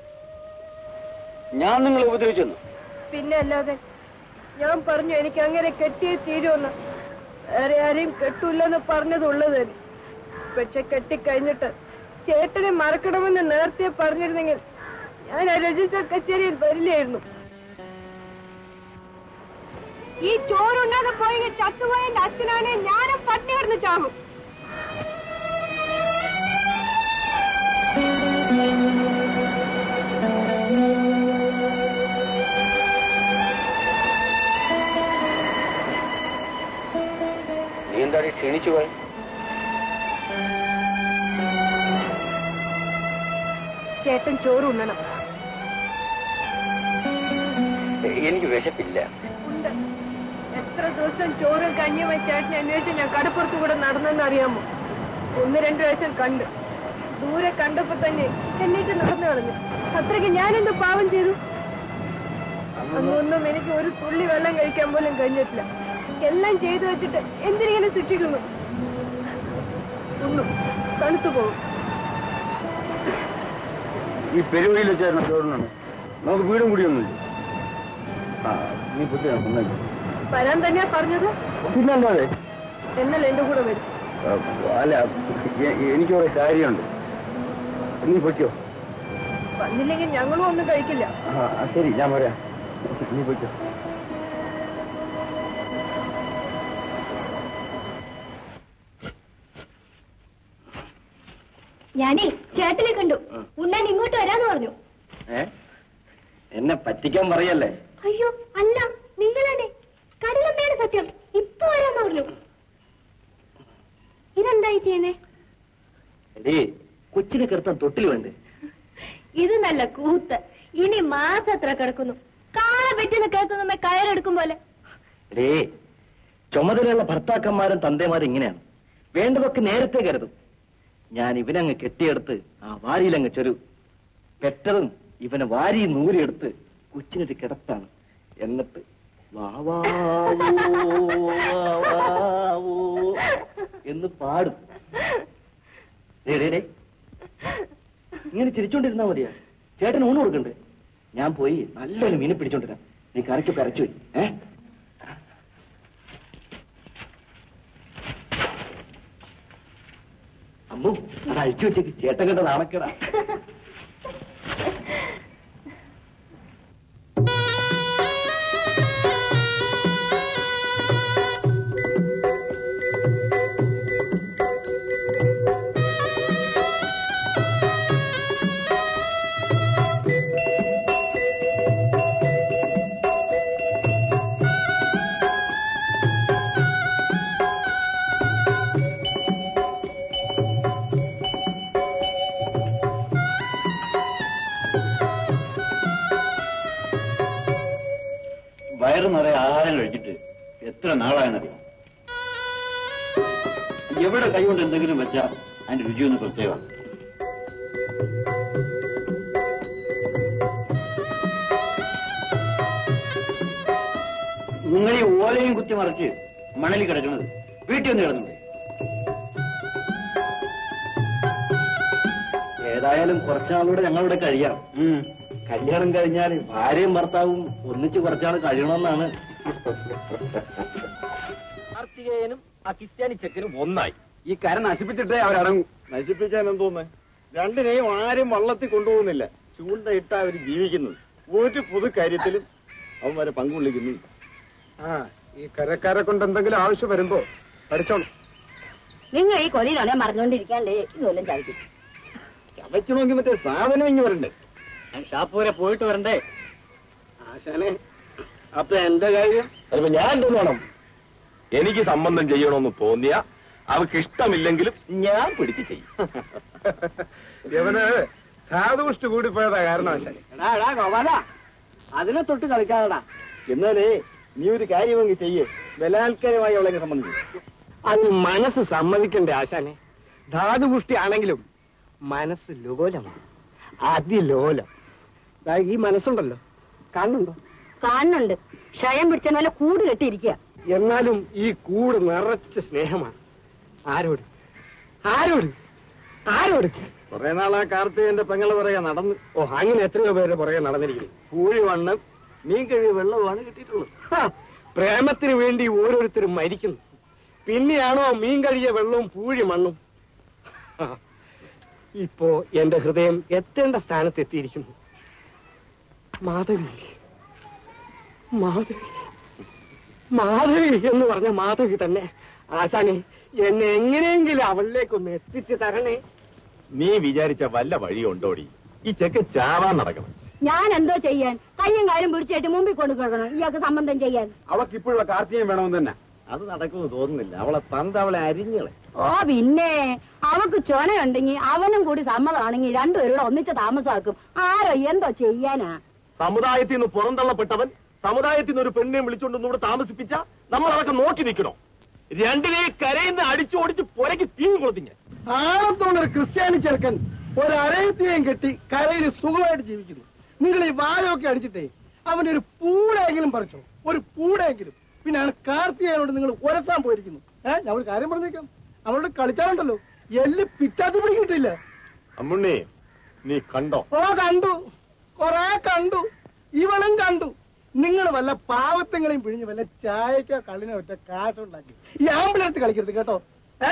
ഞാൻ നിങ്ങളെ ഉപദ്രവിച്ചെന്നു പിന്നെ അല്ലാതെ ഞാൻ പറഞ്ഞു എനിക്ക് അങ്ങനെ കെട്ടിയേ തീരുമെന്ന് വേറെ ആരെയും കെട്ടൂലെന്ന് പറഞ്ഞതുള്ളത് തന്നെ പക്ഷെ കെട്ടിക്കഴിഞ്ഞിട്ട് ചേട്ടനെ മറക്കണമെന്ന് നേരത്തെ പറഞ്ഞിരുന്നെങ്കിൽ ഞാൻ ആ രജിസ്റ്റർ കച്ചേരിയിൽ വരില്ലായിരുന്നു ഈ ചോറുണ്ടാകെ പോയെങ്കിൽ ചത്തുപോയ എന്റെ അച്ഛനാണെ ഞാനും പട്ടി കിടന്ന് ചാകും നീ എന്താടി ക്ഷണിച്ചു പോയി ചേട്ടൻ ചോറ് ഉണ്ണണം എനിക്ക് വിശപ്പില്ല ഉണ്ട് എത്ര ദിവസം ചോറും കഞ്ഞിയും ചേട്ടനെ അന്വേഷിച്ച് ഞാൻ കടപ്പുറത്ത് കൂടെ നടന്നെന്ന് അറിയാമോ ഒന്ന് രണ്ടു പ്രാവശ്യം കണ്ട് ദൂരെ കണ്ടപ്പോ തന്നെ എന്നിട്ട് നടന്നു കളഞ്ഞു അത്രയ്ക്ക് ഞാനെന്ത് പാവം ചെയ്തു അന്നൊന്നും എനിക്ക് ഒരു തുള്ളി വെള്ളം കഴിക്കാൻ പോലും കഴിഞ്ഞിട്ടില്ല എല്ലാം ചെയ്തു വെച്ചിട്ട് എന്തിനിങ്ങനെ ശിക്ഷിക്കുന്നു ഒന്നും തണുത്തു പോകും ഈ പെരുവഴിയിൽ വെച്ചായിരുന്നു ചോറിനാണ് നമുക്ക് വീടും കൂടിയൊന്നുമില്ല ആ നീ പൊട്ടിയാ ഒന്നല്ല വരാൻ തന്നെയാ പറഞ്ഞത് പിന്നല്ലാതെ എന്നാൽ എന്റെ കൂടെ വരും ആ, അല്ല എ- എനിക്ക് കുറെ കാര്യമുണ്ട് നീ പൊയ്ക്കോ വന്നില്ലെങ്കിൽ ഞങ്ങളും ഒന്നും കഴിക്കില്ല ആ ആ, ശരി ഞാൻ പറയാം നീ പൊയ്ക്കോ ഞാനേ ചേട്ടനെ കണ്ടു ഉണ്ണാൻ ഇങ്ങോട്ട് വരാന്ന് പറഞ്ഞു ഏ എന്നെ പറ്റിക്കാൻ പറയല്ലേ അയ്യോ അല്ല നിങ്ങളാണേ കടലമ്മയാണ് സത്യം ഇപ്പൊ വരാന്ന് പറഞ്ഞു ഇതെന്തായി ചെയ്യുന്നേ എടീ കൊച്ചിനെ കിടത്താൻ തൊട്ടിൽ വേണ്ടേ ഇത് നല്ല കൂത്ത് ഇനി മാസം എത്ര കിടക്കുന്നു കാള പെറ്റെന്ന് കേൾക്കുന്നുമ്പോ കയറെടുക്കും പോലെ എടേ ചുമതലയുള്ള ഭർത്താക്കന്മാരും തന്തേമാരും ഇങ്ങനെയാണ് വേണ്ടതൊക്കെ നേരത്തെ കരുതും ഞാൻ ഇവനങ്ങ് കെട്ടിയെടുത്ത് ആ വാരിയിലങ്ങ് ചൊരു പെറ്റതും ഇവനെ വാരി നൂരിയെടുത്ത് കൊച്ചിനൊരു കിടത്താണ് എന്നിട്ട് വാവാവോ, വാവാവോ എന്ന് പാടും ദേ, ദേ, ദേ. ഇങ്ങനെ ചിരിച്ചോണ്ടിരുന്നാ മതിയാ ചേട്ടൻ ഊണ് കൊടുക്കണ്ടേ ഞാൻ പോയി നല്ലൊരു മീനെ പിടിച്ചോണ്ടിരാം നീ കറിക്കൊക്കെ അരച്ചു പോയി ഏ അമ്മു അത് അഴിച്ചു വെച്ചേക്ക് ചേട്ടൻ കണ്ട നാണക്കേടാ വയറ് നിറയെ ആഹാരം കഴിച്ചിട്ട് എത്ര നാളായെന്നറിയാം എവിടെ കൈകൊണ്ട് എന്തെങ്കിലും വെച്ചാ അതിന്റെ രുചി ഒന്ന് പ്രത്യേകമാണ് നിങ്ങൾ ഈ ഓലയും കുത്തി മറിച്ച് മണലിൽ കിടക്കുന്നത് വീട്ടിൽ ഒന്ന് കിടന്നു ഏതായാലും കുറച്ചാളൂടെ ഞങ്ങളിവിടെ കഴിയാം കല്യാണം കഴിഞ്ഞാൽ ഭാര്യയും ഭർത്താവും ഒന്നിച്ച് കുറച്ചാൾ കഴിയണമെന്നാണ് കാർത്തികേയനും ആ ക്രിസ്ത്യാനി ചെക്കനും ഒന്നായി ഈ കര നശിപ്പിച്ചിട്ടേ അവരടങ്ങും നശിപ്പിക്കാൻ എന്തോന്ന് രണ്ടിനെയും ആരും വള്ളത്തിൽ കൊണ്ടുപോകുന്നില്ല ചൂണ്ടയിട്ടാ അവർ ജീവിക്കുന്നത് ഒരു പുതു കാര്യത്തിലും അവന്മാരെ പങ്കുകൊള്ളിക്കുന്നു ആ ഈ കരക്കാരെ കൊണ്ട് എന്തെങ്കിലും ആവശ്യം വരുമ്പോ പഠിച്ചോണം നിങ്ങൾ ഈ കൊതിയിലാണ് മറന്നുകൊണ്ടിരിക്കാണ്ടേ ഇതുവല്ലം ചാടിക്കും ചവയ്ക്കണമെങ്കിൽ മറ്റേ സാധനം ഇങ്ങ് വരണ്ടേ ഷാപ്പ് വരെ പോയിട്ട് വരണ്ടേ ആശാനെ അപ്പൊ എന്റെ കാര്യം അതിപ്പോ ഞാൻ എന്ത് വേണം എനിക്ക് സംബന്ധം ചെയ്യണമെന്ന് തോന്നിയ അവർക്ക് ഇഷ്ടമില്ലെങ്കിലും ഞാൻ പിടിച്ച് ചെയ്യും ഇവന് ധാതുപുഷ്ടി കൂടിപ്പോയതാ കാരണം ആശാനെ എടാ എടാ ഗോപാല അതിനെ തൊട്ട് കളിക്കാതെടാ എന്നാലേ നീ ഒരു കാര്യം അങ്ങ് ചെയ്യേ ബലാത്കാരമായി അവളെ സംബന്ധിച്ചു അത് മനസ്സ് സമ്മതിക്കണ്ടേ ആശാനെ ധാതുപുഷ്ടി ആണെങ്കിലും മനസ്സ് ലോലമാണ് അതിലോലം ദാ ഈ മനസ്സുണ്ടല്ലോ കാണുന്നുണ്ടോ കാണുന്നുണ്ട് ക്ഷയം പിടിച്ച നല്ല കൂട് കെട്ടിയിരിക്കുക എന്നാലും ഈ കൂട് നിറച്ച സ്നേഹമാണ് ആരോട് ആരോട് ആരോട് കുറെ നാളാ കാർത്തികന്റെ പെങ്ങള് പറയാ നടന്ന് ഓ അങ്ങനെ എത്രയോ പേര് പുറകെ നടന്നിരിക്കുന്നു പൂഴി വണ്ണം മീൻ കഴിവ് വെള്ളവുമാണ് കിട്ടിയിട്ടുള്ളത് ഹാ, പ്രേമത്തിന് വേണ്ടി ഓരോരുത്തരും മരിക്കുന്നു പിന്നെയാണോ മീൻ കഴിയ വെള്ളവും പൂഴി മണ്ണും ഹാ, ഇപ്പോ എന്റെ ഹൃദയം എത്തേണ്ട സ്ഥാനത്ത് എത്തിയിരിക്കുന്നു മാധവി മാധവി മാധവി എന്ന് പറഞ്ഞ മാധവി തന്നെ ആശാനെ എന്നെ എങ്ങനെയെങ്കിലും അവളിലേക്കൊന്ന് എത്തിച്ചു തരണേ നീ വിചാരിച്ച വല്ല വഴിയുണ്ടോടി ഈ ചെക്ക് ചാവാൻ നടക്കണം ഞാൻ എന്തോ ചെയ്യാൻ കയ്യും കാലും പിടിച്ചിട്ട് മുമ്പിൽ കൊണ്ടു കൊടുക്കണം ഇയാൾക്ക് സംബന്ധം ചെയ്യാൻ അവൾക്ക് ഇപ്പോഴുള്ള കാർത്തികം വേണമെന്ന് തന്നെ അത് നടക്കുമെന്ന് തോന്നുന്നില്ല അവളെ തന്ത അവളെ അരിഞ്ഞളെ ഓ പിന്നെ അവക്ക് ചൊനയുണ്ടെങ്കിൽ അവനും കൂടി സമ്മതമാണെങ്കിൽ രണ്ടുപേരുടെ ഒന്നിച്ച് താമസമാക്കും ആരോ എന്തോ ചെയ്യാനാ സമുദായത്തിൽ നിന്ന് പുറന്തള്ളപ്പെട്ടവൻ സമുദായത്തിൽ നിന്ന് ഒരു പെണ്ണിനെ വിളിച്ചുകൊണ്ട് ഇവിടെ താമസിപ്പിച്ച നമ്മൾ അതൊക്കെ നോക്കി നിൽക്കണോ രണ്ടിനെ കരയുന്ന അടിച്ചു ഓടിച്ച് പുരക്ക് തീ കൊളുത്തിഞ്ഞ ആണത്തോണ്ടൊരു ക്രിസ്ത്യാനി ചെറുക്കൻ ഒരു അരയത്തിനെയും കെട്ടി കരയിൽ സുഖമായിട്ട് ജീവിക്കുന്നു നിങ്ങൾ ഈ വാഴയൊക്കെ അടിച്ചിട്ടേ അവന്റെ ഒരു പൂടെയെങ്കിലും പറിച്ചോ ഒരു പൂടെയെങ്കിലും പിന്നെ ആണ് കാർത്തികനോട് നിങ്ങൾ ഉരസാൻ പോയിരിക്കുന്നു ഏഹ് ഞാൻ ഒരു കാര്യം പറഞ്ഞേക്കാം അവനോട് കളിച്ചാലുണ്ടല്ലോ എല്ല് പിച്ചാത്തി പിടിക്കിട്ടില്ല അമ്മുണ്ണി നീ കണ്ടോ ഓ കണ്ടു കൊറേ കണ്ടു ഇവളും കണ്ടു നിങ്ങൾ വല്ല പാവത്തെങ്ങളെയും പിഴിഞ്ഞ് വല്ല ചായക്കോ കള്ളിനോ ഒറ്റ കാശുണ്ടാക്കി ഈ ആമ്പിളെടുത്ത് കളിക്കരുത് കേട്ടോ ഏ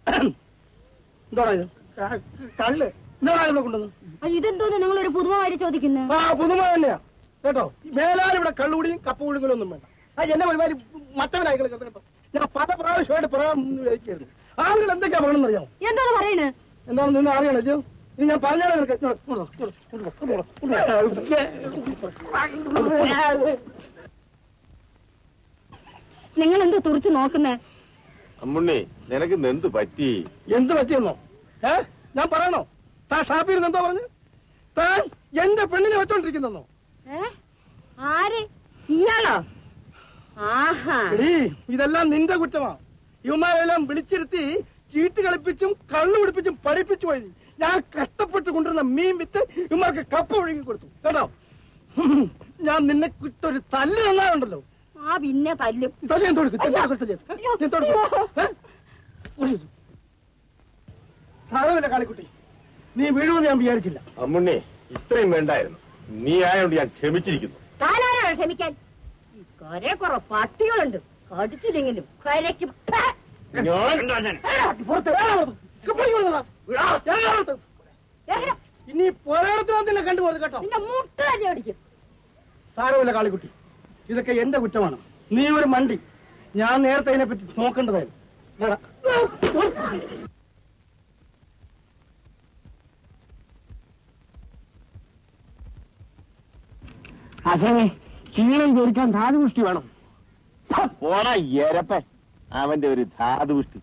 എന്തോടാ ഇത് ക- കള്ള് എന്താടാ ഇവിടെ കൊണ്ടുവന്ന് ഇതെന്തോന്ന് നിങ്ങൾ ഒരു പുതുമമായിട്ട് ചോദിക്കുന്നു ആ പുതുമ തന്നെയാ കേട്ടോ മേലാൽ ഇവിടെ കള്ളുകൂടിയും കപ്പ കുഴുങ്ങലും ഒന്നും വേണ്ട ആ എന്നെ ഒരുമാതിരി മറ്റവനായി കളിക്കുന്നത് കേട്ടോ ഞാൻ പല പ്രാവശ്യമായിട്ട് പറയാൻ വിചാരിക്കായിരുന്നു ആളുകൾ എന്തൊക്കെയാ പറയണമെന്ന് അറിയാമോ എന്താണ് പറയണേ എന്താണ് നിന്ന് അറിയണോ അയ്യോ ഇനി ഞാൻ പറഞ്ഞാൽ നിനക്ക് ഇങ്ങോട്ട് വാ, ഇങ്ങോട്ട് വാ, ഇങ്ങോട്ട് വാ, ഇങ്ങോട്ട് വാ. നിങ്ങൾ എന്തോ തുറച്ചു നോക്കുന്നേ അമ്മുണ്ണി നിനക്ക് എന്ത് പറ്റി എന്ത് പറ്റിയെന്നോ ഏ ഞാൻ പറയണോ താൻ ഷാപ്പിൽ നിന്ന് എന്തോ പറഞ്ഞു താൻ എന്റെ പെണ്ണിനെ വെച്ചോണ്ടിരിക്കുന്നോ ഏ ആര് ഇയാളോ ആഹാ എടീ ഇതെല്ലാം നിന്റെ കുറ്റമാ ഇവന്മാരെല്ലാം വിളിച്ചിരുത്തി ചീട്ട് കളിപ്പിച്ചും കള്ളു പിടിപ്പിച്ചും പഠിപ്പിച്ചു പോയി ഞാൻ കഷ്ടപ്പെട്ട് കൊണ്ടിരുന്ന മീൻ വിത്ത് ഇവന്മാർക്ക് കപ്പ ഒഴുകി കൊടുത്തു കേട്ടോ ഹും, ഞാൻ നിന്നെ കിട്ടൊരു തല്ല് തന്നാലുണ്ടല്ലോ ആ പിന്നെ തല്ലും തല്ലി ഞാൻ തൊടുക്കും ഞാൻ തൊടുക്കും, തല്ലി. ഞാൻ തൊടുക്കും. ഏ? ഒരു ഇത്. സാരമില്ല കാളിക്കുട്ടി നീ വീഴുമെന്ന് ഞാൻ വിചാരിച്ചില്ല അമ്മുണ്ണി ഇത്രയും വേണ്ടായിരുന്നു നീ ആയോണ്ട് ഞാൻ ക്ഷമിച്ചിരിക്കുന്നു താനാരാണ് ക്ഷമിക്കാൻ ഈ കരെ കുറെ പട്ടികളുണ്ട് കടിച്ചില്ലെങ്കിലും കരയ്ക്ക് പേ. ഞാൻ പുറത്ത് വേറെ പുറത്ത്. കപ്പലിൽ കൊണ്ടുവാ. വിടാ, ഇറങ്ങ് പുറത്ത്. ഇറങ്ങ്. ഇനി പോരാടത്തിനകത്തില്ല കണ്ടുപോകുന്നത് കേട്ടോ നിന്റെ മുട്ട് തന്നെ അടിക്കും സാരമില്ല കാളിക്കുട്ടി ഇതൊക്കെ എന്റെ കുറ്റമാണ് നീ ഒരു മണ്ടി ഞാൻ നേരത്തെ അതിനെ പറ്റി നോക്കേണ്ടതായിരുന്നു വേണ്ട. അസനെ ക്ഷീണം തീർക്കാൻ ധാതുപുഷ്ടി വേണം പോണ എരപ്പ അവന്റെ ഒരു ധാതുഷ്ടി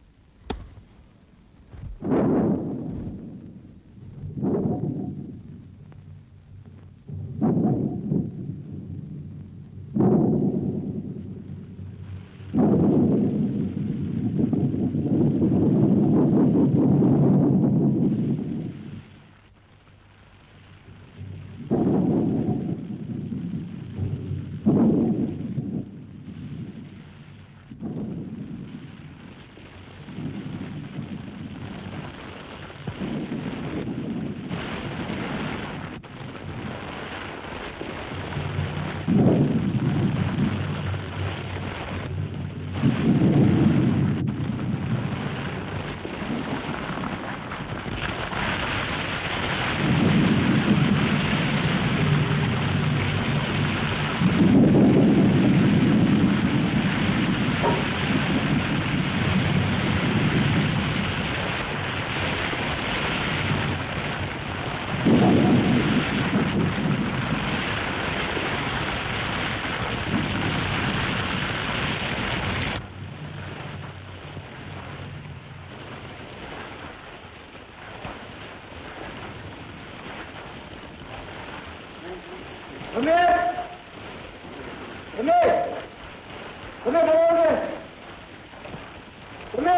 ഒന്നേ ഒന്നേ ഒന്നേ ഒന്നേ ഒന്നേ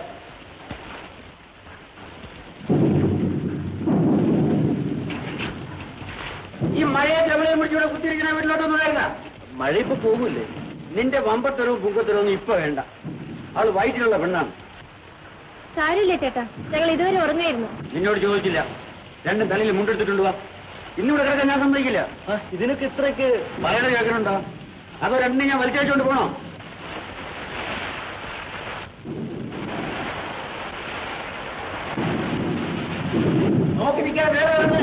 ഈ മഴയെ ചെവളയും പിടിച്ച് ഇവിടെ കുത്തിയിരിക്കണ വീട്ടിലോട്ടൊന്നും വേണ്ട മഴ ഇപ്പൊ പോകൂലേ നിന്റെ വമ്പത്തരവും പുങ്കത്തരവും ഇപ്പൊ വേണ്ട അവള് വയറ്റിലുള്ള പെണ്ണാണ് സാരമില്ല ചേട്ടാ ഞങ്ങൾ ഇതുവരെ ഉറങ്ങായിരുന്നു നിന്നോട് ചോദിച്ചില്ല രണ്ടും തലയിൽ മുണ്ടെടുത്തിട്ടുണ്ട് വാ ഇന്നിവിടെ കിടക്കാൻ ഞാൻ സമ്മതിക്കില്ല ആ, ഇതിനൊക്കെ ഇത്രയ്ക്ക് പറയണ കേൾക്കണുണ്ടോ അതോ രണ്ടിനെ ഞാൻ വലിച്ചയച്ചുകൊണ്ട് പോണോ നോക്കി നിൽക്കാൻ വേറെ വന്ന്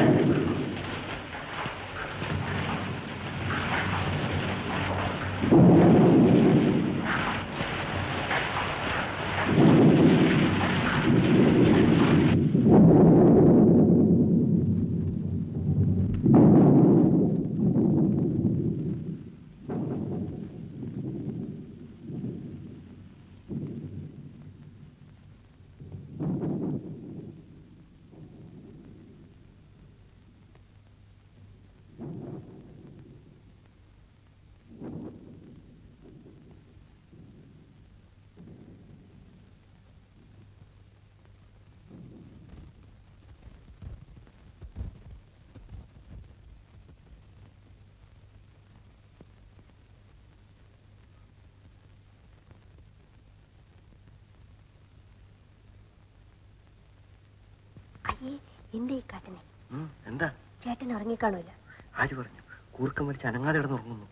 അയ്യേ എന്തേ ഈ കാട്ടിനെ എന്താ ചേട്ടൻ ഉറങ്ങിക്കാണൂല ആര് പറഞ്ഞു കൂർക്കം വലിച്ച് അനങ്ങാതെ കിടന്നുറങ്ങുന്നു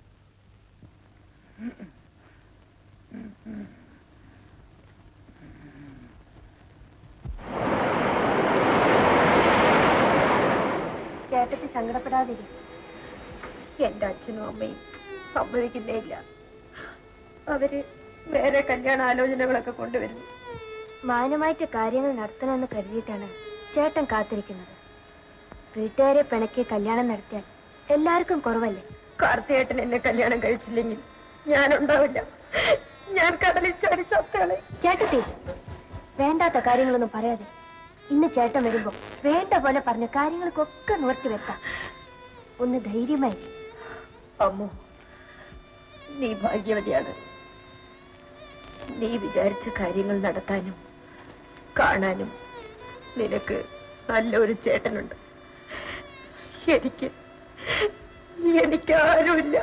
ചേട്ടത്തി സങ്കടപ്പെടാതിരി എന്റെ അച്ഛനും അമ്മയും സമ്മതിക്കുന്നേ ഇല്ല അവര് വേറെ കല്യാണ ആലോചനകളൊക്കെ കൊണ്ടുവരുന്നു മാന്യമായിട്ട് കാര്യങ്ങൾ നടത്തണമെന്ന് കരുതിയിട്ടാണ് ചേട്ടൻ കാത്തിരിക്കുന്നത് വീട്ടുകാരെ പിണക്കി കല്യാണം നടത്തിയാൽ എല്ലാവർക്കും കുറവല്ലേ കാർത്തിയേട്ടൻ എന്നെ കല്യാണം കഴിച്ചില്ലെങ്കിൽ ഞാനുണ്ടാവില്ല ഞാൻ കടലിൽ ചാടി ചത്തളെ ചേട്ടത്തി വേണ്ടാത്ത കാര്യങ്ങളൊന്നും പറയാതെ ഇന്ന് ചേട്ടൻ വരുമ്പോ വേണ്ട പോലെ പറഞ്ഞ കാര്യങ്ങൾക്കൊക്കെ നിവർത്തി വെക്കാം ഒന്ന് ധൈര്യമായി അമ്മു നീ ഭാഗ്യവതിയാണ് നീ വിചാരിച്ച കാര്യങ്ങൾ നടത്താനും കാണാനും നിനക്ക് നല്ലൊരു ചേട്ടനുണ്ട് എനിക്ക് എനിക്കാരുമില്ല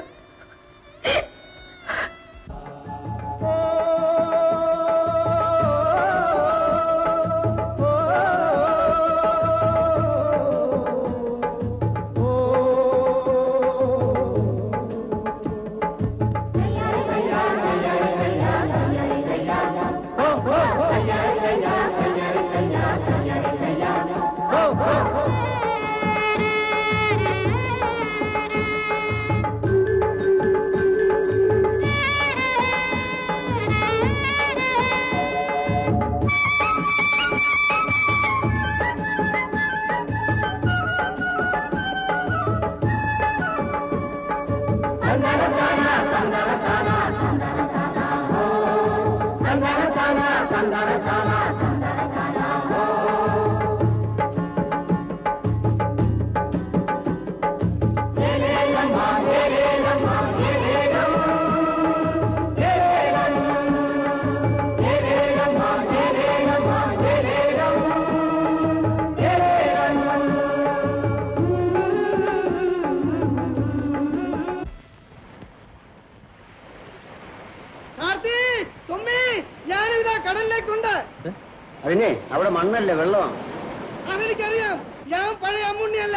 കാർത്തി തുമ്മി ഞാനിതാ കടലിലേക്കുണ്ട് അതിനെ അവിടെ മണ്ണല്ലേ വെള്ളമാണ് അതെനിക്കറിയാം ഞാൻ പഴയ അമ്മുണ്ണിയല്ല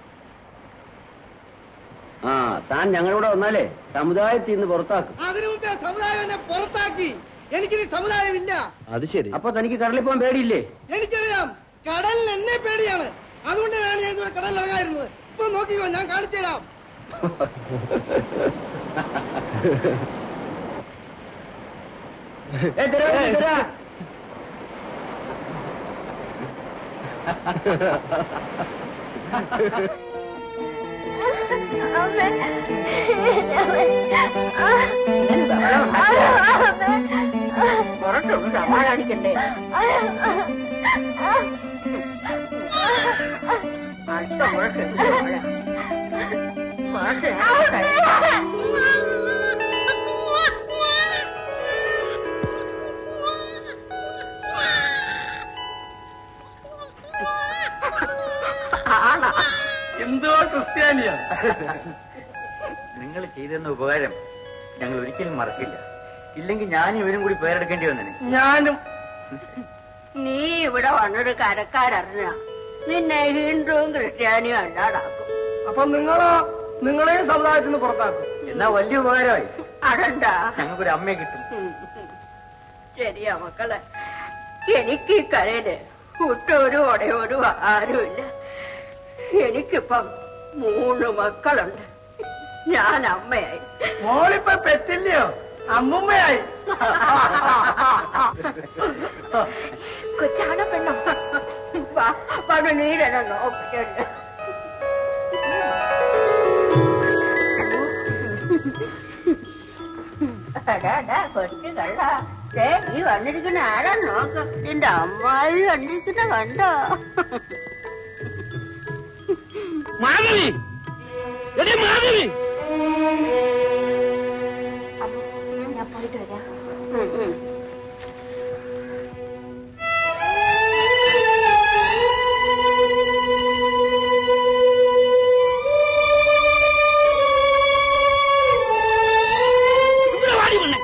ആ താൻ ഞങ്ങളുടെ വന്നാലേ സമുദായത്തിൽ നിന്ന് പുറത്താക്കും അതിനു മുമ്പേ സമുദായം എന്നെ പുറത്താക്കി എനിക്കിനി സമുദായമില്ല അത് ശരി അപ്പൊ തനിക്ക് കടലിൽ പോകാൻ പേടിയില്ലേ എനിക്കറിയാം കടലിന് എന്നെ പേടിയാണ് അതുകൊണ്ടാണ് ഞാൻ ഇതുവരെ കടലിൽ ഇറങ്ങായിരുന്നത് ഇപ്പൊ നോക്കിക്കോ ഞാൻ കാണിച്ചു തരാം പുറത്തൊന്ന് സമാധാനിക്കണ്ടേ അടുത്ത മുഴക്ക് എന്തോ ക്രിസ്ത്യാനിയാ നിങ്ങൾ ചെയ്തെന്ന ഉപകാരം ഞങ്ങൾ ഒരിക്കലും മറക്കില്ല ഇല്ലെങ്കിൽ ഞാനും ഇവരും കൂടി പേരെടുക്കേണ്ടി വന്നേ ഞാനും നീ ഇവിടെ വന്നൊരു കരക്കാരറിഞ്ഞ നിന്നെ ഹിന്ദുവും ക്രിസ്ത്യാനിയും അല്ലാതാക്കും അപ്പൊ നിങ്ങളോ നിങ്ങളെയും സമുദായത്തിൽ നിന്ന് പുറത്താക്കും എന്നാ വലിയ ഉപകാരമായി അതെന്താ ഞങ്ങൾക്കൊരു അമ്മയെ കിട്ടും ശരിയാ മക്കളെ എനിക്ക് ഈ കരയില് കുട്ടൊരു ഉടയൊരു ആരുമില്ല എനിക്കിപ്പം മൂന്ന് മക്കളുണ്ട് ഞാൻ അമ്മയായി മോളിപ്പോ പെറ്റില്ലയോ അമ്മുമ്മയായി കൊച്ചാണോ പെണ്ണോ പണ്ട് നീ തന്നെ നോക്കിട്ടുണ്ട് കൊച്ചു കള്ള ദേ, ഈ വന്നിരിക്കുന്ന ആരാ നോക്ക എന്റെ അമ്മായി വന്നിരിക്കുന്ന കണ്ടോ മാധവി എടി മാധവി ഞാൻ പോയിട്ട് വരാം ഉം, ഉം. ഇവിടെ വാടി വന്നേ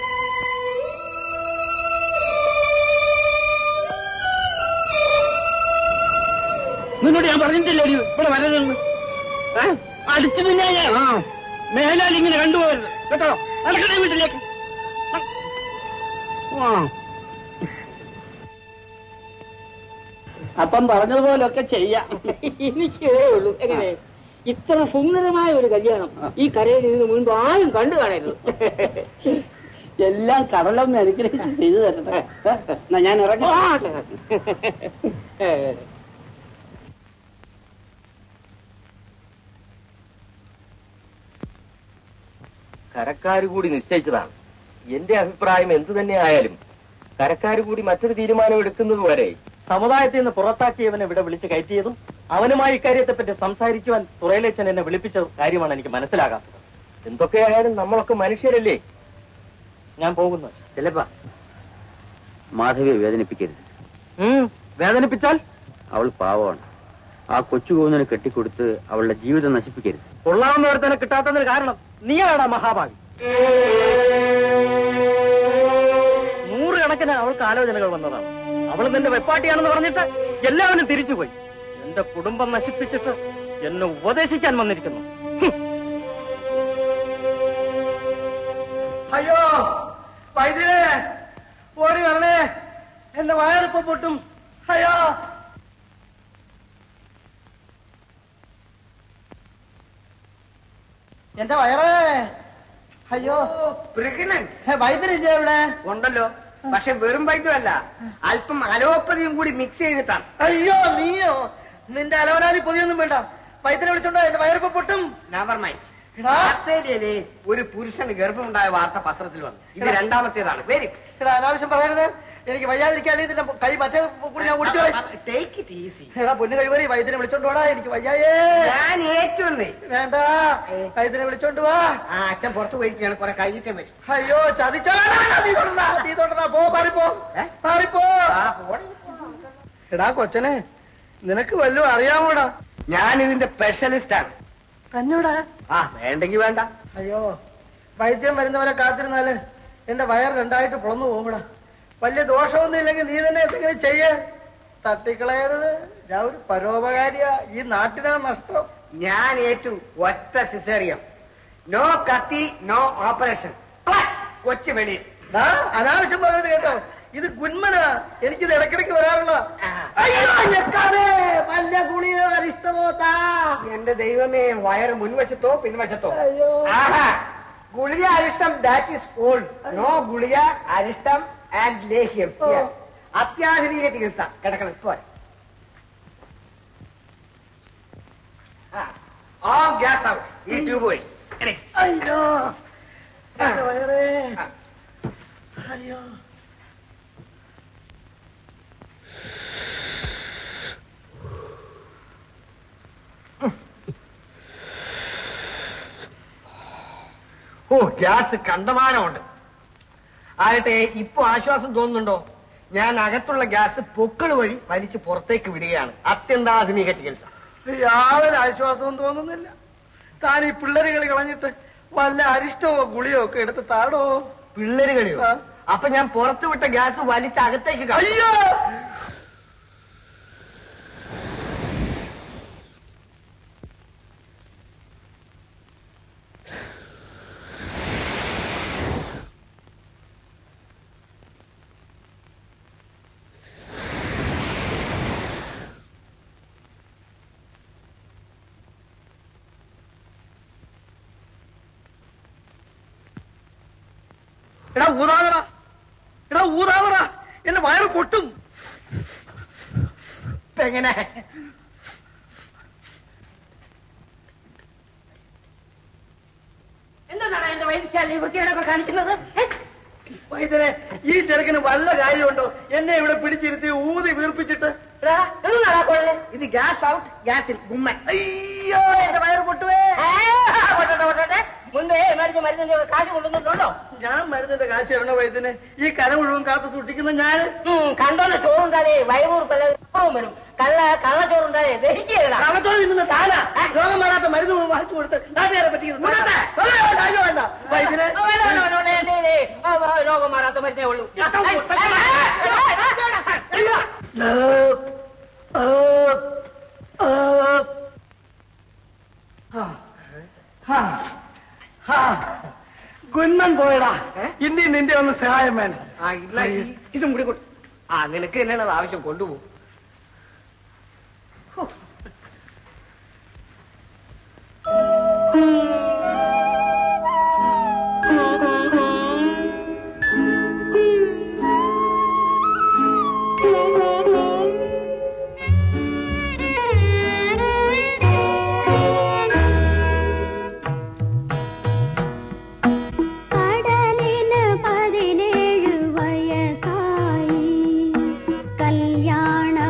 നിന്നോട് ഞാൻ പറഞ്ഞിട്ടില്ലേ അടി ഇവിടെ വരരുതെന്ന് ഏ? അടിച്ചു നിന്നെ ഞാൻ ആ മേലാൽ ഇങ്ങനെ കണ്ടുപോകരുത് കേട്ടോ നടക്കണേ വീട്ടിലേക്ക് ആ അപ്പം പറഞ്ഞതുപോലൊക്കെ ചെയ്യാം എനിക്കേ ഉള്ളൂ എങ്ങനെ ഇത്ര സുന്ദരമായ ഒരു കല്യാണം ഈ കരയിൽ ഇതിനു മുൻപ് ആരും കണ്ടു കാണരുത് എല്ലാം കടലമ്മ അനുഗ്രഹിച്ച് ചെയ്തു തരട്ടെ എന്നാ ഞാൻ ഇറങ്ങാം കരക്കാര് കൂടി നിശ്ചയിച്ചതാണ് എന്റെ അഭിപ്രായം എന്തു തന്നെ ആയാലും കരക്കാര് കൂടി മറ്റൊരു തീരുമാനം എടുക്കുന്നത് വരെ സമുദായത്തിൽ നിന്ന് പുറത്താക്കിയവനെ ഇവിടെ വിളിച്ച് കയറ്റിയതും അവനുമായി ഇക്കാര്യത്തെ പറ്റി സംസാരിക്കുവാൻ തുറയിലച്ചൻ എന്നെ വിളിപ്പിച്ച കാര്യമാണ് എനിക്ക് മനസ്സിലാകാത്തത് എന്തൊക്കെയായാലും നമ്മളൊക്കെ മനുഷ്യരല്ലേ ഞാൻ പോകുന്നു ചിലപ്പാ മാധവിയെ വേദനിപ്പിക്കരുത് ഉം, വേദനിപ്പിച്ചാൽ അവൾ പാവമാണ് ആ കൊച്ചു കൂന്നിനെ കെട്ടിക്കൊടുത്ത് അവളുടെ ജീവിതം നശിപ്പിക്കരുത് കൊള്ളാവുന്ന ഒരുത്തനെ കിട്ടാത്തതിന് കാരണം നീയാടാ മഹാഭാവി നൂറുകണക്കിന് അവൾക്ക് ആലോചനകൾ വന്നതാണ് അവൾ നിന്റെ വെപ്പാട്ടിയാണെന്ന് പറഞ്ഞിട്ട് എല്ലാവരും തിരിച്ചുപോയി എന്റെ കുടുംബം നശിപ്പിച്ചിട്ട് എന്നെ ഉപദേശിക്കാൻ വന്നിരിക്കുന്നു ഹും. അയ്യോ വൈദ്യരെ ഓടി വരണേ എന്റെ വയറിപ്പോ പൊട്ടും അയ്യോ എന്റെ വയറേ അയ്യോ വൈദ്യരില്ലേ ഇവിടെ ഉണ്ടല്ലോ പക്ഷെ വെറും വൈദ്യമല്ല അല്പം അലോപ്പതിയും കൂടി മിക്സ് ചെയ്തിട്ടാണ് അയ്യോ നീയോ നിന്റെ അലവലാതി പൊതിയൊന്നും വേണ്ട വൈദ്യരെ വിളിച്ചോണ്ടോ എന്റെ വയറിപ്പോ പൊട്ടും നെവർ മൈൻഡ് ഓസ്ട്രേലിയയിലെ ഒരു പുരുഷന് ഗർഭമുണ്ടായ വാർത്ത പത്രത്തിൽ വന്നു ഇത് രണ്ടാമത്തേതാണ് വെരി എടാ അനാവശ്യം പറയരുത് എനിക്ക് വയ്യാതിരിക്കാൻ ഇതിന്റെ കൈ മറ്റേ കൂടി ഞാൻ കുടിച്ചോ ടേക്ക് ഇറ്റ് ഈസി എടാ പൊന്നു കഴിവറി വൈദ്യനെ വിളിച്ചോണ്ടോടാ എനിക്ക് വയ്യായേ ഞാൻ ഏറ്റുവന്നേ വേണ്ട വൈദ്യനെ വിളിച്ചോണ്ട് വാ ആ അച്ഛൻ പുറത്തു പോയിരിക്കുകയാണ് കുറെ കഴിഞ്ഞിട്ടേ വരും അയ്യോ ചതിച്ചാ നീ തൊടണ്ട നീ തൊടണ്ട പോ മാറിപ്പോ മാറിപ്പോ എടാ കൊച്ചനെ നിനക്ക് വല്ലതും അറിയാമോടാ ഞാൻ ഇതിന്റെ സ്പെഷ്യലിസ്റ്റ് ആണ് തന്നോടാ ആ വേണ്ടെങ്കി വേണ്ട അയ്യോ വൈദ്യം വരുന്നവരെ കാത്തിരുന്നാല് എന്റെ വയർ രണ്ടായിട്ട് പൊളന്നു പോകുമ്പടാ വലിയ ദോഷമൊന്നും ഇല്ലെങ്കിൽ നീ തന്നെ എന്തെങ്കിലും ചെയ്യേ തട്ടിക്കളയരുത് ഞാൻ ഒരു പരോപകാരിയാ ഈ നാട്ടിനാ നഷ്ടം ഞാൻ ഏറ്റു ഒറ്റ സിസേറിയം നോ കത്തി നോ ഓപ്പറേഷൻ കൊച്ചു വെളിയിൽ ദാ, അനാവശ്യം പറയുന്നത് കേട്ടോ ഇത് ഗുന്മനാ എനിക്കിത് ഇടയ്ക്കിടയ്ക്ക് വരാറുള്ള അയ്യോ ഞെക്കാതെ വല്ല ഗുളിയോ അരിഷ്ടമോ താ എന്റെ ദൈവമേ വയറ് മുൻവശത്തോ പിൻവശത്തോ അയ്യോ ആഹാ ഗുളിക അരിഷ്ടം ദാറ്റ് ഈസ് ഓൾഡ് നോ ഗുളിക അരിഷ്ടം ആൻഡ് ലേഹ്യം Here. അത്യാധുനിക ചികിത്സ കിടക്കണം ഇപ്പോ ആ ഗ്യാസ് ഔട്ട് ഈ ട്യൂബ് വഴി എടേ. അയ്യോ എന്റെ വയറേ അയ്യോ ഓ ഗ്യാസ് കണ്ടമാനമുണ്ട് ആകട്ടെ ഇപ്പൊ ആശ്വാസം തോന്നുന്നുണ്ടോ ഞാൻ അകത്തുള്ള ഗ്യാസ് പൊക്കിൾ വഴി വലിച്ച് പുറത്തേക്ക് വിടുകയാണ് അത്യന്താധുനിക ചികിത്സ യാതൊരു ആശ്വാസവും തോന്നുന്നില്ല താൻ ഈ പിള്ളേര് കളി കളഞ്ഞിട്ട് വല്ല അരിഷ്ടമോ ഗുളിയോ ഒക്കെ എടുത്ത് താടോ പിള്ളേര് കളിയോ ആ. അപ്പൊ ഞാൻ പുറത്തു വിട്ട ഗ്യാസ് വലിച്ച് അകത്തേക്ക് കളയും. അയ്യോ എടാ ഊതാതറ എടാ ഊതാതറ എന്റെ വയറ് പൊട്ടും ഇപ്പൊ എങ്ങനെ എന്താണ് എന്റെ വൈദ്യശാലി വൃത്തിയോടൊക്കെ കാണിക്കുന്നത് ഏ? വൈദ്യരെ ഈ ചെറുക്കന് വല്ല കാര്യമുണ്ടോ എന്നെ ഇവിടെ പിടിച്ചിരുത്തി ഊതി വീർപ്പിച്ചിട്ട് എടാ, എന്താണ് കൊള്ളേ ഇത് ഗ്യാസ് ഔട്ട് ഗ്യാസിൽ ഗുമ്മൻ അയ്യോ എന്റെ വയറ് പൊട്ടുവേ പൊട്ടട്ടെ പൊട്ടട്ടെ മുൻപേ മരുന്ന് മരുന്നിന്റെ കാശ് കൊണ്ടുവന്നിട്ടുണ്ടോ ഞാൻ മരുന്നിന്റെ കാശ് തരണ വൈദ്യനെ ഈ കര മുഴുവൻ കാത്തു സൂക്ഷിക്കുന്ന ഞാൻ ഉം, കണ്ടോന്ന് ചോറുണ്ടാലേ വയവൂർ കൊല്ലവും വരും കള്ള കള്ളച്ചോറുണ്ടാലേ ദഹിക്കുകയില്ല കള്ളത്തോട് നിന്ന താന രോഗം മാറാത്ത മരുന്ന് വാങ്ങിച്ചു കൊടുത്ത് നാട്ടുകാരെ പറ്റിക്കുന്നു വേണ്ട വൈദ്യനെ രോഗം മാറാത്ത മരുന്നേ ഉള്ളൂ ഗുന്മൻ പോയടാ ഇനി നിന്റെ ഒന്ന് സഹായം വേണം ആ ഇല്ല ഈ- ഇതും കൂടി കൊ- ആ നിനക്ക് തന്നെയാണ് അത് ആവശ്യം കൊണ്ടുപോകും കടലിന് പതിനേഴ് വയസ്സായി കല്യാണം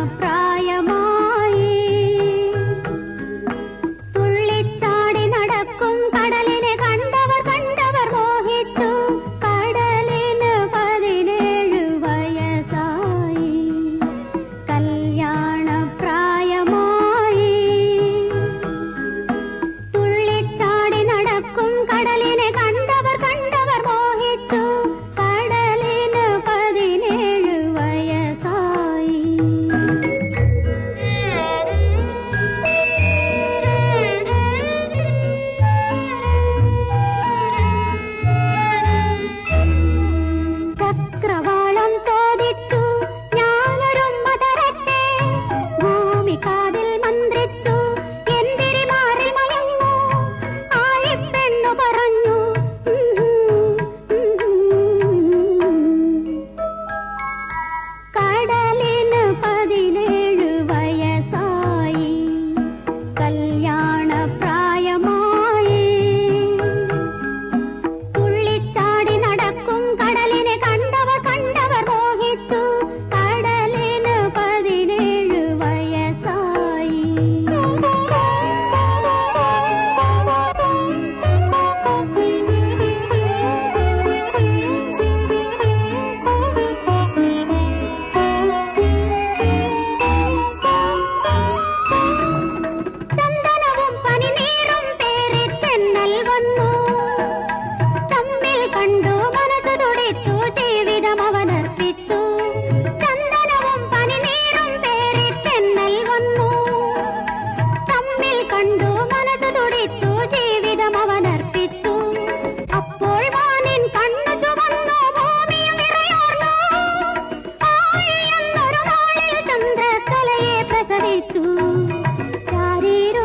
മോഹിച്ചു രാരീരോ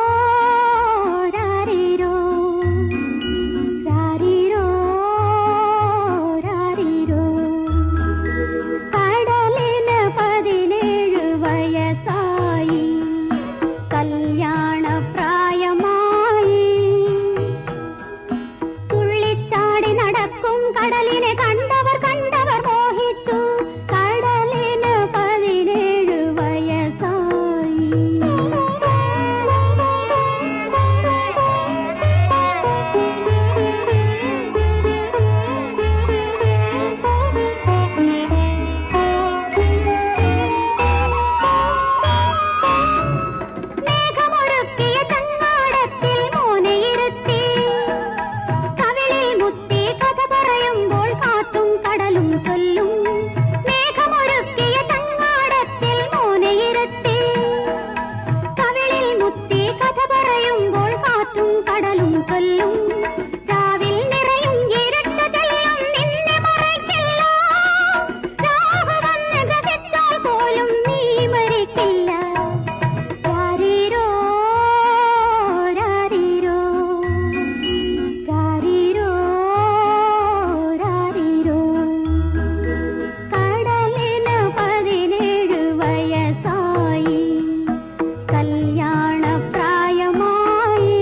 രാരീരോ രാരീരോ രാരീരോ കടലിന് പതിനേഴ് വയസ്സായി കല്യാണ പ്രായമായി തുള്ളിച്ചാടി നടക്കും കടലിനെ കണ്ടവർ കണ്ടവർ മോഹിച്ചു കടലിന് പതിനേഴ് വയസ്സായി മേഘമൊരുക്കിയ ചങ്ങാടത്തിൽ മോനയിരുത്തി കവിളിൽ മുത്തി കഥ പറയുമ്പോൾ കാറ്റും കടലും ചൊല്ലും മേഘമൊരുക്കിയ ചങ്ങാടത്തിൽ മോനയിരുത്തി കവിളിൽ മുത്തി കഥ പറയുമ്പോൾ കാറ്റും കടലും ചൊല്ലും രാവിൽ നിറയും ഇരുട്ട് തെല്ലും നിന്നെ മറയ്ക്കില്ല രാഹു വന്ന് ഗതിച്ചാൽ പോലും നീ മരിക്കില്ല രാരീരോ രാരീരോ രാരീരോ രാരീരോ കടലിന് പതിനേഴ് വയസ്സായി കല്യാണ പ്രായമായി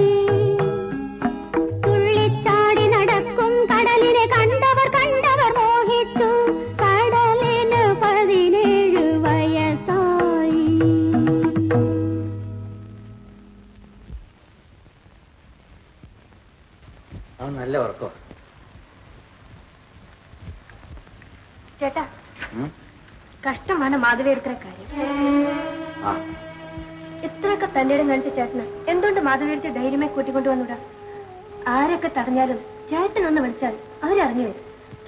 തുള്ളിച്ചാടി നടക്കും കടലിനെ കണ്ടവർ കണ്ടവർ മോഹിച്ചു കടലിന് പതിനേഴ് വയസ്സായി ആ നല്ല ഉറക്കോ ചേട്ടാ കഷ്ടമാണ് മാധവി എടുക്കുന്ന കാര്യം ആ ഇത്രയൊക്കെ തന്റെ ഇടം കാണിച്ച ചേട്ടന് എന്തുകൊണ്ട് മാധവി എടുത്ത് ധൈര്യമായി കൂട്ടിക്കൊണ്ടു വന്നൂടാ ആരൊക്കെ തടഞ്ഞാലും ചേട്ടൻ ഒന്ന് വിളിച്ചാൽ അവരറിഞ്ഞു വരും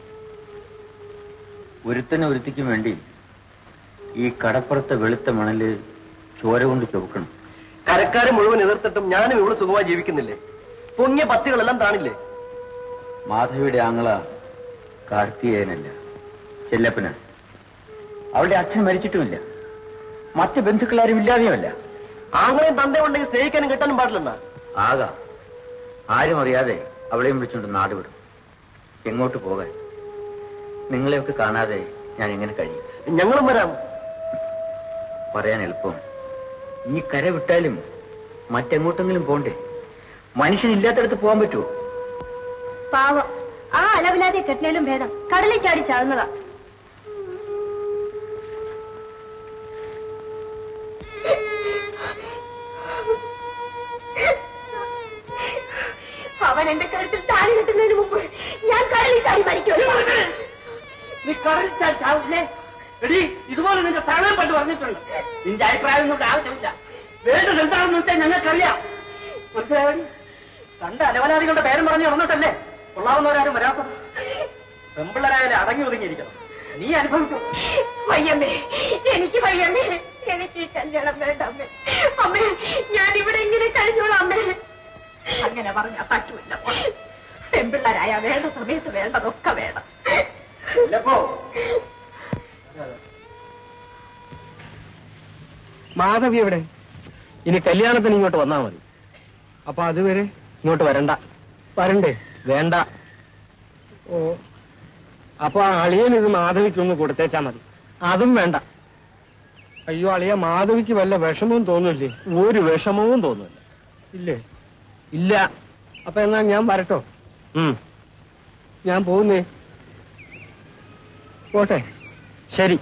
ഒരുത്തനും ഒരുത്തിക്കും വേണ്ടി ഈ കടപ്പുറത്തെ വെളുത്ത മണല് ചോര കൊണ്ട് ചുവക്കണം കരക്കാരെ മുഴുവൻ എതിർത്തിട്ടും ഞാനും ഇവിടെ സുഖമായി ജീവിക്കുന്നില്ലേ പൊങ്ങിയ പത്തികളെല്ലാം താണില്ലേ മാധവിയുടെ ആങ്ങള കാർത്തികേയനല്ല ചെല്ലപ്പനാണ് അവളുടെ അച്ഛൻ മരിച്ചിട്ടുമില്ല മറ്റ് ബന്ധുക്കളാരും ഇല്ലാതെയുമല്ല ആങ്ങളെയും തന്തയും ഉണ്ടെങ്കിൽ സ്നേഹിക്കാനും കിട്ടാനും പാടില്ലെന്നാ ആകാം ആരും അറിയാതെ അവളെയും വിളിച്ചുകൊണ്ട് നാട് വിടും എങ്ങോട്ട് പോകാൻ നിങ്ങളെയൊക്കെ കാണാതെ ഞാൻ എങ്ങനെ കഴിയും ഞങ്ങളും വരാം പറയാൻ എളുപ്പം ഈ കര വിട്ടാലും മറ്റെങ്ങോട്ടെങ്കിലും പോണ്ടേ മനുഷ്യനില്ലാത്തടത്ത് പോകാൻ പറ്റുമോ പാവം ആ അലവില്ലാതെ കെട്ടിനാലും ഭേദം കടലിൽ ചാടി ചാടുന്നതാ അവൻ എന്റെ കഴുത്തിൽ താഴെ കിട്ടുന്നതിന് മുമ്പ് ഞാൻ കടലിൽ ചാടി മരിക്കുമല്ലോ നീ കടലിൽ ചാടി ചാവില്ലേ എടി ഇതുപോലെ നിന്റെ സമയം പണ്ട് പറഞ്ഞിട്ടുണ്ട് നിന്റെ അഭിപ്രായം ഒന്നും ഇവിടെ ആവശ്യമില്ല വേണ്ടത് എന്താണെന്ന് വെച്ചാൽ ഞങ്ങൾക്കറിയാം മനസ്സിലായി കണ്ട അലവലാദികളുടെ പേരും പറഞ്ഞു വന്നിട്ടല്ലേ കൊള്ളാവുന്നവരാരും വരാത്തത് പെമ്പിള്ളരായാലും അടങ്ങി ഒതുങ്ങിയിരിക്കണം നീ അനുഭവിച്ചു വയ്യമ്മേ എനിക്ക് വയ്യമ്മേ എനിക്ക് ഈ കല്യാണം വേണ്ട അമ്മേ അമ്മേ ഞാൻ ഇവിടെ ഇങ്ങനെ കഴിഞ്ഞോളാം അമ്മേ അങ്ങനെ പറഞ്ഞാ പറ്റൂല പെമ്പിള്ളരായ വേണ്ട സമയത്ത് വേണ്ടതൊക്കെ വേണം ഇല്ലപ്പോ മാധവി എവിടെ ഇനി കല്യാണത്തിന് ഇങ്ങോട്ട് വന്നാ മതി അപ്പൊ അതുവരെ ഇങ്ങോട്ട് വരണ്ട വരണ്ടേ വേണ്ട ഓ അപ്പൊ ആ അളിയൻ ഇത് മാധവിക്കൊന്ന് കൊടുത്തേച്ചാ മതി അതും വേണ്ട അയ്യോ അളിയ മാധവിക്ക് വല്ല വിഷമവും തോന്നില്ലേ ഒരു വിഷമവും തോന്നില്ല ഇല്ലേ ഇല്ല അപ്പൊ എന്നാ ഞാൻ വരട്ടോ ഉം, ഞാൻ പോകുന്നേ പോട്ടെ ശരി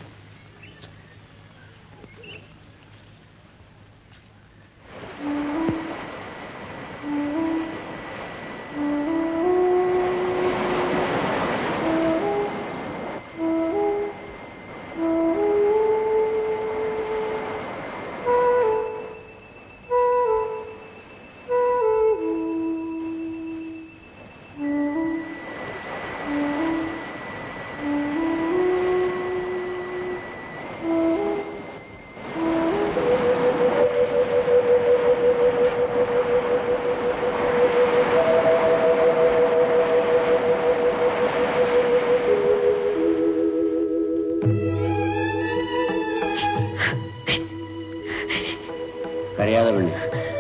കഴിയാതെ വേണ്ടി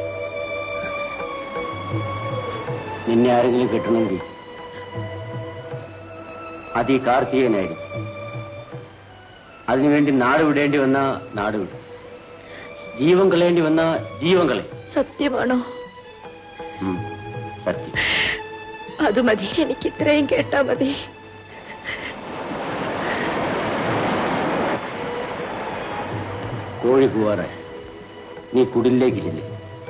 നിന്നെ ആരെങ്കിലും കിട്ടണമെങ്കിൽ അത് ഈ കാർത്തികനായിരിക്കും അതിനുവേണ്ടി നാട് വിടേണ്ടി വന്ന നാട് വിടും ജീവൻ കളയേണ്ടി വന്ന ജീവൻ കളയും സത്യമാണോ ഉം, സത്യം അത് മതി എനിക്ക് ഇത്രയും കേട്ടാ മതി കോഴി കൂവാറായി നീ കുടിലേക്ക് ചെല്ലും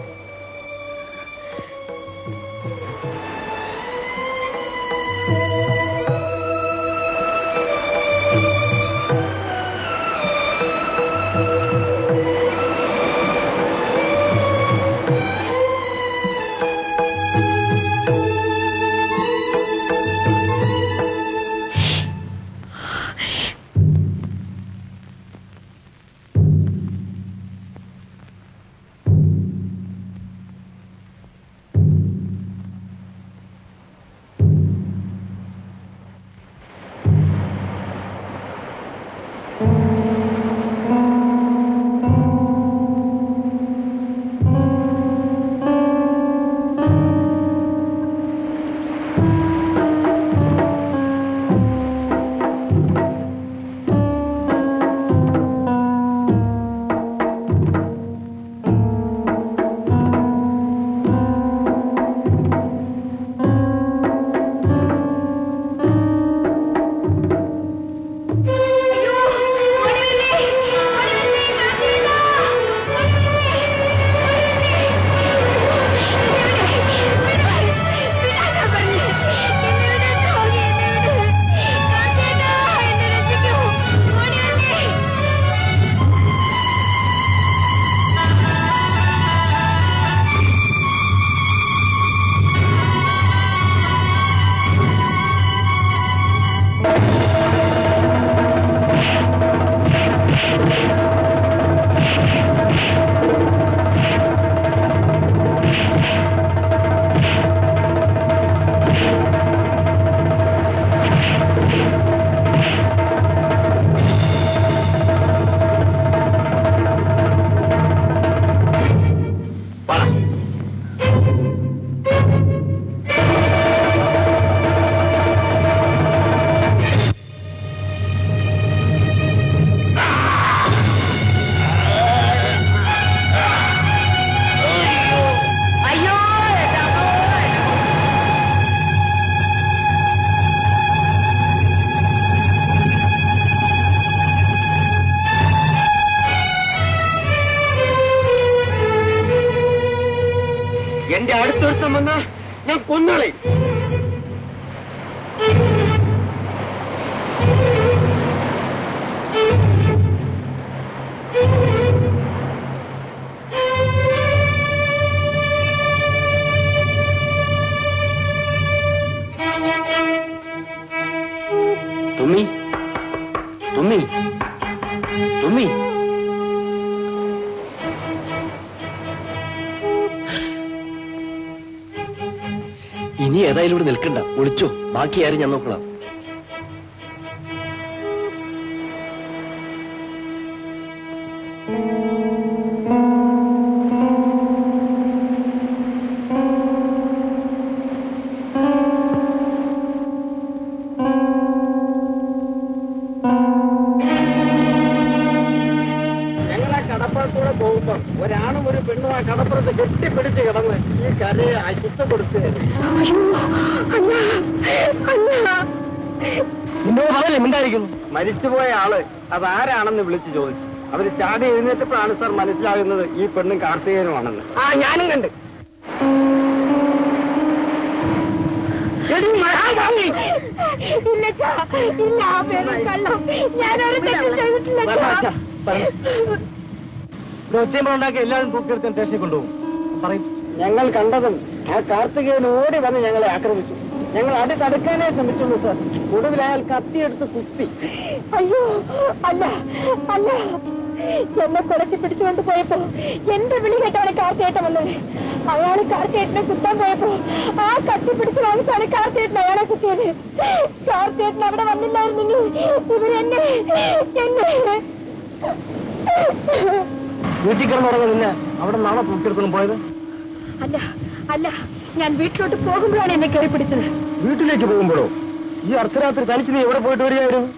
എന്റെ അടുത്തൊരുത്തം വന്നാ ഞാൻ കൊന്നളെ തുമ്മി തുമ്മി തുമ്മി ഇനി ഏതായാലും ഇവിടെ നിൽക്കണ്ട ഒളിച്ചോ ബാക്കി ആരും ഞാൻ നോക്കണം ഞങ്ങളെ കടപ്പുറത്തൂടെ പോകുമ്പോ ഒരാണും ഒരു പെണ്ണും ആ കടപ്പുറത്ത് കെട്ടിപ്പിടിച്ച് കിടന്ന് ഈ കരയെ അശുദ്ധം കൊടുത്തു നിന്നോട് പറഞ്ഞില്ലേ മിണ്ടായിരിക്കുന്നു മരിച്ചുപോയ ആള് അതാരാണെന്ന് വിളിച്ചു ചോദിച്ചു അവര് ചാടി എഴുന്നേറ്റപ്പോഴാണ് സാർ മനസ്സിലാകുന്നത് ഈ പെണ്ണും കാർത്തികേയനുമാണെന്ന് ആ ഞാനും കണ്ട് എടി മഹാഭാവി ഇല്ല ചാ, ഇല്ല ആ പേരും കള്ളം ഞാനൊരു തെറ്റും ചെയ്തിട്ടില്ല ചാ. ഒച്ചയുമ്പോണ്ടാക്കി എല്ലാവരും തൂക്കിയെടുത്ത് സ്റ്റേഷനിൽ കൊണ്ടുപോകും പറയും ഞങ്ങൾ കണ്ടതും ആ കാർത്തികേയൻ ഓടി വന്ന് ഞങ്ങളെ ആക്രമിച്ചു ഞങ്ങൾ അടി തടുക്കാനേ ശ്രമിച്ചുള്ളൂ സാർ ഒടുവിൽ അയാൾ കത്തിയെടുത്ത് കുത്തി അയ്യോ അല്ല അല്ല എന്നെ കുളച്ച് പിടിച്ചുകൊണ്ട് പോയപ്പോ എന്റെ വിളി കേട്ടാണ് കാർത്തിയേട്ടൻ വന്നത് അയാള് കാർത്തിയേട്ടനെ കുത്താൻ പോയപ്പോ ആ കത്തി പിടിച്ച് വാങ്ങിച്ചാണ് കാർത്തിയേട്ടൻ അയാളെ കുത്തിയത് കാർത്തിയേട്ടൻ അവിടെ വന്നില്ലായിരുന്നെങ്കിൽ ഇവരെന്നെ എന്നെ വീട്ടിൽ കിടന്നുറങ്ങുന്ന അവിടെ നിന്നാണോ തൂക്കിയെടുത്തൊന്നും പോയത് അല്ല അല്ല ഞാൻ വീട്ടിലോട്ട് പോകുമ്പോഴാണ് എന്നെ കയറി പിടിച്ചത് വീട്ടിലേക്ക് പോകുമ്പോഴോ ഈ അർദ്ധരാത്രി തനിച്ച് നീ എവിടെ പോയിട്ട് വരികയായിരുന്നു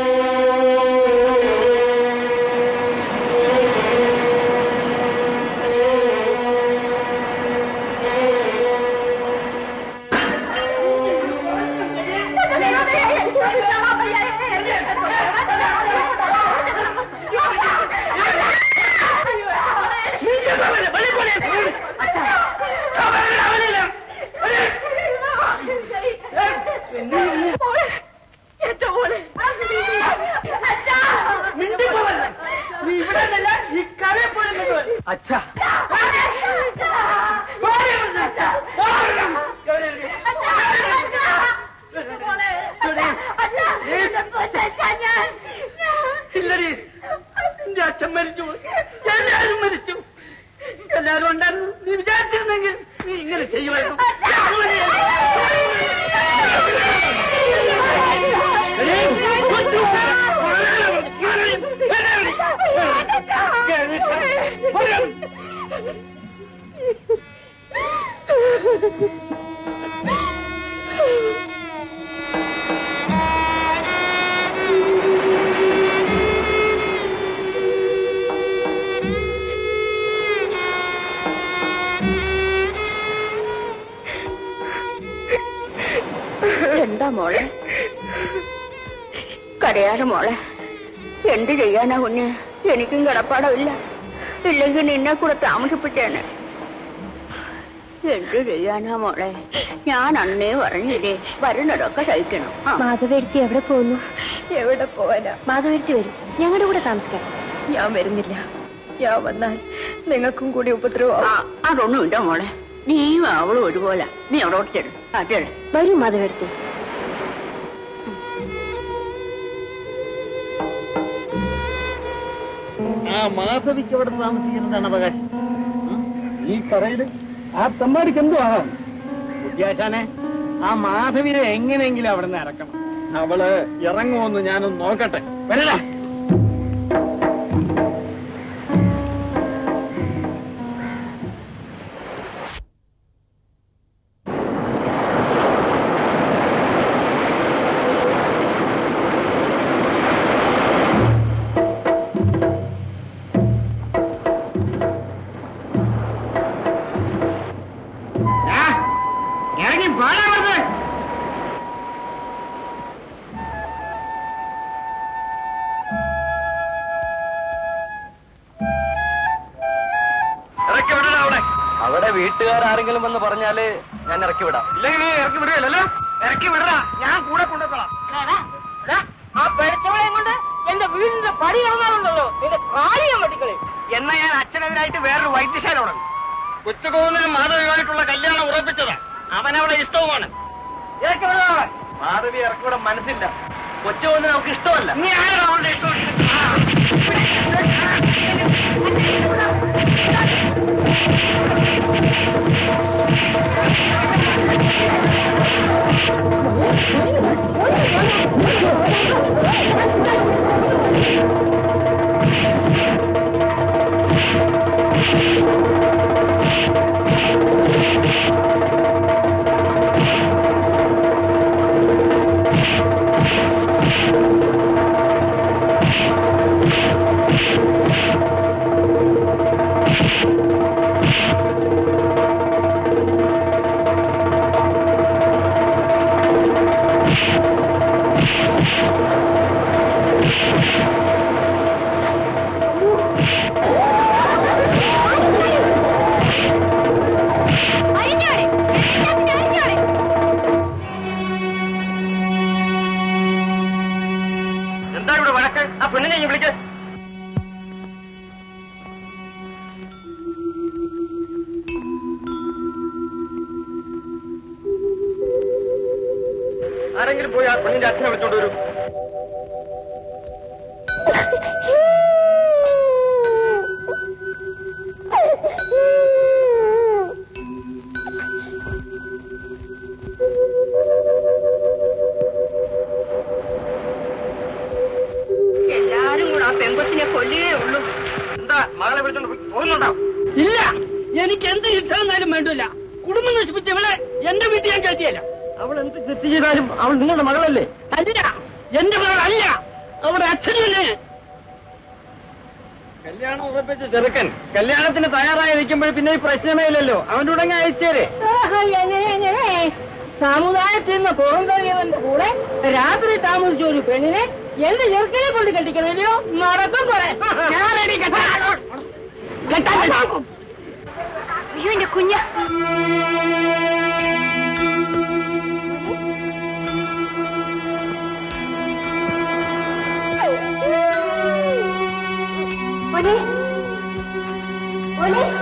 അച്ഛാ ഇല്ലടി എന്റെ അച്ഛൻ മരിച്ചു പോയി. എല്ലാരും മരിച്ചു എല്ലാരും ഉണ്ടായിരുന്നു നീ വിചാരിച്ചിരുന്നെങ്കിൽ നീ ഇങ്ങനെ ചെയ്യുമായിരുന്നു എന്താ മോളെ കരയാതെ മോളെ എന്ത് ചെയ്യാനാ കുഞ്ഞ് എനിക്കും കിടപ്പാടമില്ല ഇല്ലെങ്കിൽ നിന്നെ കൂടെ താമസിപ്പിച്ചേനെ എന്ത് ചെയ്യാനാ മോളെ ഞാൻ അന്നേ പറഞ്ഞില്ലേ വരുന്നതൊക്കെ സഹിക്കണം ആ. മാധവേരുത്തി എവിടെ പോകുന്നു എവിടെ പോവാനാ മാധവേരുത്തി വരും ഞങ്ങളുടെ കൂടെ താമസിക്കാം ഞാൻ വരുന്നില്ല ഞാൻ വന്നാൽ നിങ്ങൾക്കും കൂടി ഉപദ്രവം ആ, അതൊന്നുമില്ല മോളെ നീയും അവളും ഒരുപോലെ നീ അവിടോട്ട് ചെല്ലു ആ ചെല്ലു വരൂ മാധവേരുത്തി ആ മാധവിക്ക് അവിടെ താമസിക്കുന്നതാണ് അവകാശം ഈ പറയില് ആ തമ്മാടിക്ക് എന്തോ ആവാം ഉദ്യാശാനെ ആ മാധവിനെ എങ്ങനെയെങ്കിലും അവിടെ നിന്ന് ഇറക്കണം അവള് ഇറങ്ങുമെന്ന് ഞാനൊന്ന് നോക്കട്ടെ വരല ഇറങ്ങി പാടാ ഇറക്കി വിടടാ അവിടെ അവിടെ വീട്ടുകാരെങ്കിലും വന്ന് പറഞ്ഞാല് ഞാൻ ഇറക്കി വിടാം ഇല്ലെങ്കിൽ നീ ഇറക്കി വിടുകയല്ലോ ഇറക്കി വിടടാ ഞാൻ കൂടെ കൊണ്ടുപോയിക്കോളാം ആ പഠിച്ചവളെയും കൊണ്ട് എന്റെ വീടിന്റെ പടി ഇറങ്ങാറുണ്ടല്ലോ നിന്റെ കാര്യം വെട്ടിക്കളി എന്നാ ഞാൻ അച്ഛനെതിരായിട്ട് വേറൊരു വൈദ്യശാല തുടങ്ങി കൊച്ചുകോന്നിനും മാധവിയുമായിട്ടുള്ള കല്യാണം ഉറപ്പിച്ചതാ അവനവിടെ ഇഷ്ടവുമാണ് ഇറക്കി വിടടാ അവളെ. മാധവി ഇറക്കി വിടാൻ മനസ്സില്ല കൊച്ചുകൊണ്ട് നമുക്ക് ഇഷ്ടമല്ല നീ ആരാ അവളുടെ ഇഷ്ടം എന്താ ഇവിടെ വഴക്ക് ആ പെണ്ണിനെ ഇങ്ങ് വിളിക്ക ആരെങ്കിലും പോയി ആ പെണ്ണിന്റെ അച്ഛനെ വിളിച്ചോണ്ട് വരൂ എല്ലാരും കൂടെ ആ പെങ്കൊച്ചിനെ കൊല്ലുകയേ ഉള്ളൂ എന്താ മകളെ വിളിച്ചോണ്ട് പോകുന്നുണ്ടോ ഇല്ല എനിക്ക് എന്ത് ശിക്ഷ എന്നാലും വേണ്ടില്ല കുടുംബം നശിപ്പിച്ച ഇവളെ എന്റെ വീട്ടിൽ ഞാൻ കയറ്റിയല്ല അവൾ എന്ത് തെറ്റ് ചെയ്താലും അവൾ നിങ്ങളുടെ മകളല്ലേ അല്ല എന്റെ മകളല്ല അവളുടെ അച്ഛനല്ലേ കല്യാണം ഉറപ്പിച്ച ചെറുക്കൻ കല്യാണത്തിന് തയ്യാറായി നിൽക്കുമ്പോൾ പിന്നെ ഈ പ്രശ്നമേ ഇല്ലല്ലോ അവൻ്റെ കൂടെ അങ്ങ് അയച്ചേരെ എങ്ങനെ എങ്ങനെ സമുദായത്തിൽ നിന്ന് പുറന്തള്ളിയവന്റെ കൂടെ രാത്രി താമസിച്ച ഒരു പെണ്ണിനെ എന്റെ ചെറുക്കനെ കൊണ്ട് കെട്ടിക്കണല്ലോ നടക്കും കുറെ ഞാനടി കെട്ടാൻ അയ്യോ എന്റെ കുഞ്ഞ മോനെ മോനെ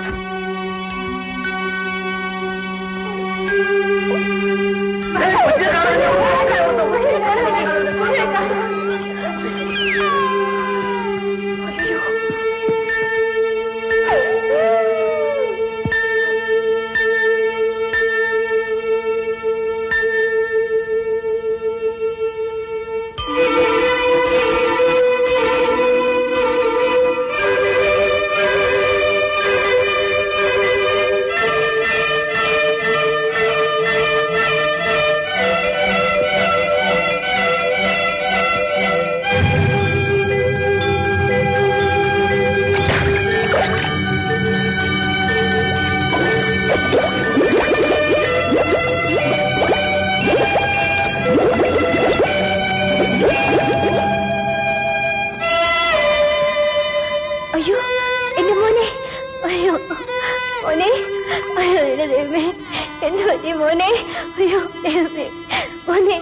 അയ്യോ എന്റെ മോനെ അയ്യോ മോനെ അയ്യോ എന്റെ ദൈവമേ എന്റെ പറ്റി മോനെ അയ്യോ ദൈവമേ മോനെ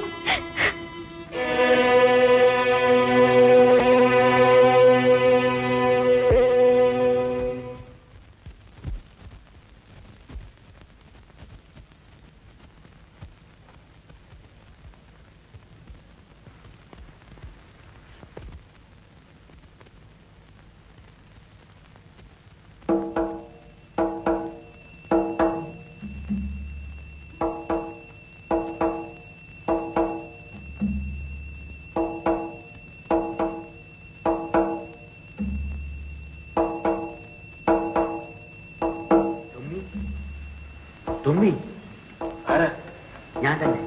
തുമ്മി ആരാ ഞാൻ തന്നെ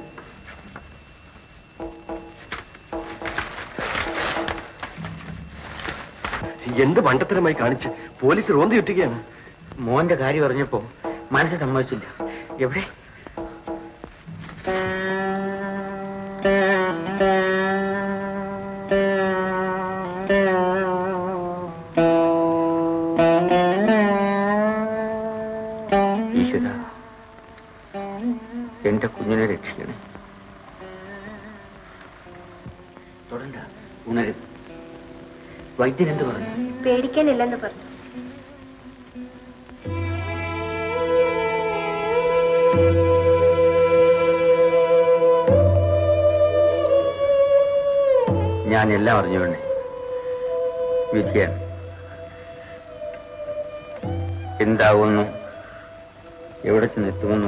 എന്ത് മണ്ടത്തരമായി കാണിച്ച് പോലീസ് റോന്തി ഇട്ടുകയാണ് മോന്റെ കാര്യം അറിഞ്ഞപ്പോ മനസ്സ് സമ്മതിച്ചില്ല എവിടെ ഈശ്വര എന്റെ കുഞ്ഞിനെ രക്ഷിക്കണേ തുടണ്ട ഉണരുത് വൈദ്യൻ എന്ത് പറഞ്ഞു പേടിക്കാനില്ലെന്ന് പറഞ്ഞു ഞാൻ എല്ലാം അറിഞ്ഞു വേണേ വിധിയാണ് എന്താകുന്നു എവിടെ ചെന്നെത്തുമെന്നു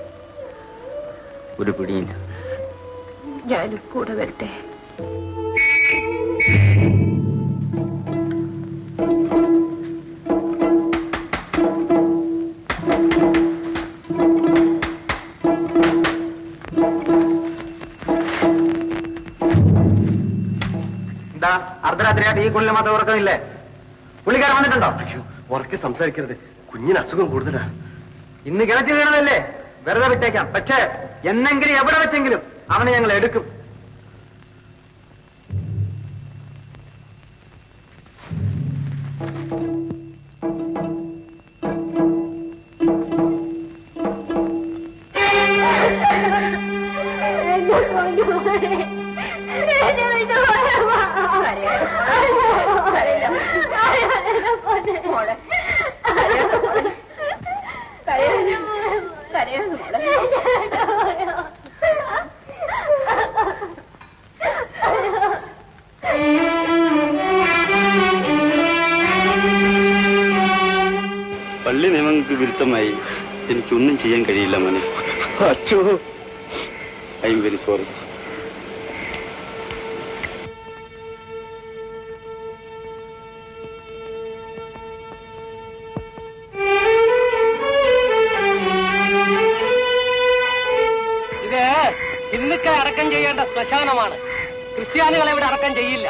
ഒരു പിടിയില്ല ഞാനും കൂടെ വരട്ടെ എന്താ അർദ്ധരാത്രിയായിട്ട് ഈ കുള്ളിൽ മാത്രം ഉറക്കമില്ലേ പുള്ളിക്കാരൻ വന്നിട്ടുണ്ടോ അയ്യോ ഉറക്കെ സംസാരിക്കരുത് കുഞ്ഞിന് അസുഖം കൂടുതലാ ഇന്ന് കിണറ്റി വീണതല്ലേ വെറുതെ വിട്ടേക്കാം പക്ഷേ എന്നെങ്കിലും എവിടെ വെച്ചെങ്കിലും അവനെ ഞങ്ങൾ എടുക്കും പള്ളി നിയമങ്ങൾക്ക് വിരുദ്ധമായി എനിക്കൊന്നും ചെയ്യാൻ കഴിയില്ല മോനെ അച്ചോ I'm very sorry Thank you. ഹിന്ദുക്കളെ അടക്കം ചെയ്യേണ്ട ശ്മശാനമാണ് ക്രിസ്ത്യാനികളെ ഇവിടെ അടക്കം ചെയ്യില്ല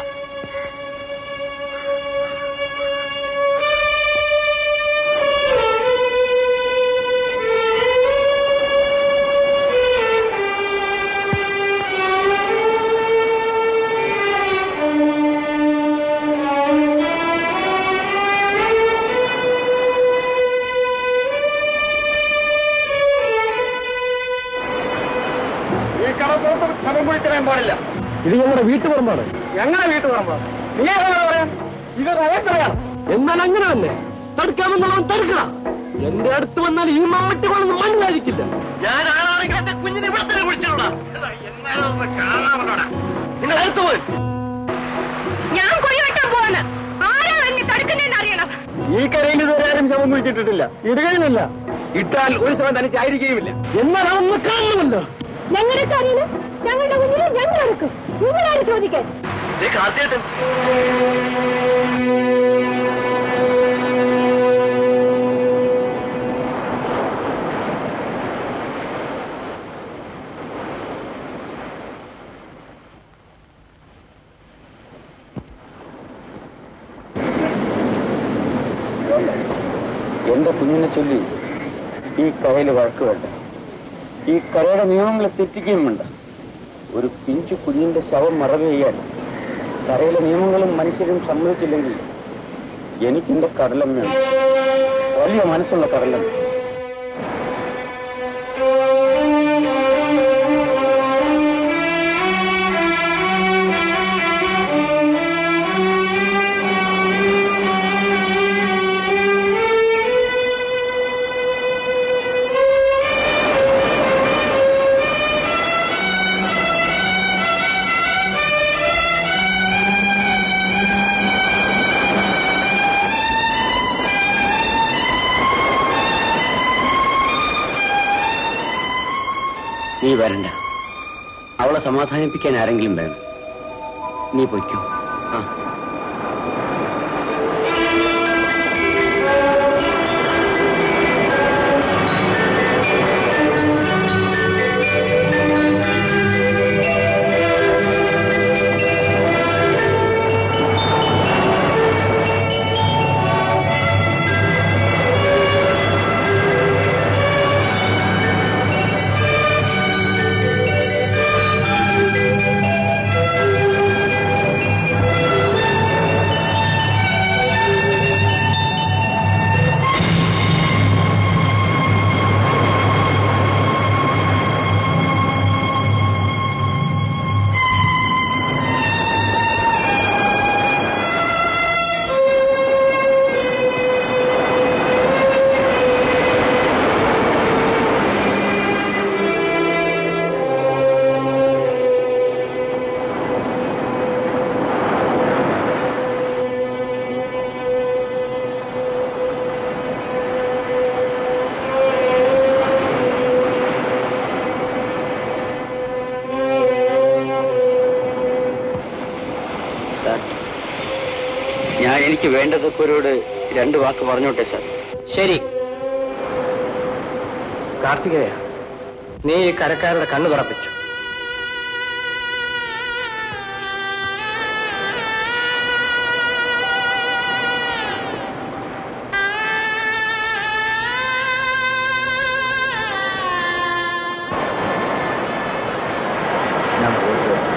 ഈ കടപ്പുറത്ത് ശവം കുഴിച്ചിടാൻ പാടില്ല ഇത് ഞങ്ങളുടെ വീട്ടുപറമ്പാണ് ഞങ്ങളെ വീട്ടുപറമ്പാണ് നീ ഏതാണ് പറയാം ഇത് റയത്തറയാണ് എന്നാൽ അങ്ങനെ തന്നെ തടുക്കാമെന്നുള്ളവൻ തടുക്കണം എന്റെ അടുത്ത് വന്നാൽ ഈ മമ്മട്ടി കൊണ്ടൊന്നും മണ്ണിലായിരിക്കില്ല ഞാൻ ആളാണെങ്കിൽ എന്റെ കുഞ്ഞിനെ ഇവിടെ തന്നെ കുഴിച്ചിടാ നിങ്ങൾ അടുത്ത് പോയി ഞാൻ കുഴിവെട്ടാൻ പോവാണ് ആരാ എന്നെ തടുക്കുന്നതെന്ന് അറിയണം ഈ കരയിൽ ഇതുവരെ ആരും ശവം കുഴിച്ചിട്ടിട്ടില്ല ഇടുകയുമില്ല ഇട്ടാൽ ഒരു ശവം തനിച്ചായിരിക്കുകയുമില്ല എന്നാൽ അതൊന്ന് കാണുമല്ലോ ഞങ്ങളുടെ അറിയില്ല ഞങ്ങളുടെ മുന്നിൽ ഞങ്ങൾ എടുക്കും നിങ്ങളാണ് ചോദിക്കാൻ കാർത്തിയേട്ടൻ എന്റെ കുഞ്ഞിനെ ചൊല്ലി ഈ കരയിൽ വഴക്ക് വേണ്ട ഈ കരയുടെ നിയമങ്ങളെ തെറ്റിക്കുകയും വേണ്ട ഒരു പിഞ്ചു കുഞ്ഞിന്റെ ശവം മറവ് ചെയ്യാൻ കരയിലെ നിയമങ്ങളും മനുഷ്യരും സമ്മതിച്ചില്ലെങ്കിൽ എനിക്കെന്റെ കടലം വേണം വലിയ മനസ്സുള്ള കടലം നീ വരണ്ട അവളെ സമാധാനിപ്പിക്കാൻ ആരെങ്കിലും വേണം നീ പൊയ്ക്കോ ആ സാർ ഞാൻ എനിക്ക് വേണ്ടതൊക്കെ രണ്ട് വാക്ക് പറഞ്ഞോട്ടെ സാർ ശരി കാർത്തികേയ നീ ഈ കരക്കാരുടെ കണ്ണു തുറപ്പിച്ചു ഞാൻ പോയിട്ട് വരാം.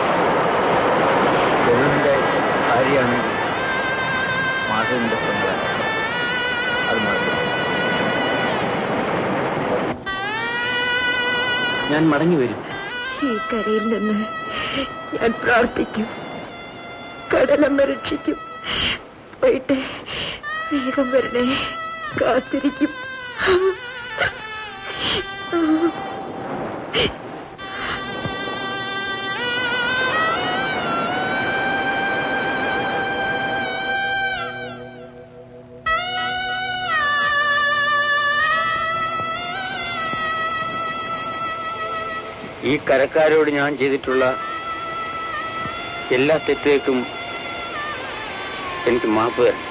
ചെറുതിന്റെ ഭാര്യയാണെങ്കിൽ മാധവന്റെ സ്വന്തം അത് മറന്നു ഞാൻ മടങ്ങി വരും ഈ കരയിൽ നിന്ന് ഞാൻ പ്രാർത്ഥിക്കും കടലമ്മ രക്ഷിക്കും പോയിട്ട് വേഗം വരണേ കാത്തിരിക്കും ഈ കരക്കാരോട് ഞാൻ ചെയ്തിട്ടുള്ള എല്ലാ തെറ്റേക്കും എനിക്ക് മാപ്പ് തരണം